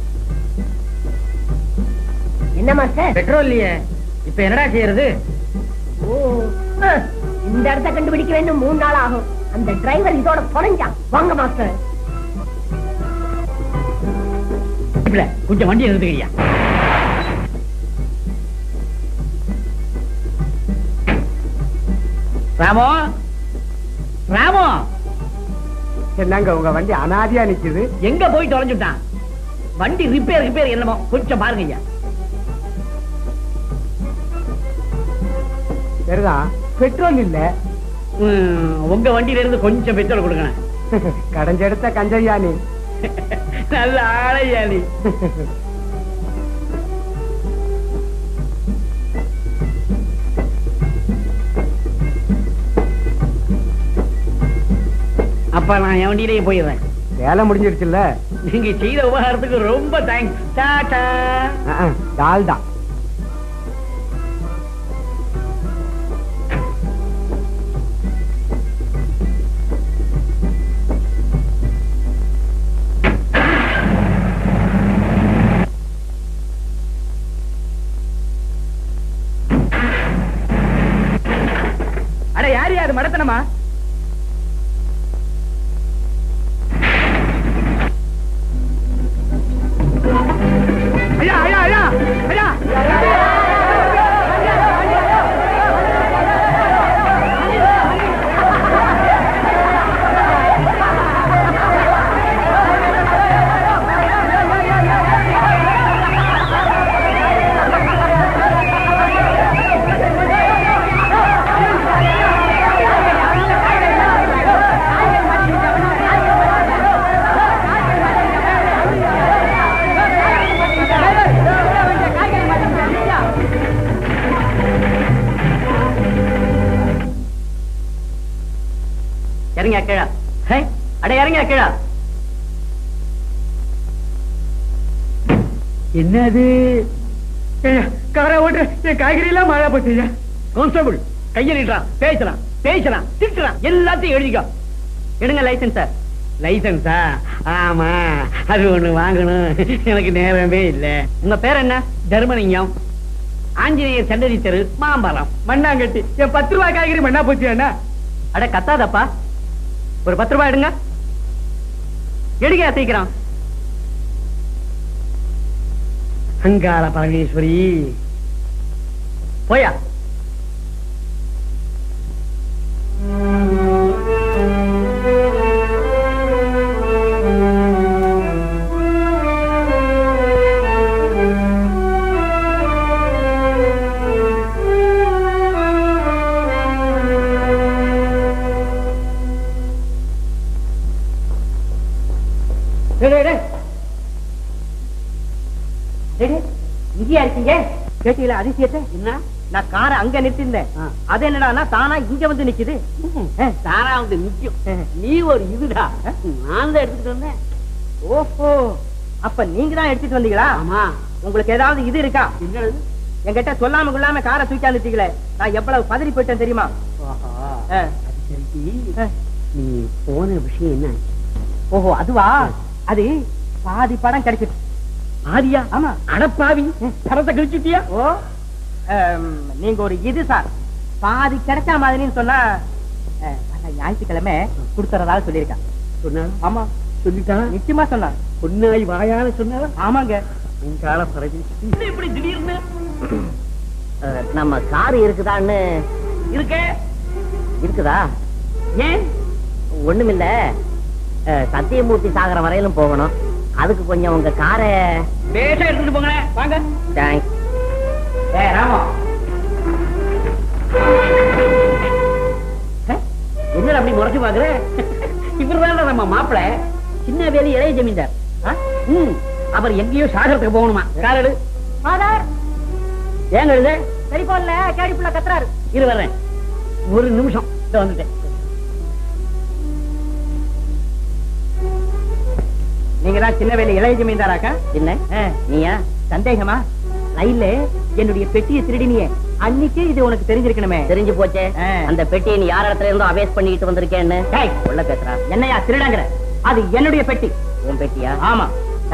என்னமா சார் பெட்ரோல் இல்லையே இப்ப என்னடா செய்யறது ஓ அஹ், இந்த இடத்த கண்டுபிடிக்க வேண்டும் மூணு நாள் ஆகும் அந்த டிரைவர் இதோட தொலைஞ்சான் வாங்க மாஸ்டர் இல்ல, கொஞ்சம் வண்டி நிறுத்துக்கிறியா ராமோ ராமோ என்னங்க உங்க வண்டி அனாதியா நிக்குது எங்க போய் தொலைஞ்சுட்டான் வண்டி ரிப்பேர் ரிப்பேர் என்னமோ கொஞ்சம் பாருங்க ஐயா சரிதான் பெட்ரோல் இல்ல ம், உங்க வண்டியில இருந்து கொஞ்சம் பெட்ரோல் கொடுக்கணும் கடைஞ்செடுத்த கஞ்சையா நீ நல்ல ஆளையா நீ அப்ப நான் என் வண்டியிலேயே போயிடுறேன் வேலை முடிஞ்சிருச்சுல்ல நீங்க செய்த உபகாரத்துக்கு ரொம்ப தேங்க்ஸ் டாடா அஹ், டால்டா அட யார் யாரு மடத்தனமா ஐயா ஐயா ஐயா ஐயா இறங்க கீழா ஹே, அட இறங்க கீழா என்னது காரை ஓட்டுற என் காய்கறி எல்லாம் மழை போச்சுங்க கான்ஸ்டபிள் கையை நீட்டுறான் பேசுறான் பேசுறான் திட்டுறான் எல்லாத்தையும் எழுதிக்கோ எடுங்க லைசன்ஸ் சார் லைசன்ஸா ஆமா அது ஒண்ணு வாங்கணும் எனக்கு நேரமே இல்ல உங்க பேர் என்ன தர்மலிங்கம் ஆஞ்சநேயர் சன்னதி தெரு மாம்பழம் மண்ணாங்கட்டி என் பத்து ரூபாய் காய்கறி மண்ணா போச்சு என்ன அட கத்தாதப்பா ஒரு பத்து ரூபாய் எடுங்க எடுங்க சீக்கிரம் அங்காள பரமேஸ்வரி போயா டேய், டேய், டேய். டேய், டேய், இங்கேயா இருக்கீங்க கேட்டீங்களா அதிசயத்தை என்ன நான் காரை அங்க நிறுத்திருந்தேன் அது என்னடான்னா தானா இங்க வந்து நிக்குது தாரா வந்து நிக்கும் நீ ஒரு இதுடா நான் தான் எடுத்துட்டு வந்தேன் ஓஹோ அப்ப நீங்க தான் எடுத்துட்டு வந்தீங்களா ஆமா உங்களுக்கு ஏதாவது இது இருக்கா என்னது என்கிட்ட சொல்லாம கொள்ளாம காரை தூக்காந்துட்டீங்களே நான் எவ்வளவு பதறி போயிட்டேன் தெரியுமா ஆஹா. ஆ. அது சரி ஆ. நீ போன விஷயம் என்ன ஓஹோ அதுவா அது பாதி படம் கிடைச்சிட்டு ஆதியா ஆமா அடப்பாவி பரத்தை கழிச்சுட்டியா ஓ ஆம், நீங்க ஒரு இது சார் பாதி கிடைச்ச மாதிரின்னு சொன்னா அஹ், வர ஞாயிற்றுக்கிழமை கொடுத்துறதா சொல்லியிருக்கேன் சொன்னா ஆமா சொல்லிட்டான் நிச்சயமா சொன்னான் பொன்னாய் வாயால சொன்னா ஆமாங்க உங்கால பரமேஸ்வரி இப்படி திடீர்னு நம்ம கார் இருக்குதான்னு இருக்க இருக்குதா ஏன் ஒண்ணுமில்ல அஹ், சத்தியமூர்த்தி சாகர வரையிலும் போகணும் அதுக்கு கொஞ்சம் உங்க காரை பேச எடுத்துட்டு போங்க வாங்க தேங்க்ஸ் ஏ ராமா என்னடா அப்படி முறைச்சு பாக்குற இவர்தான் நம்ம மாப்பிள சின்ன வேலி இளைய ஜமீன்தார் ஆ? ம். அவர் எங்கேயோ சாகரத்துக்கு போகணுமா காரடு ஃபாதர் ஏங்க இது டெலிபோன்ல கேடிப்புள்ள கத்துறாரு இரு வர்றேன் ஒரு நிமிஷம் இதோ வந்துட்டேன் நீங்க தான் சின்ன வேலை இளைய ஜமீன்தாராக்கா என்ன நீயா சந்தேகமா ரயில்ல என்னுடைய பெட்டியை திருடினியே அன்னைக்கே இது உனக்கு தெரிஞ்சிருக்கணுமே தெரிஞ்சு போச்சே ஆ. அந்த பெட்டியை நீ யார் இடத்துல இருந்தோ அவேஸ் பண்ணிட்டு வந்திருக்கேன்னு டேய். உள்ள பேசுறா என்னையா திருடாங்கிற அது என்னுடைய பெட்டி உன் பெட்டியா ஆமா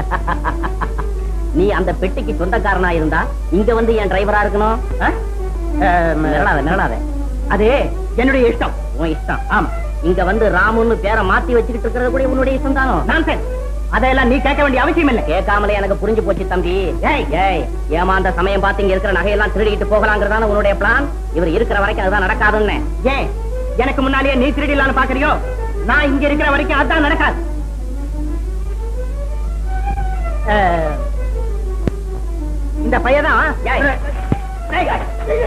நீ அந்த பெட்டிக்கு சொந்தக்காரனா இருந்தா இங்க வந்து என் டிரைவரா இருக்கணும் ஆ? ஆம், நிரளாத நிரளாத அது என்னுடைய இஷ்டம் உன் இஷ்டம் ஆமா இங்க வந்து ராமுன்னு பேரை மாத்தி வச்சுக்கிட்டு இருக்கிறது கூட உன்னுடைய இஷ்டம் தானோ நான் அதெல்லாம் நீ கேட்க வேண்டிய அவசியம் இல்லை கேட்காமலே எனக்கு புரிஞ்சு போச்சு தம்பி ஏய் ஏய் ஏமாந்த சமயம் பார்த்து இங்க இருக்கிற நகையெல்லாம் திருடிட்டு போகலாங்கிறதான உன்னுடைய பிளான் இவர் இருக்கிற வரைக்கும் அதுதான் நடக்காதுன்னு ஏன் எனக்கு முன்னாலேயே நீ திருடிடலான்னு பாக்குறியோ நான் இங்க இருக்கிற வரைக்கும் அதான் நடக்காது அஹ், இந்த பையதான் ஏய், ஏய், ஏய்.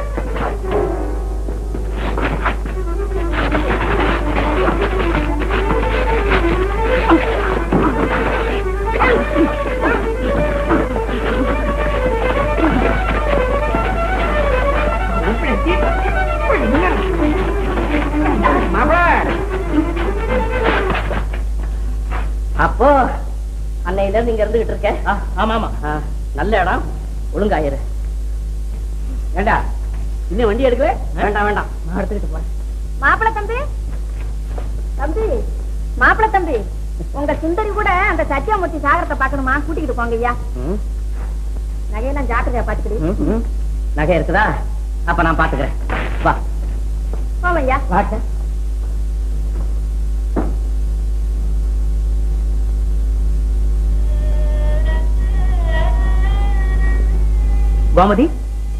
அப்போ அன்னையில இருந்து இங்க இருந்துகிட்டு இருக்க ஆ, ஆமா ஆமா ஆ, நல்ல இடம் ஒழுங்காயிரு ஏண்டா இன்னும் வண்டி எடுக்கல வேண்டாம் வேண்டாம் நான் எடுத்துக்கிட்டு போறேன் மாப்பிள தம்பி தம்பி மாப்பிள தம்பி உங்க சுந்தரி கூட அந்த சத்தியமூர்த்தி சாகரத்தை பார்க்கணுமா கூட்டிக்கிட்டு போங்க ஐயா ம், நகையெல்லாம் ஜாக்கிரதையா பாத்துக்கிடு ம், ம். நகை இருக்குதா அப்ப நான் பாத்துக்கிறேன் வா போவோம் ஐயா வாட்ட கோமதி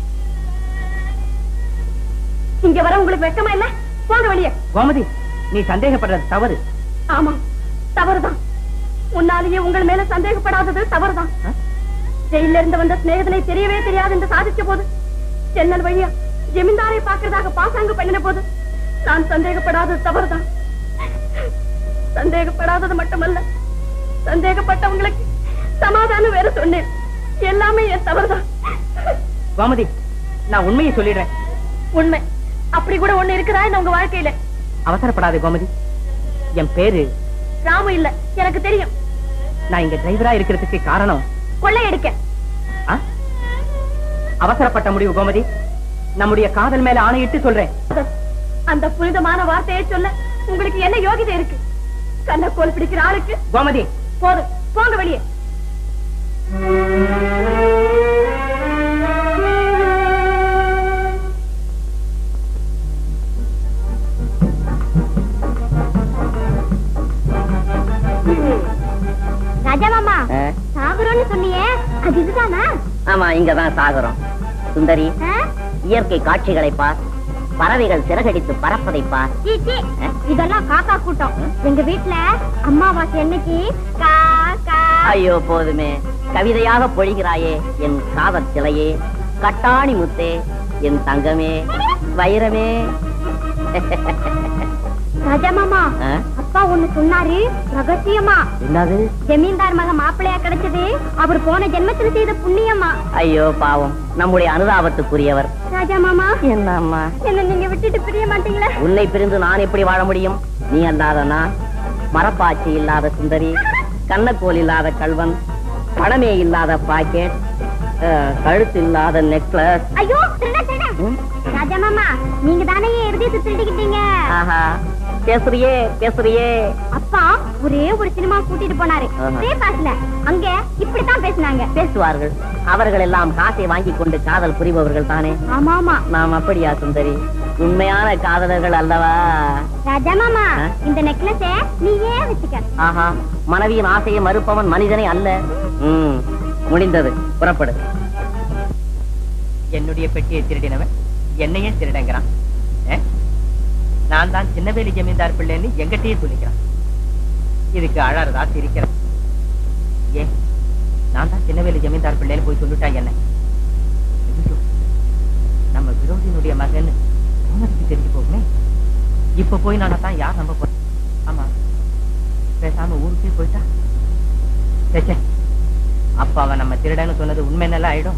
இங்க வர உங்களுக்கு வெக்கமா இல்ல போங்க வெளியே கோமதி நீ சந்தேகப்படுறது தவறு ஆமா தவறுதான் உன்னாலேயே உங்கள் மேல சந்தேகப்படாதது தவறுதான் ஜெயில இருந்து வந்த சிநேகிதனை தெரியவே தெரியாது என்று சாதிச்ச போது ஜன்னல் வழியா ஜமீன்தாரை பார்க்கறதாக பாசாங்கு பண்ணின போது நான் சந்தேகப்படாதது தவறுதான் சந்தேகப்படாதது மட்டுமல்ல சந்தேகப்பட்டவங்களுக்கு சமாதானம் வேற சொன்னேன் எல்லாமே என் தவறுதான் கோமதி நான் உண்மையை சொல்லிடுறேன் உண்மை அப்படி கூட ஒண்ணு இருக்குதா இந்த உங்க வாழ்க்கையில அவசரப்படாதே கோமதி என் பேரு ராமு இல்ல எனக்கு தெரியும் நான் இங்க டிரைவரா இருக்கிறதுக்கு காரணம் கொள்ளையடிக்க ஆ? அவசரப்பட்ட முடிவு கோமதி நம்முடைய காதல் மேல ஆணையிட்டு சொல்றேன் அந்த புனிதமான வார்த்தையை சொல்ல உங்களுக்கு என்ன யோகிதை இருக்கு கள்ளக்கோல் பிடிக்கிற ஆளுக்கு கோமதி போதும் போங்க வெளியே ராஜா மாமா ஆ? சாகுறோம்னு சொன்னியே அது இதுதானா ஆமா இங்கதான் சாகுறோம் சுந்தரி ஆ? இயற்கை காட்சிகளை பார் பறவைகள் சிறகடித்து பறப்பதை பார் சீ, சீ. இதெல்லாம் காக்கா கூட்டம் எங்க வீட்ல அம்மாவாசை அன்னைக்கு கா கா ஐயோ போதுமே கவிதையாக பொழிகிறாயே என் காதல் சிலையே கட்டாணி முத்தே என் தங்கமே வைரமே ராஜா மாமா ஆ? அப்பா ஒண்ணு சொன்னாரு ரகசியமா என்னது ஜமீன்தார் மக மாப்பிள்ளையா கிடைச்சது அவர் போன ஜென்மத்துல செய்த புண்ணியமா ஐயோ பாவம் நம்முடைய அனுதாபத்துக்குரியவர் ராஜா மாமா என்னம்மா என்ன நீங்க விட்டுட்டு பிரிய மாட்டீங்களா உன்னை பிரிந்து நான் எப்படி வாழ முடியும் நீ அல்லாத நான் மரப்பாச்சி இல்லாத சுந்தரி கண்ணக்கோல் இல்லாத கல்வன் பணமே இல்லாத பாக்கெட் அஹ், கழுத்து இல்லாத நெக்லஸ் ஐயோ திருட திருட ராஜா மாமா நீங்க தானே என் இருதயத்தை திருடிக்கிட்டீங்க ஆஹா பேசுறியே பேசுறியே அப்பா ஒரே ஒரு சினிமா கூட்டிட்டு போனாரு ஆஹா. ஒரே பாஸ்ல அங்க இப்படித்தான் பேசுனாங்க பேசுவார்கள் அவர்கள் எல்லாம் காசை வாங்கி கொண்டு காதல் புரிபவர்கள் தானே ஆமா ஆமா நாம் அப்படியா சுந்தரி உண்மையான காதலர்கள் அல்லவா ராஜா மாமா ஆ? இந்த நெக்லஸ நீயே வச்சுக்க ஆஹா மனைவியின் ஆசையை மறுப்பவன் மனிதனே அல்ல ம் முடிந்தது புறப்படு என்னுடைய பெட்டியை திருடினவன் என்னையே திருடங்கிறான் ஏ? நான் தான் சின்னவேலி ஜமீன்தார் பிள்ளைன்னு எங்கிட்டயே சொல்லிக்கிறான் இதுக்கு அழறதா சிரிக்கிறேன் ஏன் நான் தான் சின்னவேலி ஜமீன்தார் பிள்ளைன்னு போய் சொல்லிட்டா என்ன ஐயோ, நம்ம விரோதியினுடைய மகன் உனக்கு தெரிஞ்சு போகுமே இப்ப போய் நான் தான் யார் நம்ப போறேன் ஆமா பேசாம ஊருக்கே போயிட்டா சே, சே. அப்ப அவன் நம்ம திருடன்னு சொன்னது உண்மை நல்லா ஆயிடும்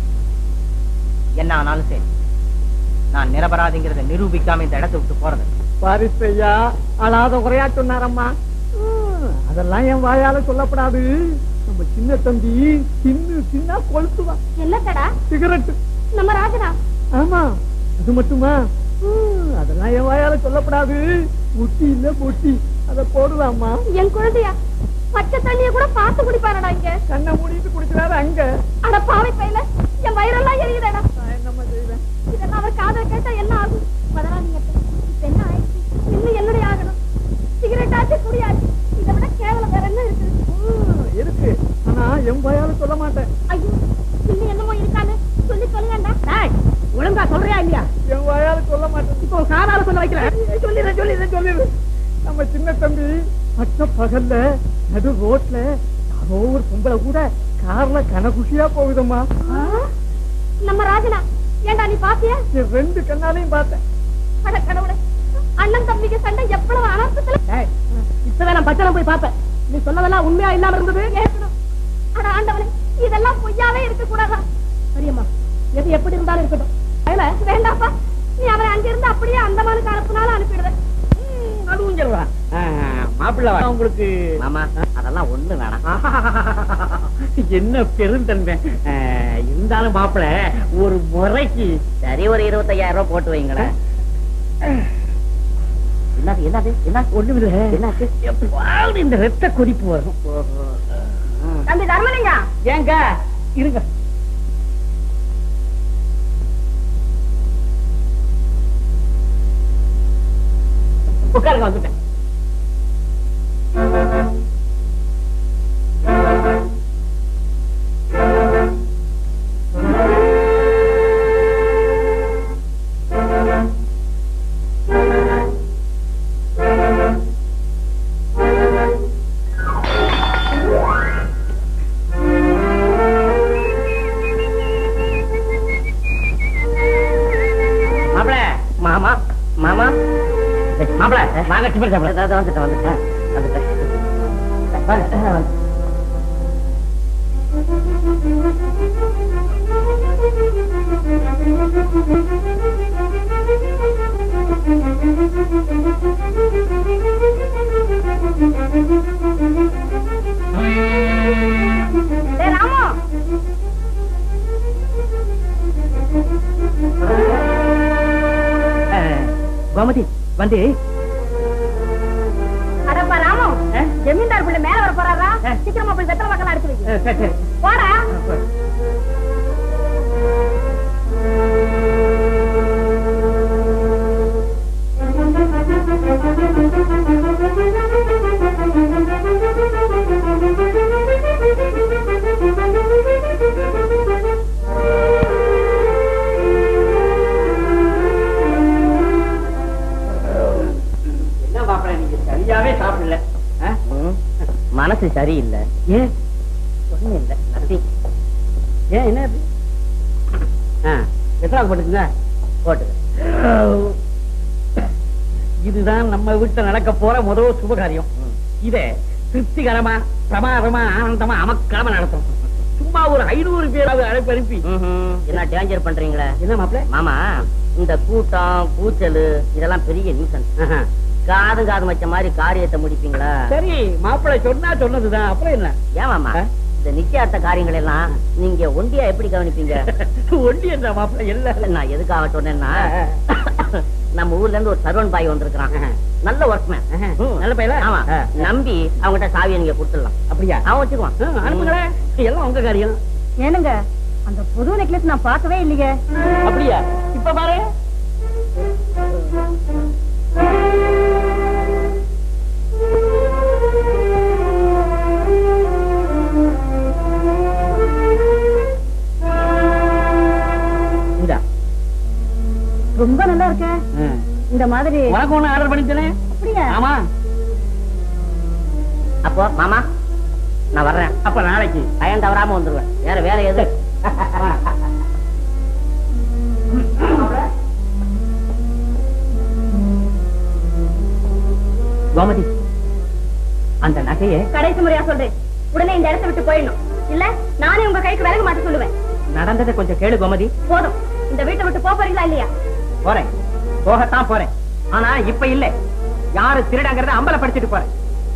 என்ன ஆனாலும் சரி நான் நிரபராதிங்கிறத நிரூபிக்காம இந்த இடத்தை விட்டு போறது பாரிஸ்தையா அழாத குறையா சொன்னாரம்மா ம், அதெல்லாம் என் வாயால சொல்லப்படாது நம்ம சின்ன தம்பி தின்னு தின்னா கொளுத்துவான் என்னத்தடா சிகரெட் நம்ம ராஜனா ஆமா அது மட்டுமா ம், அதெல்லாம் என் வாயால சொல்லப்படாது முட்டி இல்ல முட்டி அத போடுவாம்மா என் குழந்தையா பச்சை தண்ணிய கூட பார்த்து குடிப்பாரடா இங்க கண்ணை மூடிட்டு குடிக்கிறாரு அங்க அட பாவை பையல என் வயிறெல்லாம் எரியுதடா நான் என்னம்மா செய்வேன் இதெல்லாம் அவர் காதல் கேட்டா என்ன ஆகும் பதறாதீங்க அத்தை. இப்ப என்ன ஆயிடுச்சு இன்னும் என்னுடைய ஆகணும் சிகரெட் ஆச்சு குடியாச்சு இதை விட கேவலம் வேற என்ன இருக்கு ம், இருக்கு ஆனா என் வாயால சொல்ல மாட்டேன் ஐயோ இன்னும் என்னமோ இருக்கான்னு சொல்லி சொல்லுங்கடா டேய், ஒழுங்கா சொல்றியா இல்லையா என் வாயால சொல்ல மாட்டேன் இப்போ காதால சொல்ல வைக்கிறேன் சொல்லிடுறேன் சொல்லிடுறேன் சொல்லிடுறேன் நம்ம சின்ன தம்பி பட்ட பகல்ல நடு ரோட்ல யாரோ ஒரு பொம்பளை கூட கார்ல கனகுஷியா போகுதம்மா நம்ம ராஜனா ஏண்டா நீ பாத்தியா என் ரெண்டு கண்ணாலையும் பார்த்தேன் அட கடவுளே அண்ணன் தம்பிக்கு சண்டை எவ்வளவு அனர்த்தத்துல டேய், இப்பதான் நான் பச்சனை போய் பார்த்தேன் நீ சொன்னதெல்லாம் உண்மையா இல்லாம இருந்தது கேட்கணும் அட ஆண்டவனே இதெல்லாம் பொய்யாவே இருக்க கூடாதா சரியம்மா எது எப்படி இருந்தாலும் இருக்கட்டும் அதுல வேண்டாப்பா நீ அவரை அங்கிருந்து அப்படியே அந்தமானுக்கு அனுப்புனாலும் அனுப்பிடுவேன் அதுவும் சொல்றா மாப்பிள்ள உங்களுக்கு மாமா அதெல்லாம் ஒண்ணு வேணாம் என்ன பெருந்தன்மை ஆ, இருந்தாலும் மாப்பிள்ள ஒரு முறைக்கு சரி ஒரு இருபத்தையாயிரம் ரூபாய் போட்டு வைங்களேன் என்னது என்னது என்ன ஒண்ணுமில்ல என்னாச்சு எப்பாவது இந்த ரத்த கொதிப்பு வரும் தம்பி தர்மலிங்கா ஏங்க இருங்க உட்காருங்க வந்துட்டேன் மாப்பிள மாமா மாமா மாப்பிள வாங்க டிஃபன் சாப்பிட அதாவது வந்துட்டேன் வந்துட்டேன் வந்துட்டேன் வாங்க, Thank you. வந்து அடப்பா ராமு ஜமீன்தார் பிள்ளை மேல வர போறாரா சீக்கிரமா போய் வெத்தலை மக்கள் அடிச்சு வை அஹ், சரி சரி போடா என்ன மாப்பிள்ள நீங்க சரியாவே சாப்பிடல ஆ? ம். மனசு சரியில்லை ஏன் ஒண்ணும் இல்ல nothing. ஏன் என்ன இது? ஆ, எத்தனை போட்டுக்குங்க போட்டுக்க இதுதான் நம்ம வீட்டுல நடக்க போற முதல் சுபகாரியம் இத திருப்திகரமா பிரமாதமா ஆனந்தமா அமக்கரமா நடத்தணும் சும்மா ஒரு ஐநூறு பேராவது அழைப்பு அனுப்பி ம்ஹும். என்ன டேஞ்சர் பண்றீங்களே என்ன மாப்பிள்ள மாமா இந்த கூட்டம் கூச்சல் இதெல்லாம் பெரிய நியூசன்ஸ் ஆஹா. காது காது வச்ச மாதிரி காரியத்தை முடிப்பீங்களா சரி மாப்பிள்ளை சொன்னா சொன்னதுதான் அப்புறம் என்ன ஏன் மாமா ஆ? இந்த நிச்சயார்த்த காரியங்கள் எல்லாம் நீங்க ஒண்டியா எப்படி கவனிப்பீங்க ஒண்டி என்ற மாப்பிள்ளை எல்லாம் நான் எதுக்காக சொன்னேன்னா ஆ, நம்ம ஊர்ல இருந்து ஒரு சர்வன் பாய் வந்திருக்கான் ஆஹா. நல்ல ஒர்க்மேன் ஆஹா. நல்ல பையல ஆமா ஆ. நம்பி அவங்ககிட்ட சாவியை நீங்க கொடுத்துடலாம் அப்படியா அவன் வச்சுக்குவான் ஆ, அனுப்புங்களேன் எல்லாம் உங்க காரியம் ஏனுங்க அந்த புது நெக்லஸ் நான் பார்க்கவே இல்லையே அப்படியா இப்ப பாரு இந்தா. ரொம்ப நல்லா இருக்க ஆ. இந்த மாதிரி உனக்கு ஒண்ணு ஆர்டர் பண்ணித்தனே அப்படியா ஆமா அப்போ மாமா நான் வர்றேன் அப்ப நாளைக்கு பயன் தவறாம வந்துருவேன் வேற வேலை எது கோமதி அந்த நகையை கடைசி முறையா சொல்றேன் உடனே இந்த இடத்தை விட்டு போயிடணும் இல்ல நானே உங்க கைக்கு விலக மாட்ட சொல்லுவேன் நடந்ததை கொஞ்சம் கேளு கோமதி போதும் இந்த வீட்டை விட்டு போப் போறீங்களா இல்லையா போறேன் போகத்தான் போறேன் ஆனா இப்ப இல்ல யாரு திருடங்கிறத அம்பலப்படுத்திட்டு போறேன்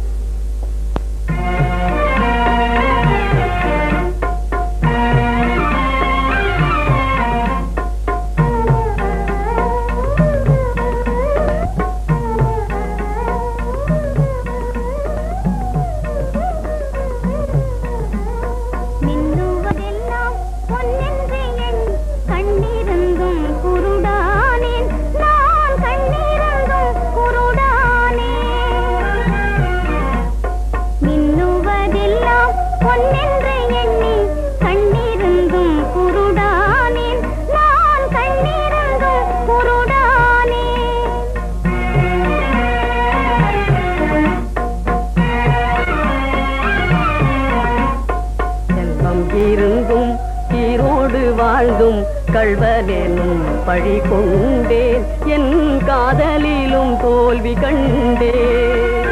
மின்னுவதெல்லாம் பொன்னென்று என் கண்ணிருந்தும் குருடானேன் நான் கண்ணிருந்தும் குருடானேன் மின்னுவதெல்லாம் பொன்னென்று எண்ணி கண்ணிருந்தும் குருடானேன் நான் கண்ணிருந்தும் குருடானேன் செல்வம் இருந்தும் ஈரோடு வாழ்ந்தும் கள்வனெனும் பழி கொண்டேன் என் காதலிலும் தோல்வி கண்டேன்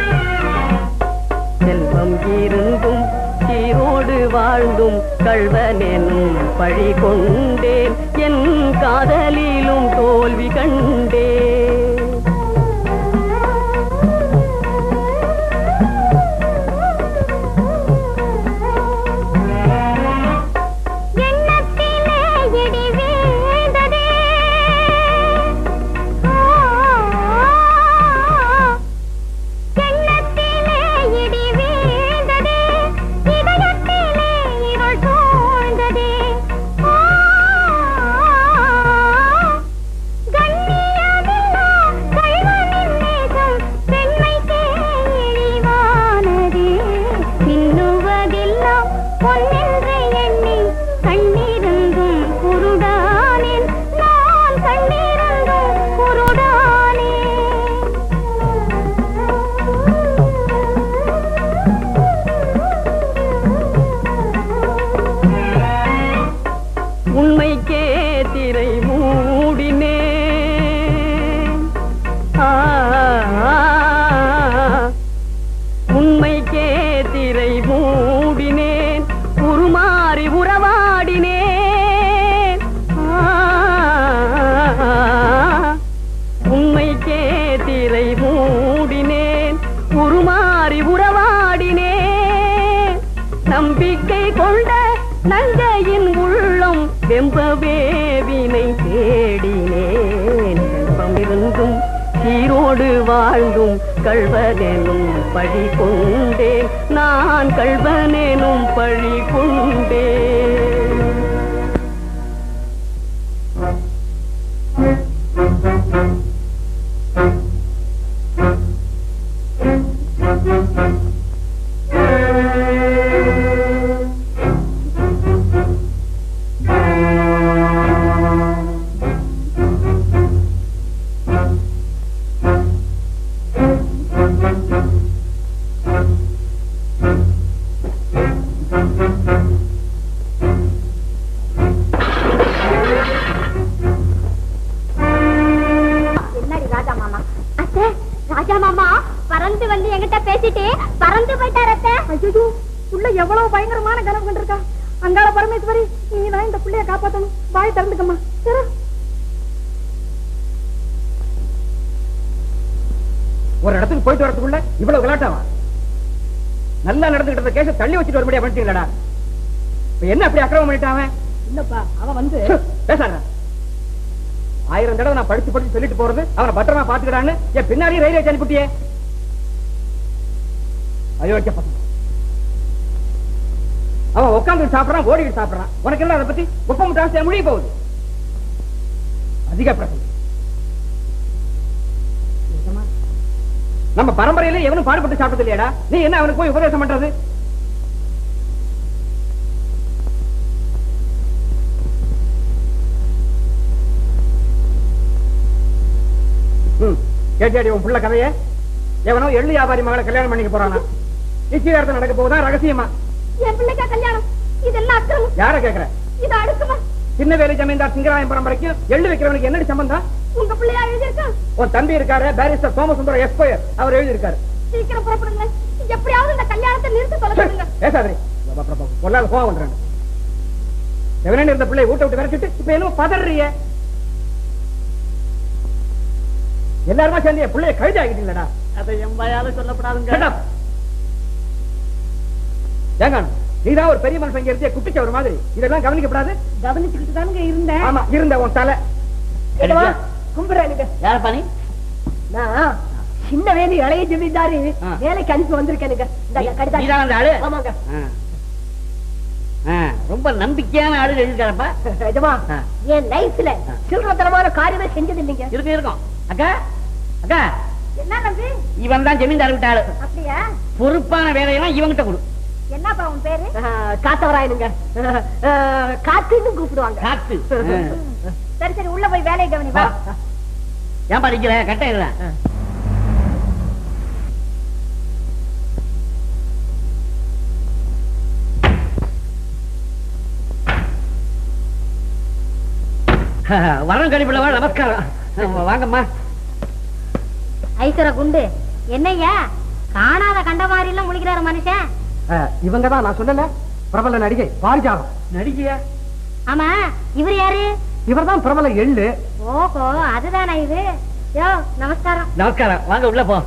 செல்வம் இருந்தும் ஈரோடு வாழ்ந்தும் கள்வனெனும் பழி கொண்டேன் என் காதலிலும் தோல்வி கண்டேன் எண்ணத்திலே இடி வீழ்ந்ததே ஆ, எண்ணத்திலே இடி வீழ்ந்ததே இதயத்திலே இருள் சூழ்ந்ததே ஆ, கண்ணியமில்லா கள்வனின் நேசம் பெண்மைக்கே இழிவானதே மின்னுவதெல்லாம் பொன்னென்று எண்ணி கண்ணிருந்தும் குருடானேன் நான் கண்ணிருந்தும் குருடானேன் உண்மைக்கே திரை மூடினே ஆ, உண்மைக்கே திரை மூடினேன் உருமாறி உறவாடினேன் ஆ, உண்மைக்கே திரை மூடினேன் உருமாறி உறவாடினேன் நம்பிக்கை கொண்ட நங்கையின் உள்ளம் வெம்பவே வினை தேடினேன் செல்வம் இருந்தும் சீரோடு வாழ்ந்தும் கள்வனேனும் பழி கொண்டேன் நான் கள்வனேனும் பழி கொண்டேன் என்னடி ராஜா மாமா அத்தை ராஜா மாமா பறந்து வந்து என்கிட்ட பேசிட்டு பறந்து போயிட்டார் அத்தை ஐயோ புள்ள எவ்வளவு பயங்கரமான கனவு கண்டிருக்கா அங்காள பரமேஸ்வரி நீ தான் இந்த புள்ளைய காப்பாத்தணும் வாய் திறந்துக்கம்மா சரி ஒரு இடத்துக்கு போயிட்டு வரதுக்குள்ள இவ்வளவு விளையாட்டாவா நல்லா நடந்துகிட்டு இருந்த கேஸ தள்ளி வச்சுட்டு வரும்படியா பண்ணிட்டீங்களா இப்ப என்ன அப்படி அக்கிரமம் பண்ணிட்டான் இல்லப்பா அவன் வந்து பேசாத ஆயிரம் தடவை நான் படிச்சு படிச்சு சொல்லிட்டு போறது அவனை பத்திரமா பாத்துக்கிறான்னு என் பின்னாடி ரயில்வே அனுப்பிட்டியே அயோக்கிய பசங்க அவன் உட்காந்து சாப்பிடறான் ஓடிக்கிட்டு சாப்பிடறான் உனக்கு என்ன அதை பத்தி ஒப்பம் ஜாஸ்தியா முடிய போகுது அதிக பிரசங்க நம்ம பரம்பரையில எவனும் பாடுபட்டு சாப்பிட்டது இல்லையாடா நீ என்ன அவனுக்கு போய் உபதேசம் பண்றது ம், கேட்டியாடி உன் புள்ள கதைய எவனோ எள்ளு வியாபாரி மகளை கல்யாணம் பண்ணிக்க போறானா நிச்சயதார்த்தம் நடக்க போகுதா ரகசியமா என் பிள்ளைக்கா கல்யாணம் இதெல்லாம் அக்கிரமம் யார கேக்குற இது அடுக்குமா சின்ன வேலை ஜமீன்தார் சிங்கராயம் பரம்பரைக்கும் எள்ளு வைக்கிறவனுக்கு என்னடி சம்பந்தம் உங்க பிள்ளையா எழுதியிருக்கா உன் தம்பி இருக்காரு பேரிஸ்டர் சோமசுந்தரம் எஸ்பயர் அவர் எழுதியிருக்காரு சீக்கிரம் புறப்படுங்க எப்படியாவது இந்த கல்யாணத்தை நிறுத்தி சொல்லுங்க பேசாதே பொல்லாத கோவம் பண்றாங்க எவனே இருந்த பிள்ளை ஊட்ட விட்டு விரட்டிட்டு இப்ப என்ன பதறிய எல்லாருமா சேர்ந்து என் பிள்ளைய கழுதி ஆகிட்டீங்களடா அதை என் வாயால சொல்லப்படாதுங்க Shut up. ஏங்க நீதான் ஒரு பெரிய மனுஷன் இங்க இருந்தே குட்டிச்ச ஒரு மாதிரி இதெல்லாம் கவனிக்கப்படாது கவனிச்சுக்கிட்டு தானுங்க இருந்தேன் ஆமா இருந்த உன் தலை கும்பிடுறானுங்க யார் பண்ணி நான் சின்ன வேலி இளைய ஜமீன்தாரு ஆ. வேலைக்கு அனுப்பி வந்திருக்கேனுங்க இந்தாங்க, கடிதம். நீதான் அந்த ஆளு ஆமாங்க ஆ. ஆ, ரொம்ப நம்பிக்கையான ஆளு எழுதிருக்காரப்பா நிஜமா ஆ. என் லைஃப்ல சில்லறத்தனமான காரியமே செஞ்சது இல்லைங்க இருக்கு இருக்கும் அக்கா அக்கா என்ன நம்பி இவன் தான் ஜமீன்தார் விட்ட ஆளு அப்படியா பொறுப்பான வேலையெல்லாம் இவங்கிட்ட கொடு என்னப்பா உன் பேரு காத்தவராயனுங்க காத்துன்னு கூப்பிடுவாங்க காத்து ஆ. சரி சரி உள்ள போய் வேலையை கவனி வா. வா ஏன் படிக்கல கட்ட இல்ல வரம் கணிப்பில்லவா நமஸ்காரம் வாங்கம்மா ஐஸ்வர குண்டு என்னய்யா காணாத கண்ட மாதிரி எல்லாம் முழிக்கிறாரு மனுஷன் இவங்க தான் நான் சொல்லல பிரபல நடிகை பாரிஜாதம் நடிகையா ஆமா இவர் யாரு இவர் தான் பிரபல எள்ளு ஓஹோ அதுதானா இது யோ நமஸ்காரம் நமஸ்காரம் வாங்க உள்ள போ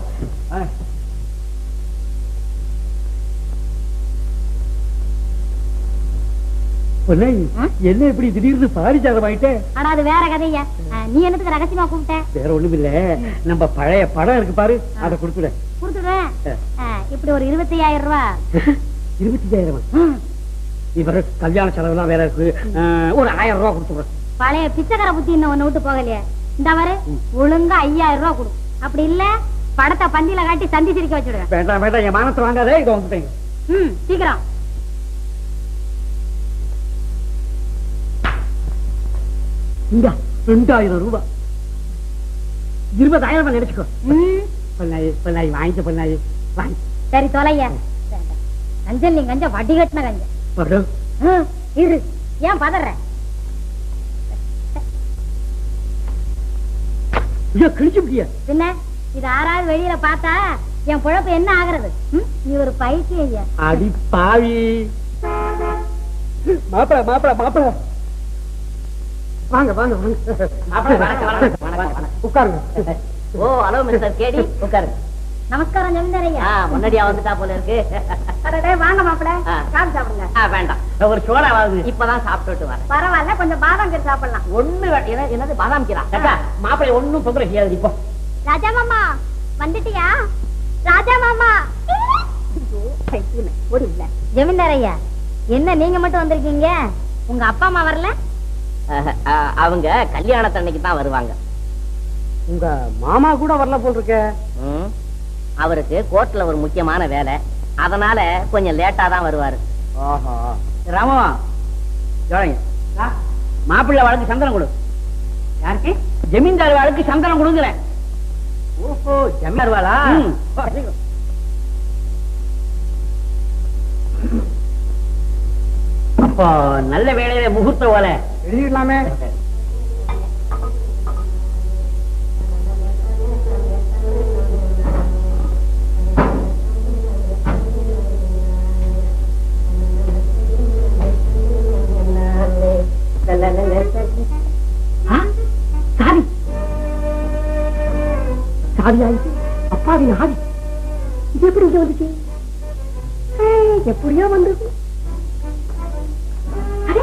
என்ன இப்படி திடீர்னு பாரிஜாதம் ஆயிட்டே ஆனா அது வேற கதையா ஆ, நீ என்னத்துக்கு ரகசியமா கூப்பிட்ட வேற ஒண்ணும் இல்ல நம்ம பழைய படம் இருக்கு பாரு அதை கொடுத்துட கொடுத்துடுவேன் ஆ, இப்படி ஒரு இருபத்தி ஐயாயிரம் ரூபாய் இருபத்தஞ்சாயிரம் இவர கல்யாண செலவுலாம் வேற இருக்கு அஹ், ஒரு ஆயிரம் ரூபாய் கொடுத்துடுறேன் பழைய பிச்சைக்கார புத்தி இன்னும் ஒண்ணு விட்டு போகலையே இந்த வரு ஒழுங்கா ஐயாயிரம் ரூபாய் கொடு அப்படி இல்ல படத்தை பந்தியில காட்டி சந்தி சிரிக்க வச்சுடுவேன் வேண்டாம் வேண்டாம் என் மானத்தை வாங்காதே இதை வந்துட்டேங்க ம் சீக்கிரம் இங்க ரெண்டாயிரம் ரூபாய் இருபதாயிரம் ரூபாய் நினைச்சுக்கோ ம் பொன்னாயி பொன்னாயி வாங்கிக்க பொன்னாயி வாங்கி சரி தொலைய கஞ்சல் நீ கஞ்ச வட்டி கட்டின கஞ்ச வரும் ம், இரு ஏன் பதற ஐயோ கிழிச்சு முடிய பின்ன இது ஆறாவது வெளியில பார்த்தா என் பொழப்பு என்ன ஆகுறது ம்? நீ ஒரு பைத்தியம் ஐயா அடி பாவி மாப்பிள மாப்பிள மாப்பிள வாங்க வாங்க வாங்க உட்காருங்க ஓ ஹலோ மிஸ்டர் கேடி உட்காரு நமஸ்காரம் ஜமீன்தார் ஐயா ஆ, முன்னாடியா வந்துட்டா போல இருக்கு அடடே, வாங்க மாப்பிள ஆ. காபி சாப்பிடுங்க ஆ, வேண்டாம் ஒரு சோடா வாங்குது இப்பதான் சாப்பிட்டுட்டு வரேன் பரவாயில்ல கொஞ்சம் பாதாம் கீரை சாப்பிடலாம் ஒண்ணு வே- என்ன- என்னது பாதாம் கீரா அக்கா மாப்பிளை ஒண்ணும் தொந்தரவு செய்யாது இப்போ ராஜா மாமா வந்துட்டியா ராஜா மாமா ஒரு இல்ல ஜமீன்தார் ஐயா என்ன நீங்க மட்டும் வந்திருக்கீங்க உங்க அப்பா அம்மா வரல அஹ், அஹ், அவங்க கல்யாணத்தன்னைக்கு தான் வருவாங்க உங்க மாமா கூட வரல போல் இருக்க ம். அவருக்கு கோர்ட்ல ஒரு முக்கியமான வேலை அதனால கொஞ்சம் லேட்டா தான் வருவாரு ஆஹா ராமவா ஜோழைங்க மாப்பிள்ளை வாழ்க்கை சந்தனம் கொடு யாருக்கு ஜமீன்தார் வாழ்க்கை சந்தனம் கொடுங்கிறேன் ஓஹோ ஜமீனார் வாளா ம். அப்போ நல்ல வேலையில முகூர்த்த ஓலை எழுதிடலாமே சாரி சாரி ஆயிடுச்சு அப்பாவின் ஆவி இது எப்படி இங்க வந்துச்சு ஏய், எப்படியோ வந்தது அடே.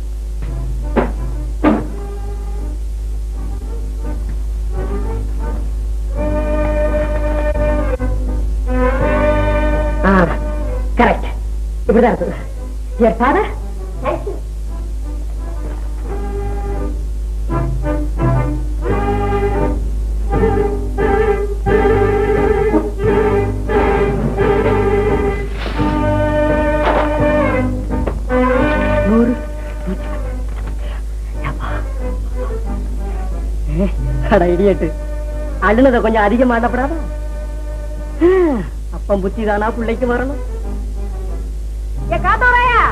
ஆ, correct. இப்படிதான் இருக்குது Your father? நூறு அட இடியட்டு அழுனத கொஞ்சம் அதிகமா அடப்படாதா அப்பம் புத்தி தானா பிள்ளைக்கு வரணும் ஏ காத்தோராயா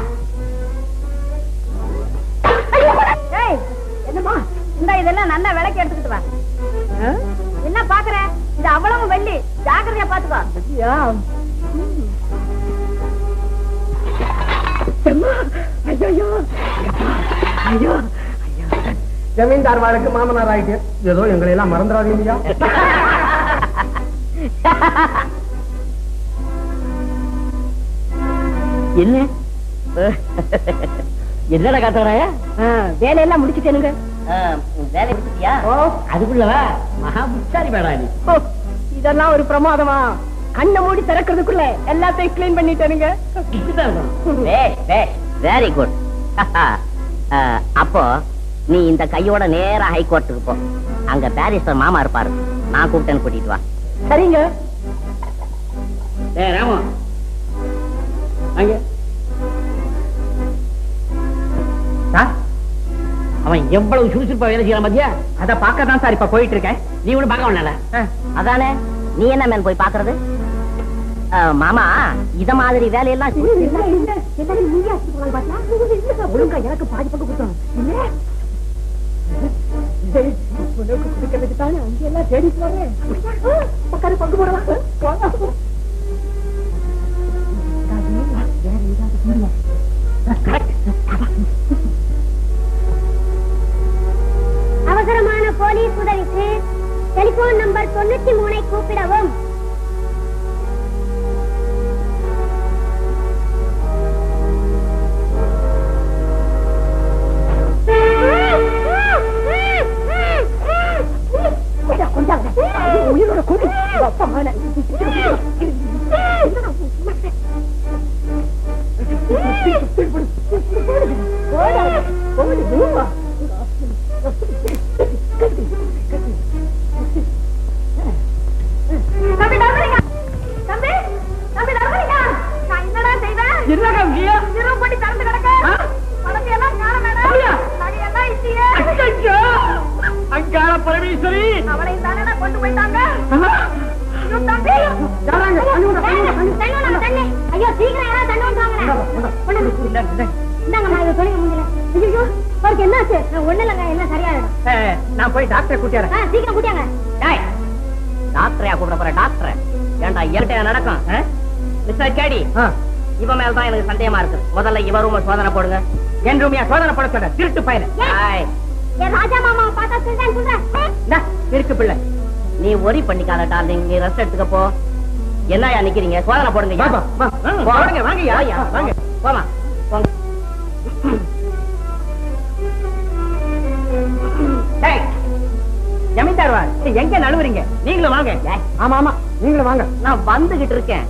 ஏய் என்னம்மா இந்த இதெல்லாம் நல்லா விலைக்கு எடுத்துக்கிட்டு வா ஆ? என்ன பாக்குற இது அவ்வளவு வெள்ளி ஜாக்கிரதையா பாத்துக்கோ ஐயா. அம்மா, ஐயையோ, ஐயப்பா, ஐயோ, ஐயோ. ஜமீன்தார் வாளுக்கு மாமனார் ஆயிட்டு ஏதோ எங்களை எல்லாம் மறந்துடாதீங்க என்ன என்னடா காத்தவராயா வேலையெல்லாம் முடிச்சுட்டேனுங்க அஹ், வேலை முடிச்சிட்டியா ஓ அதுக்குள்ளவா மகா புத்தாரி பேடா நீ இதெல்லாம் ஒரு பிரமாதமா கண்ணை மூடி திறக்கிறதுக்குள்ள எல்லாத்தையும் கிளீன் பண்ணிட்டேனுங்க இப்படிதான் இருக்கணும். வேஷ் வேஷ் வெரி குட் அப்போ நீ இந்த கையோட நேரா ஹைகோர்ட்டுக்கு போ அங்க பாரிஸ்டர் மாமா இருப்பாரு நான் கூப்பிட்டேன்னு கூட்டிட்டு வா சரிங்க ஏய் ராமு அங்க சார் அவன் எவ்வளவு சுறுசுறுப்பா வேலை செய்யறான் பாத்தியா அத பார்க்க தான் சார் இப்ப போயிட்டு இருக்கேன் நீ ஒண்ணு பார்க்க வேண்டாம்ல அதானே நீ என்ன மேன் போய் பாக்குறது அஹ், மாமா இத மாதிரி வேலையெல்லாம் ஒழுங்கா எனக்கு பாதி பங்கு கொடுத்தோம் இல்ல உனக்கு கொடுக்கறதுக்கு தானே அங்க எல்லாம் தேடி போறேன் உட்காரு பங்கு போடலாம் போலாம். வேற ஏதாவது சொல்லுங்க. Correct. அவசரமான போலீஸ் உதவிக்கு டெலிபோன் நம்பர் தொண்ணூத்தி மூணை கூப்பிடவும் கொண்டா, கொண்டாங்க. அது உயிரோட கொடு. உங்க அப்பா மேல. தம்பி தர்மலிங்கம் தம்பி தம்பி தர்மலிங்கம் நான் என்னடா செய்வேன் என்னடா இங்கேயா? இரவு படி திறந்து கிடக்க ஆ? பணத்தை எல்லாம் காண வேணாம் அப்படியா? நகையெல்லாம் இல்லையே அச்சச்சோ! அங்காள பரமேஸ்வரி அவளை தானே கொண்டு போயிட்டாங்க ஆஹா! ஐயோ, தம்பி யாராங்க? தண்ணி கொண்டா, தண்ணி கொண்டா, தண்ணி. தண்ணி கொண்டாங்க, தண்ணி. ஐயோ சீக்கிரம் யாராவது தண்ணி கொண்டு வாங்களேன் இந்தாங்க, இந்தாங்க. இந்தாங்க நான் இதை சொல்லுங்க முடியல ஐயோ அவருக்கு என்னாச்சு நான் ஒண்ணு இல்லைங்க எல்லாம் சரியாயிடும் ஏய், நான் போய் டாக்டரை கூட்டியாரேன் ஆ, சீக்கிரம் கூட்டியாங்க டேய், டாக்டரையா கூப்பிட போற டாக்டர் ஏன்டா என்கிட்ட நடக்கும் ஆ? மிஸ்டர் கேடி இவன் மேல தான் எனக்கு சந்தேகமா இருக்கு முதல்ல இவ ரூம சோதனை போடுங்க என் ரூமியா சோதனை போட சொல்ற திருட்டு பையன ஆய், என் ராஜா மாமாவை பார்த்தா சொல்றேன் சொல்றேன் இருக்கு பிள்ளை நீ ஒரி பண்ணிக்காத டார்லிங் நீ ரெஸ்ட் எடுத்துக்க போ என்னயா நிக்கிறீங்க சோதனை போடுங்க ஐயா. வா, வா, வா. ம், வாங்க, வாங்கய்யா. வாயா, வாங்க. போமா போங்க டேய், ஜமீன்தார் வா எங்க நழுவுறீங்க நீங்களும் வாங்க ஏய், ஆமா ஆமா நீங்களும் வாங்க நான் வந்துகிட்டு இருக்கேன்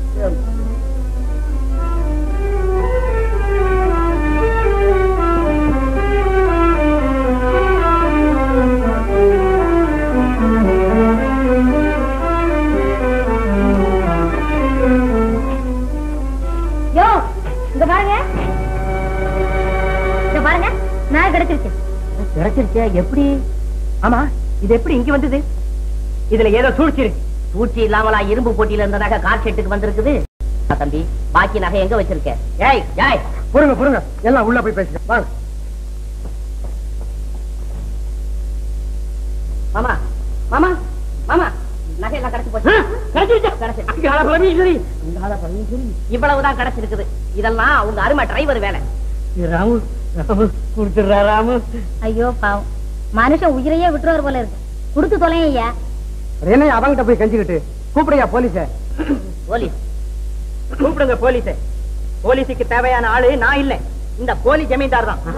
யோ இங்க பாருங்க இங்க பாருங்க நான் கிடைச்சிருச்சு கிடைச்சிருச்சே எப்படி ஆமா இது எப்படி இங்க வந்தது இதுல ஏதோ சூழ்ச்சி இருக்கு சூழ்ச்சி இல்லாமலா இரும்பு போட்டியில இருந்த நகை கார் ஷெட்டுக்கு வந்திருக்குது ஆ, தம்பி பாக்கி நகை எங்க வச்சிருக்க ஏய் ஏய் பொறுங்க பொறுங்க எல்லாம் உள்ள போய் பேசுங்க வாங்க மாமா மாமா மாமா நகை எல்லாம் கிடைச்சு போச்சு கிடைச்சிருச்சா கிடைச்சிருச்சு இவ்வளவுதான் கிடைச்சிருக்குது இதெல்லாம் உங்க அருமை டிரைவர் வேலை ராமு ராமு கொடுத்துடுறா ராமு ஐயோ பாவம் மனுஷன் உயிரையே விட்டுருவார் போல இருக்கு கொடுத்து தொலைங்க ஐயா என்ன அவங்கிட்ட போய் கெஞ்சிக்கிட்டு கூப்பிடையா போலீஸ போலீஸ் கூப்பிடுங்க போலீஸ போலீஸுக்கு தேவையான ஆளு நான் இல்ல இந்த போலி ஜமீன்தார் தான்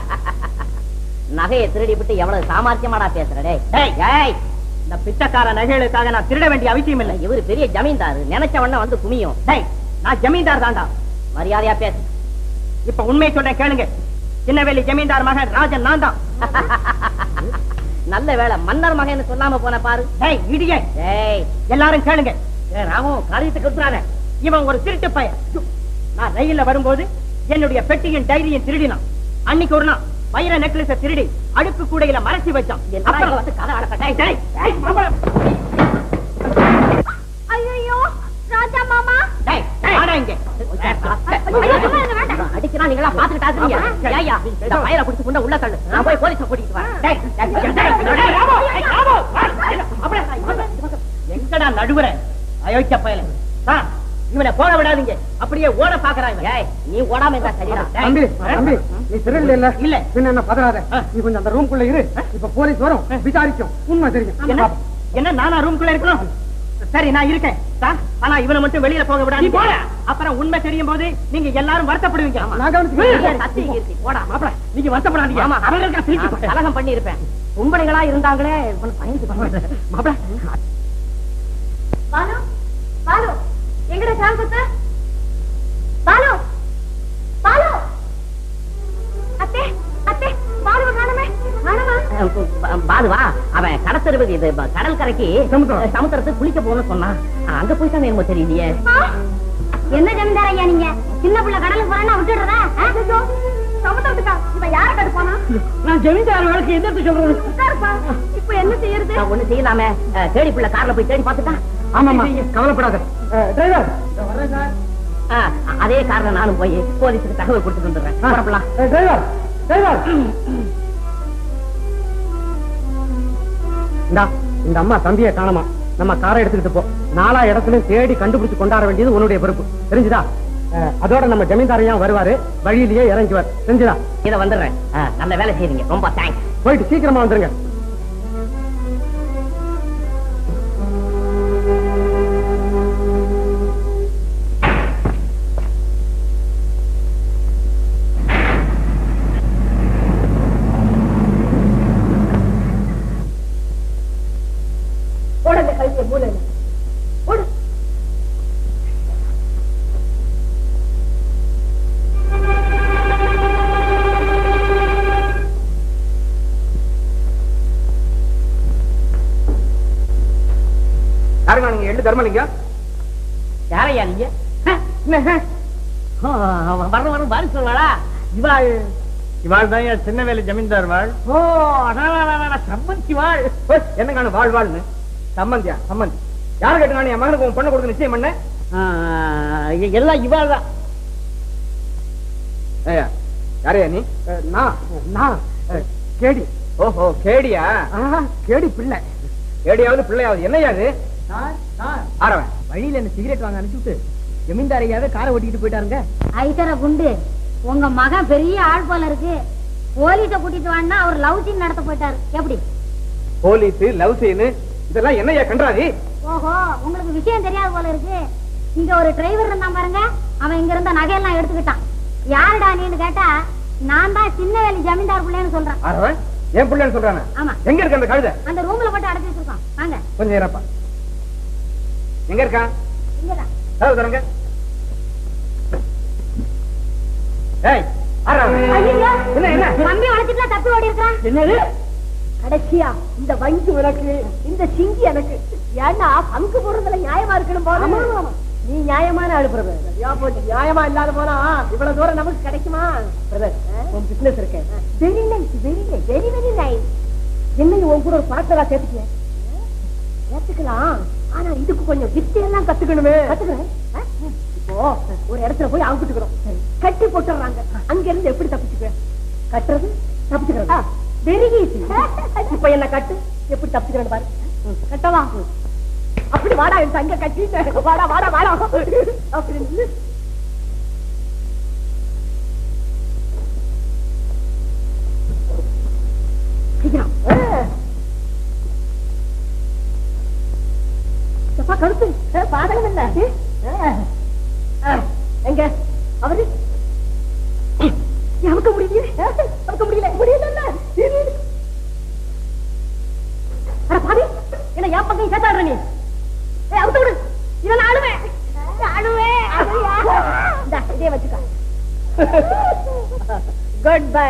நகையை திருடி விட்டு எவ்வளவு சாமர்த்தியமாடா பேசுற டேய் டேய் ஏய் இந்த பிச்சைக்கார நகைகளுக்காக நான் திருட வேண்டிய அவசியம் இல்லை இவரு பெரிய ஜமீன்தாரு நினைச்ச உடனே வந்து குமியும் டேய் நான் ஜமீன்தார் தான்டா மரியாதையா பேசு இப்ப உண்மை சொல்றேன் கேளுங்க சின்னவேலி ஜமீன்தார் மகன் ராஜன் நான் தான் நல்ல வேளை மன்னர் மகன் சொல்லாம போன பாரு டேய் இடியே டேய் எல்லாரும் கேளுங்க ஏய், ராமு காரியத்துக்கு கொடுத்துறாத இவன் ஒரு திருட்டு பையன் நான் ரயில்ல வரும்போது என்னுடைய பெட்டியின் டைரியும் திருடினான் அன்னைக்கு ஒரு நாள் வைர நெக்லஸ திருடி அடுப்பு கூடையில மறைச்சு வச்சான் அப்புறம் வந்து கதை அடக்க டேய், டேய், டேய், மாமா. ஐயோ ராஜா மாமா டேய், டேய், வாடா இங்க. அடிக்கிறான் நீங்களா பாத்துக்கிட்டு ஆக்குறீங்க ஏய்யா, இந்த பையனை பிடிச்சு கொண்டு உள்ள தள்ளு நான் போய் போலீஸ கூட்டிட்டு வரேன் டேய், டேய், டேய், டேய், டேய், ராமு, டேய், ராமு, வா, அப்படியே, எங்கடா நடுவுற அயோக்கிய பயல இவனை போக விடாதீங்க அப்படியே ஓட பாக்குறான் இவன். ஏய் நீ ஓடாம இருந்தா சரிடா டேய், தம்பி தம்பி நீ திருடல இல்ல இல்ல. பின்ன என்ன பதறாத ஆ. நீ கொஞ்சம் அந்த ரூம்குள்ள இரு இப்ப போலீஸ் வரும் விசாரிக்கும் உண்மை தெரியும் என்ன என்ன நானா ரூம்குள்ள இருக்கணும் சரி நான் இருக்கேன் சார் ஆனா இவனை மட்டும் வெளியில போக விடாதீங்க அப்புறம் உண்மை தெரியும் போது நீங்க எல்லாரும் வருத்தப்படுவீங்க நான் கவனிச்சுக்கிறேன். சத்தி இருக்கு போடா மாப்பிள நீங்க வருத்தப்படாதீங்க ஆமா அவங்க இருக்கா திருப்பி நான் கலகம் பண்ணி இருப்பேன் கும்படிகளா இருந்தாங்களே இவனை பயந்து மாப்பிள பாலு பாலு எங்கட சாங்குத்த பாலு பாலு அத்தே அத்தே பாலு காணுமே காணுமா பாதுவா அவன் கடத்தருவுக்கு இது ப- கடல் கரைக்கு சமுத்திரம். சமுத்திரத்துக்கு குளிக்க போகணும்னு சொன்னான் அங்க போயிட்டாங்க என்னமோ தெரியலையே ஆ? என்ன ஜமீன்தார் ஐயா நீங்க சின்ன பிள்ளை கடலுக்கு போறேன்னா விட்டுடுறதா ஐயோ சமுத்திரத்துக்கா இவன் யார கட்டு போனா நான் ஜமீன்தார் வழக்கு எதிர்த்து சொல்றது உட்காருப்பா இப்ப என்ன செய்யறது நான் ஒண்ணு செய்யலாமே அஹ், தேடி புள்ள கார்ல போய் தேடி பார்த்துட்டா ஆமாமா கவலைப்படாத டிரைவர் அஹ், அதே கார்ல நானும் போய் போலீஸுக்கு தகவல் கொடுத்துட்டு வந்துடுறேன் புறப்படலாம் டிரைவர் டிரைவர் இந்தா இந்த அம்மா தம்பியை காணமா நம்ம காரை எடுத்துக்கிட்டு போ நாலா இடத்துலயும் தேடி கண்டுபிடிச்சு கொண்டாட வேண்டியது உன்னுடைய பொறுப்பு தெரிஞ்சுதா அஹ், அதோட நம்ம ஜமீன்தாரையும் வருவாரு வழியிலேயே இறங்குவார் தெரிஞ்சுதா இதை வந்துடுறேன் அஹ், நல்ல வேலை செய்றீங்க ரொம்ப தேங்க்ஸ் போயிட்டு சீக்கிரமா வந்துருங்க ஓடுங்க கழுவிய மூலையில ஓடு யாருங்க நீங்க எள்ளு தர்மலிங்கம் யாரையா நீங்க வர வர பாரு சொல்வாளா இவாள் இவாள் தான் சின்னவேலி ஜமீன்தார் வாழ் ஓ சம்மந்தி வாழ் என்ன காணும் வாழ் வாழ்னு சம்மந்தியா சம்மந்தி யாரு கேட்டுங்க என் மகனுக்கு உன் பொண்ணு கொடுத்து நிச்சயம் பண்ண எல்லாம் இவாள் தான் ஏய்யா, யாரையா நீ அஹ், நான் நான் அஹ், கேடி ஓஹோ கேடியா கேடி பிள்ளை கேடியாவது பிள்ளையாவது என்னையா அது ஆரவன் வழியில என்ன சிகரெட் வாங்க அனுப்பிச்சுட்டு ஜமீன்தார் ஐயாவே காரை ஓட்டிக்கிட்டு போயிட்டாருங்க ஐசர குண்டு உங்க மகன் பெரிய ஆள் போல இருக்கு போலீஸ கூட்டிட்டு வான்னா அவர் லவ் சீன் நடத்த போயிட்டாரு எப்படி போலீஸ் லவ் சீனு இதெல்லாம் என்னையா கண்டாதி ஓஹோ உங்களுக்கு விஷயம் தெரியாது போல இருக்கு இங்க ஒரு டிரைவர் இருந்தான் பாருங்க அவன் இங்க இருந்த நகையெல்லாம் எடுத்துக்கிட்டான் யாருடா நீன்னு கேட்டா நான் தான் சின்ன வேலி ஜமீன்தார் பிள்ளைன்னு சொல்றேன் ஆரவன் என் பிள்ளைன்னு சொல்றானே ஆமா எங்க இருக்கு அந்த கழுதை அந்த ரூம்ல போட்டு அடைச்சு வச்சிருக்கோம் வாங்க கொஞ்சம் இருப்பா எங்க இருக்கான் இங்கதான் கதவு தரங்க ஏய் ஆறா ஐயோ என்ன என்ன தம்பி வளைச்சிட்டு தப்பி ஓடி இருக்கிறான் என்னது கடைசியா இந்த வங்கி உனக்கு இந்த சிங்கி எனக்கு ஏன்னா பங்கு போடுறதுல நியாயமா இருக்கணும் போல நீ நியாயமான ஆளு பிரதர் சரியா போச்சு நியாயமா இல்லாத போனா இவ்வளவு தூரம் நமக்கு கிடைக்குமா பிரதர் உன் பிசினஸ் இருக்கு very nice very nice very very nice என்னையும் உன் கூட ஒரு பணத்தெல்லாம் சேர்த்துக்கல சேர்த்துக்கலாம் ஆனா இதுக்கு கொஞ்சம் வித்தியெல்லாம் கத்துக்கணுமே கத்துக்கிறேன் ஆ? இப்போ ஒரு இடத்துல போய் அவுத்துக்கிறோம் கட்டி போட்டுறாங்க அங்க இருந்து எப்படி தப்பிச்சுக்குவேன் கட்டுறது தப்பிச்சுக்கிறது வெரி ஈஸி இப்ப என்ன கட்டு எப்படி தப்பிச்சுக்கிறேன் பாரு ம், கட்டவா ம். அப்படி வாடா என் தங்க கட்டி வாடா வாடா வாடா அப்படின்னு சீக்கிரம் ஆ. எப்பா கருத்து ஆ, பாதகம் இல்ல ஆ. ஆ, எங்க அவரு நமக்க முடியல நமக்க முடியல முடியல அட பாவி என்ன என் பக்கம் கேட்டாடுற நீ ஏய் அவுத்து விடு இதை நான் அழுவேன் அழுவேன் இந்த இதே வச்சுக்க குட் பை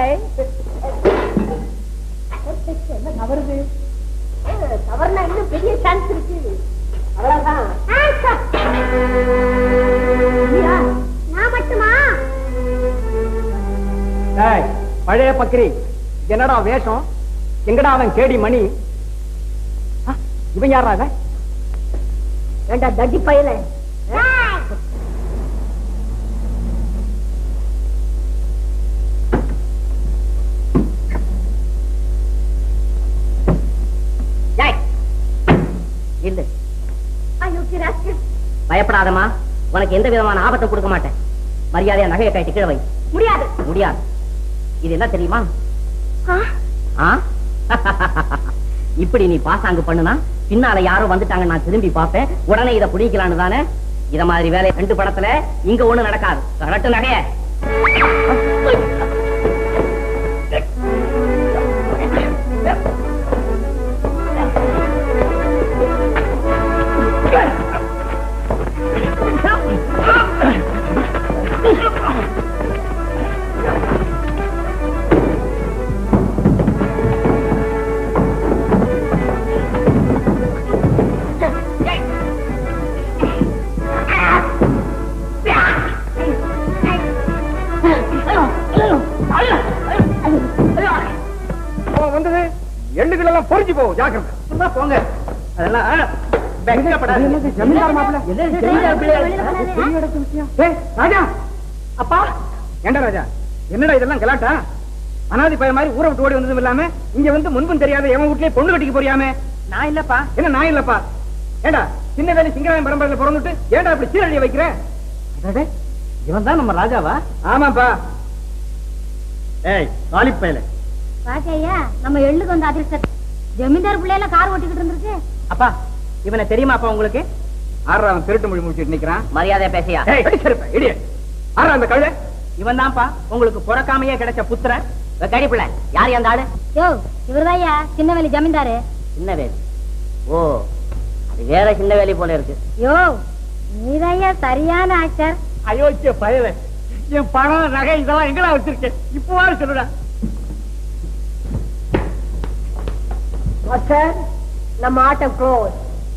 என்ன தவறுது தவறுனா இன்னும் பெரிய சான்ஸ் இருக்கு அவ்வளவுதான் நீயா? நான் மட்டுமா ஏய் பழைய பக்கிரி என்னடா வேஷம் எங்கடா அவன் கேடி மணி ஆ, இவன் யாரா அவன் ஏண்டா தட்டி பயல ஏய், இல்ல ஐயோ கிராஸ்கல் பயப்படாதம்மா உனக்கு எந்த விதமான ஆபத்தும் கொடுக்க மாட்டேன் மரியாதையா நகையை கட்டி கீழே வை முடியாது முடியாது இது என்ன தெரியுமா ஆ? இப்படி நீ பாசாங்கு பண்ணுனா பின்னால யாரோ வந்துட்டாங்க நான் திரும்பி பார்ப்பேன் உடனே இதை புடிக்கலான்னு தானே இத மாதிரி வேலை ரெண்டு படத்துல இங்க ஒண்ணு நடக்காது கரெக்ட் நகைய அவன் வந்தது எள்ளுகள் எல்லாம் பொறிஞ்சு போகும் ஜாக்கிரதை சும்மா போங்க அதெல்லாம் ஆ, வெட்கப்படாதீங்க. ஜமீன்தார் மாப்பிள்ளை. பெரிய இடத்து விஷயம். ஏய், ராஜா அப்பா ஏண்டா ராஜா என்னடா இதெல்லாம் கலாட்டா அனாதி பையன் மாதிரி ஊரை விட்டு ஓடி வந்ததும் இல்லாம இங்க வந்து முன்பும் தெரியாத எவன் வீட்லயே பொண்ணு கட்டிக்க போறியாமே நான் இல்லப்பா என்ன நான் இல்லப்பா ஏண்டா சின்ன வேலை சிங்கராயன் பரம்பரையில பிறந்துட்டு ஏண்டா இப்படி சீரழிய வைக்கிற இவன் தான் நம்ம ராஜாவா ஆமாப்பா ஏய் காலிப்பையில ராஜையா நம்ம எள்ளுக்கு வந்து அதிர்ஷ்டம் ஜமீன்தார் பிள்ளையில கார் ஓட்டிக்கிட்டு இருந்திருக்கு அப்பா இவனை தெரியுமா அப்பா உங்களுக்கு ஆறா அவன் திருட்டு மொழி முடிச்சிட்டு நிக்கிறான் மரியாதையா பேசியா ஏய் அடிச்சிருப்பேன் இடிய ஆறா அந்த கழுதை இவன் தான்ப்பா உங்களுக்கு பிறக்காமையே கிடைச்ச புத்திரன் கடி பிள்ளை யார் அந்த ஆளு யோ இவர்தாய்யா சின்ன வேலி ஜமீன்தாரு சின்ன வேலி ஓ அது வேற சின்ன வேலி போல இருக்கு யோ நீதாய்யா சரியான ஆக்டர் அயோக்கிய பயல என் பணம் நகை இதெல்லாம் எங்கடா வச்சிருக்கேன் இப்பவாறு சொல்லுடா மாஸ்டர் நம்ம ஆட்டம் க்ளோஸ்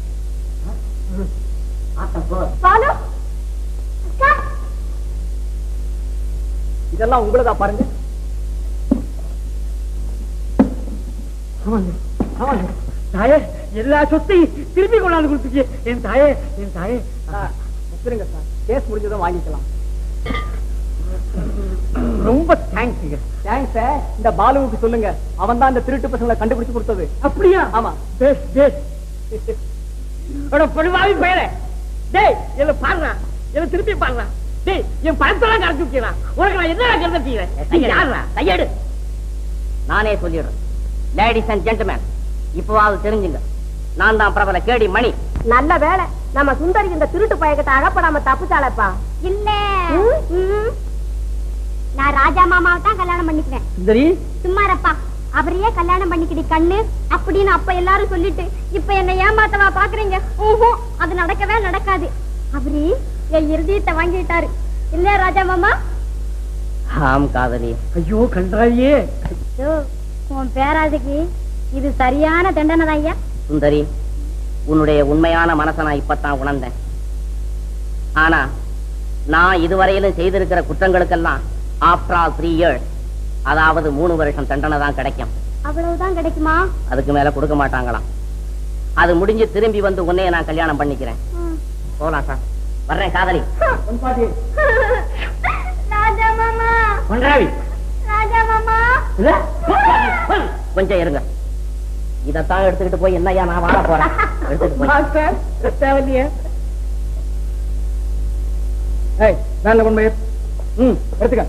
ஆட்டம் போ. பாலு இதெல்லாம் உங்களதா பாருங்க ஆமாங்க ஆமாங்க தாயே எல்லா சொத்தையும் திருப்பி கொண்டாந்து கொடுத்துருக்கீங்க என் தாயே என் தாயே வச்சிருங்க சார் கேஸ் முடிஞ்சதும் வாங்கிக்கலாம் ரொம்ப தேங்க்ஸுங்க தேங்க்ஸ் இந்த பாலுவுக்கு சொல்லுங்க அவன் தான் இந்த திருட்டு பசங்களை கண்டுபிடிச்சு கொடுத்தது அப்படியா ஆமா பேஸ் பேஸ் பொழுவாவி பெயரே டேய் என்ன பாடுறா என்ன திருப்பி பாடுறா டேய் என் பணத்தெல்லாம் கரைச்சு விட்டுறான் உனக்கு நான் என்ன கருத செய்யறேன் யாரா கையெடு நானே சொல்லிடுறேன் லேடிஸ் அண்ட் ஜென்டில்மேன் இப்பவாவது தெரிஞ்சுங்க நான் தான் பிரபல கேடி மணி நல்ல வேலை நம்ம சுந்தரி இந்த திருட்டு பயக்கிட்ட அகப்படாம தப்புச்சாளப்பா இல்ல ம். நான் ராஜா மாமாவை தான் கல்யாணம் பண்ணிக்குவேன் சுந்தரி சும்மா இருப்பா அவரையே கல்யாணம் பண்ணிக்கிடி கண்ணு அப்படின்னு அப்ப எல்லாரும் சொல்லிட்டு இப்ப என்ன ஏமாத்தவா பாக்குறீங்க ஊஹூ அது நடக்கவே நடக்காது அவரு என் இருதயத்தை வாங்கிட்டாரு இல்ல ராஜா மாமா ஆம் காதலி ஐயோ கண்டாயே ஐயோ, உன் பேராசைக்கு இது சரியான தண்டனை தான் ஐயா சுந்தரி உன்னுடைய உண்மையான மனசை நான் இப்பத்தான் உணர்ந்தேன் ஆனா நான் இதுவரையிலும் செய்திருக்கிற குற்றங்களுக்கெல்லாம் ஆஃப்டர் ஆல் த்ரீ இயர்ஸ் அதாவது மூணு வருஷம் தண்டனை தான் கிடைக்கும் அவ்வளவுதான் கிடைக்குமா அதுக்கு மேல கொடுக்க மாட்டாங்களாம் அது முடிஞ்சு திரும்பி வந்து உன்னைய நான் கல்யாணம் பண்ணிக்கிறேன் போலாம் சார் வர்றேன் காதலி ராஜா மாமா கொண்டாவி ராஜா மாமா கொஞ்சம் இருங்க இதத்தான் எடுத்துக்கிட்டு போய் என்னய்யா நான் வாழ போறேன் எடுத்துட்டு போய் தேவையில்லையே ஏய் வேலை கொண்டு போய் ம் எடுத்துக்க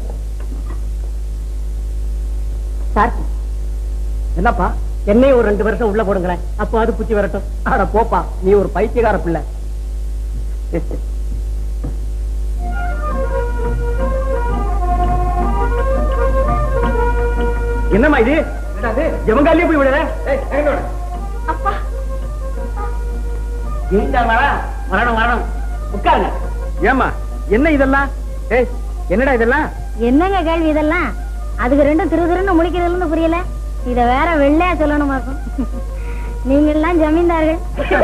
சார் என்னப்பா என்னையும் ஒரு ரெண்டு வருஷம் உள்ள போடுங்களேன் அப்போ அது புத்தி வரட்டும் அட போப்பா நீ ஒரு பைத்தியக்கார பிள்ளை என்னம்மா இது எவங்காலே போய் விடுற அப்பா எங்க வர வரணும் வரணும் உட்காருங்க ஏமா என்ன இதெல்லாம் ஏய் என்னடா இதெல்லாம் என்னங்க கேள்வி இதெல்லாம் அதுக்கு ரெண்டும் திரு திருன்னு முழிக்கிறதுன்னு புரியல இத வேற வெள்ளையா சொல்லணுமாக்கும் நீங்க எல்லாம் ஜமீன்தார்கள்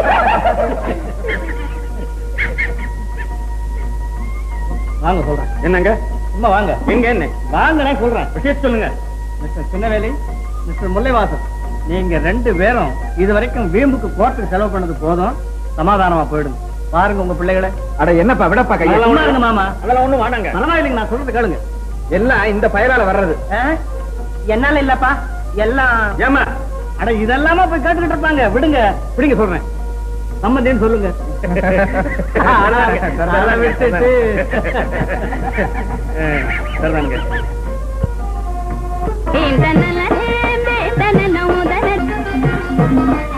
வாங்க சொல்றேன் என்னங்க சும்மா வாங்க எங்க என்ன வாங்க சொல்றேன் விஷயம் சொல்லுங்க மிஸ்டர் சின்னவேலி மிஸ்டர் முல்லைவாசன் நீங்க ரெண்டு பேரும் இது வரைக்கும் வீம்புக்கு கோர்ட்டுக்கு செலவு பண்ணது போதும் சமாதானமா போயிடுங்க பாருங்க உங்க பிள்ளைகளை அட என்னப்பா விடப்பா அதெல்லாம் ஒண்ணும் மாமா அதெல்லாம் ஒண்ணும் வாடாங்க பரவாயில்லைங்க நான் சொல்றது கேளுங்க எல்லாம் இந்த பயலால வர்றது ஆ? என்னால இல்லப்பா எல்லாம் ஏமா அட இதெல்லாமா போய் கேட்டுக்கிட்டு இருப்பாங்க விடுங்க பிடிங்க சொல்றேன் சம்மந்தேன்னு சொல்லுங்க அதை விட்டுட்டு சரிதானுங்க ஏன் தன்னல ஏன் தன்னல முதல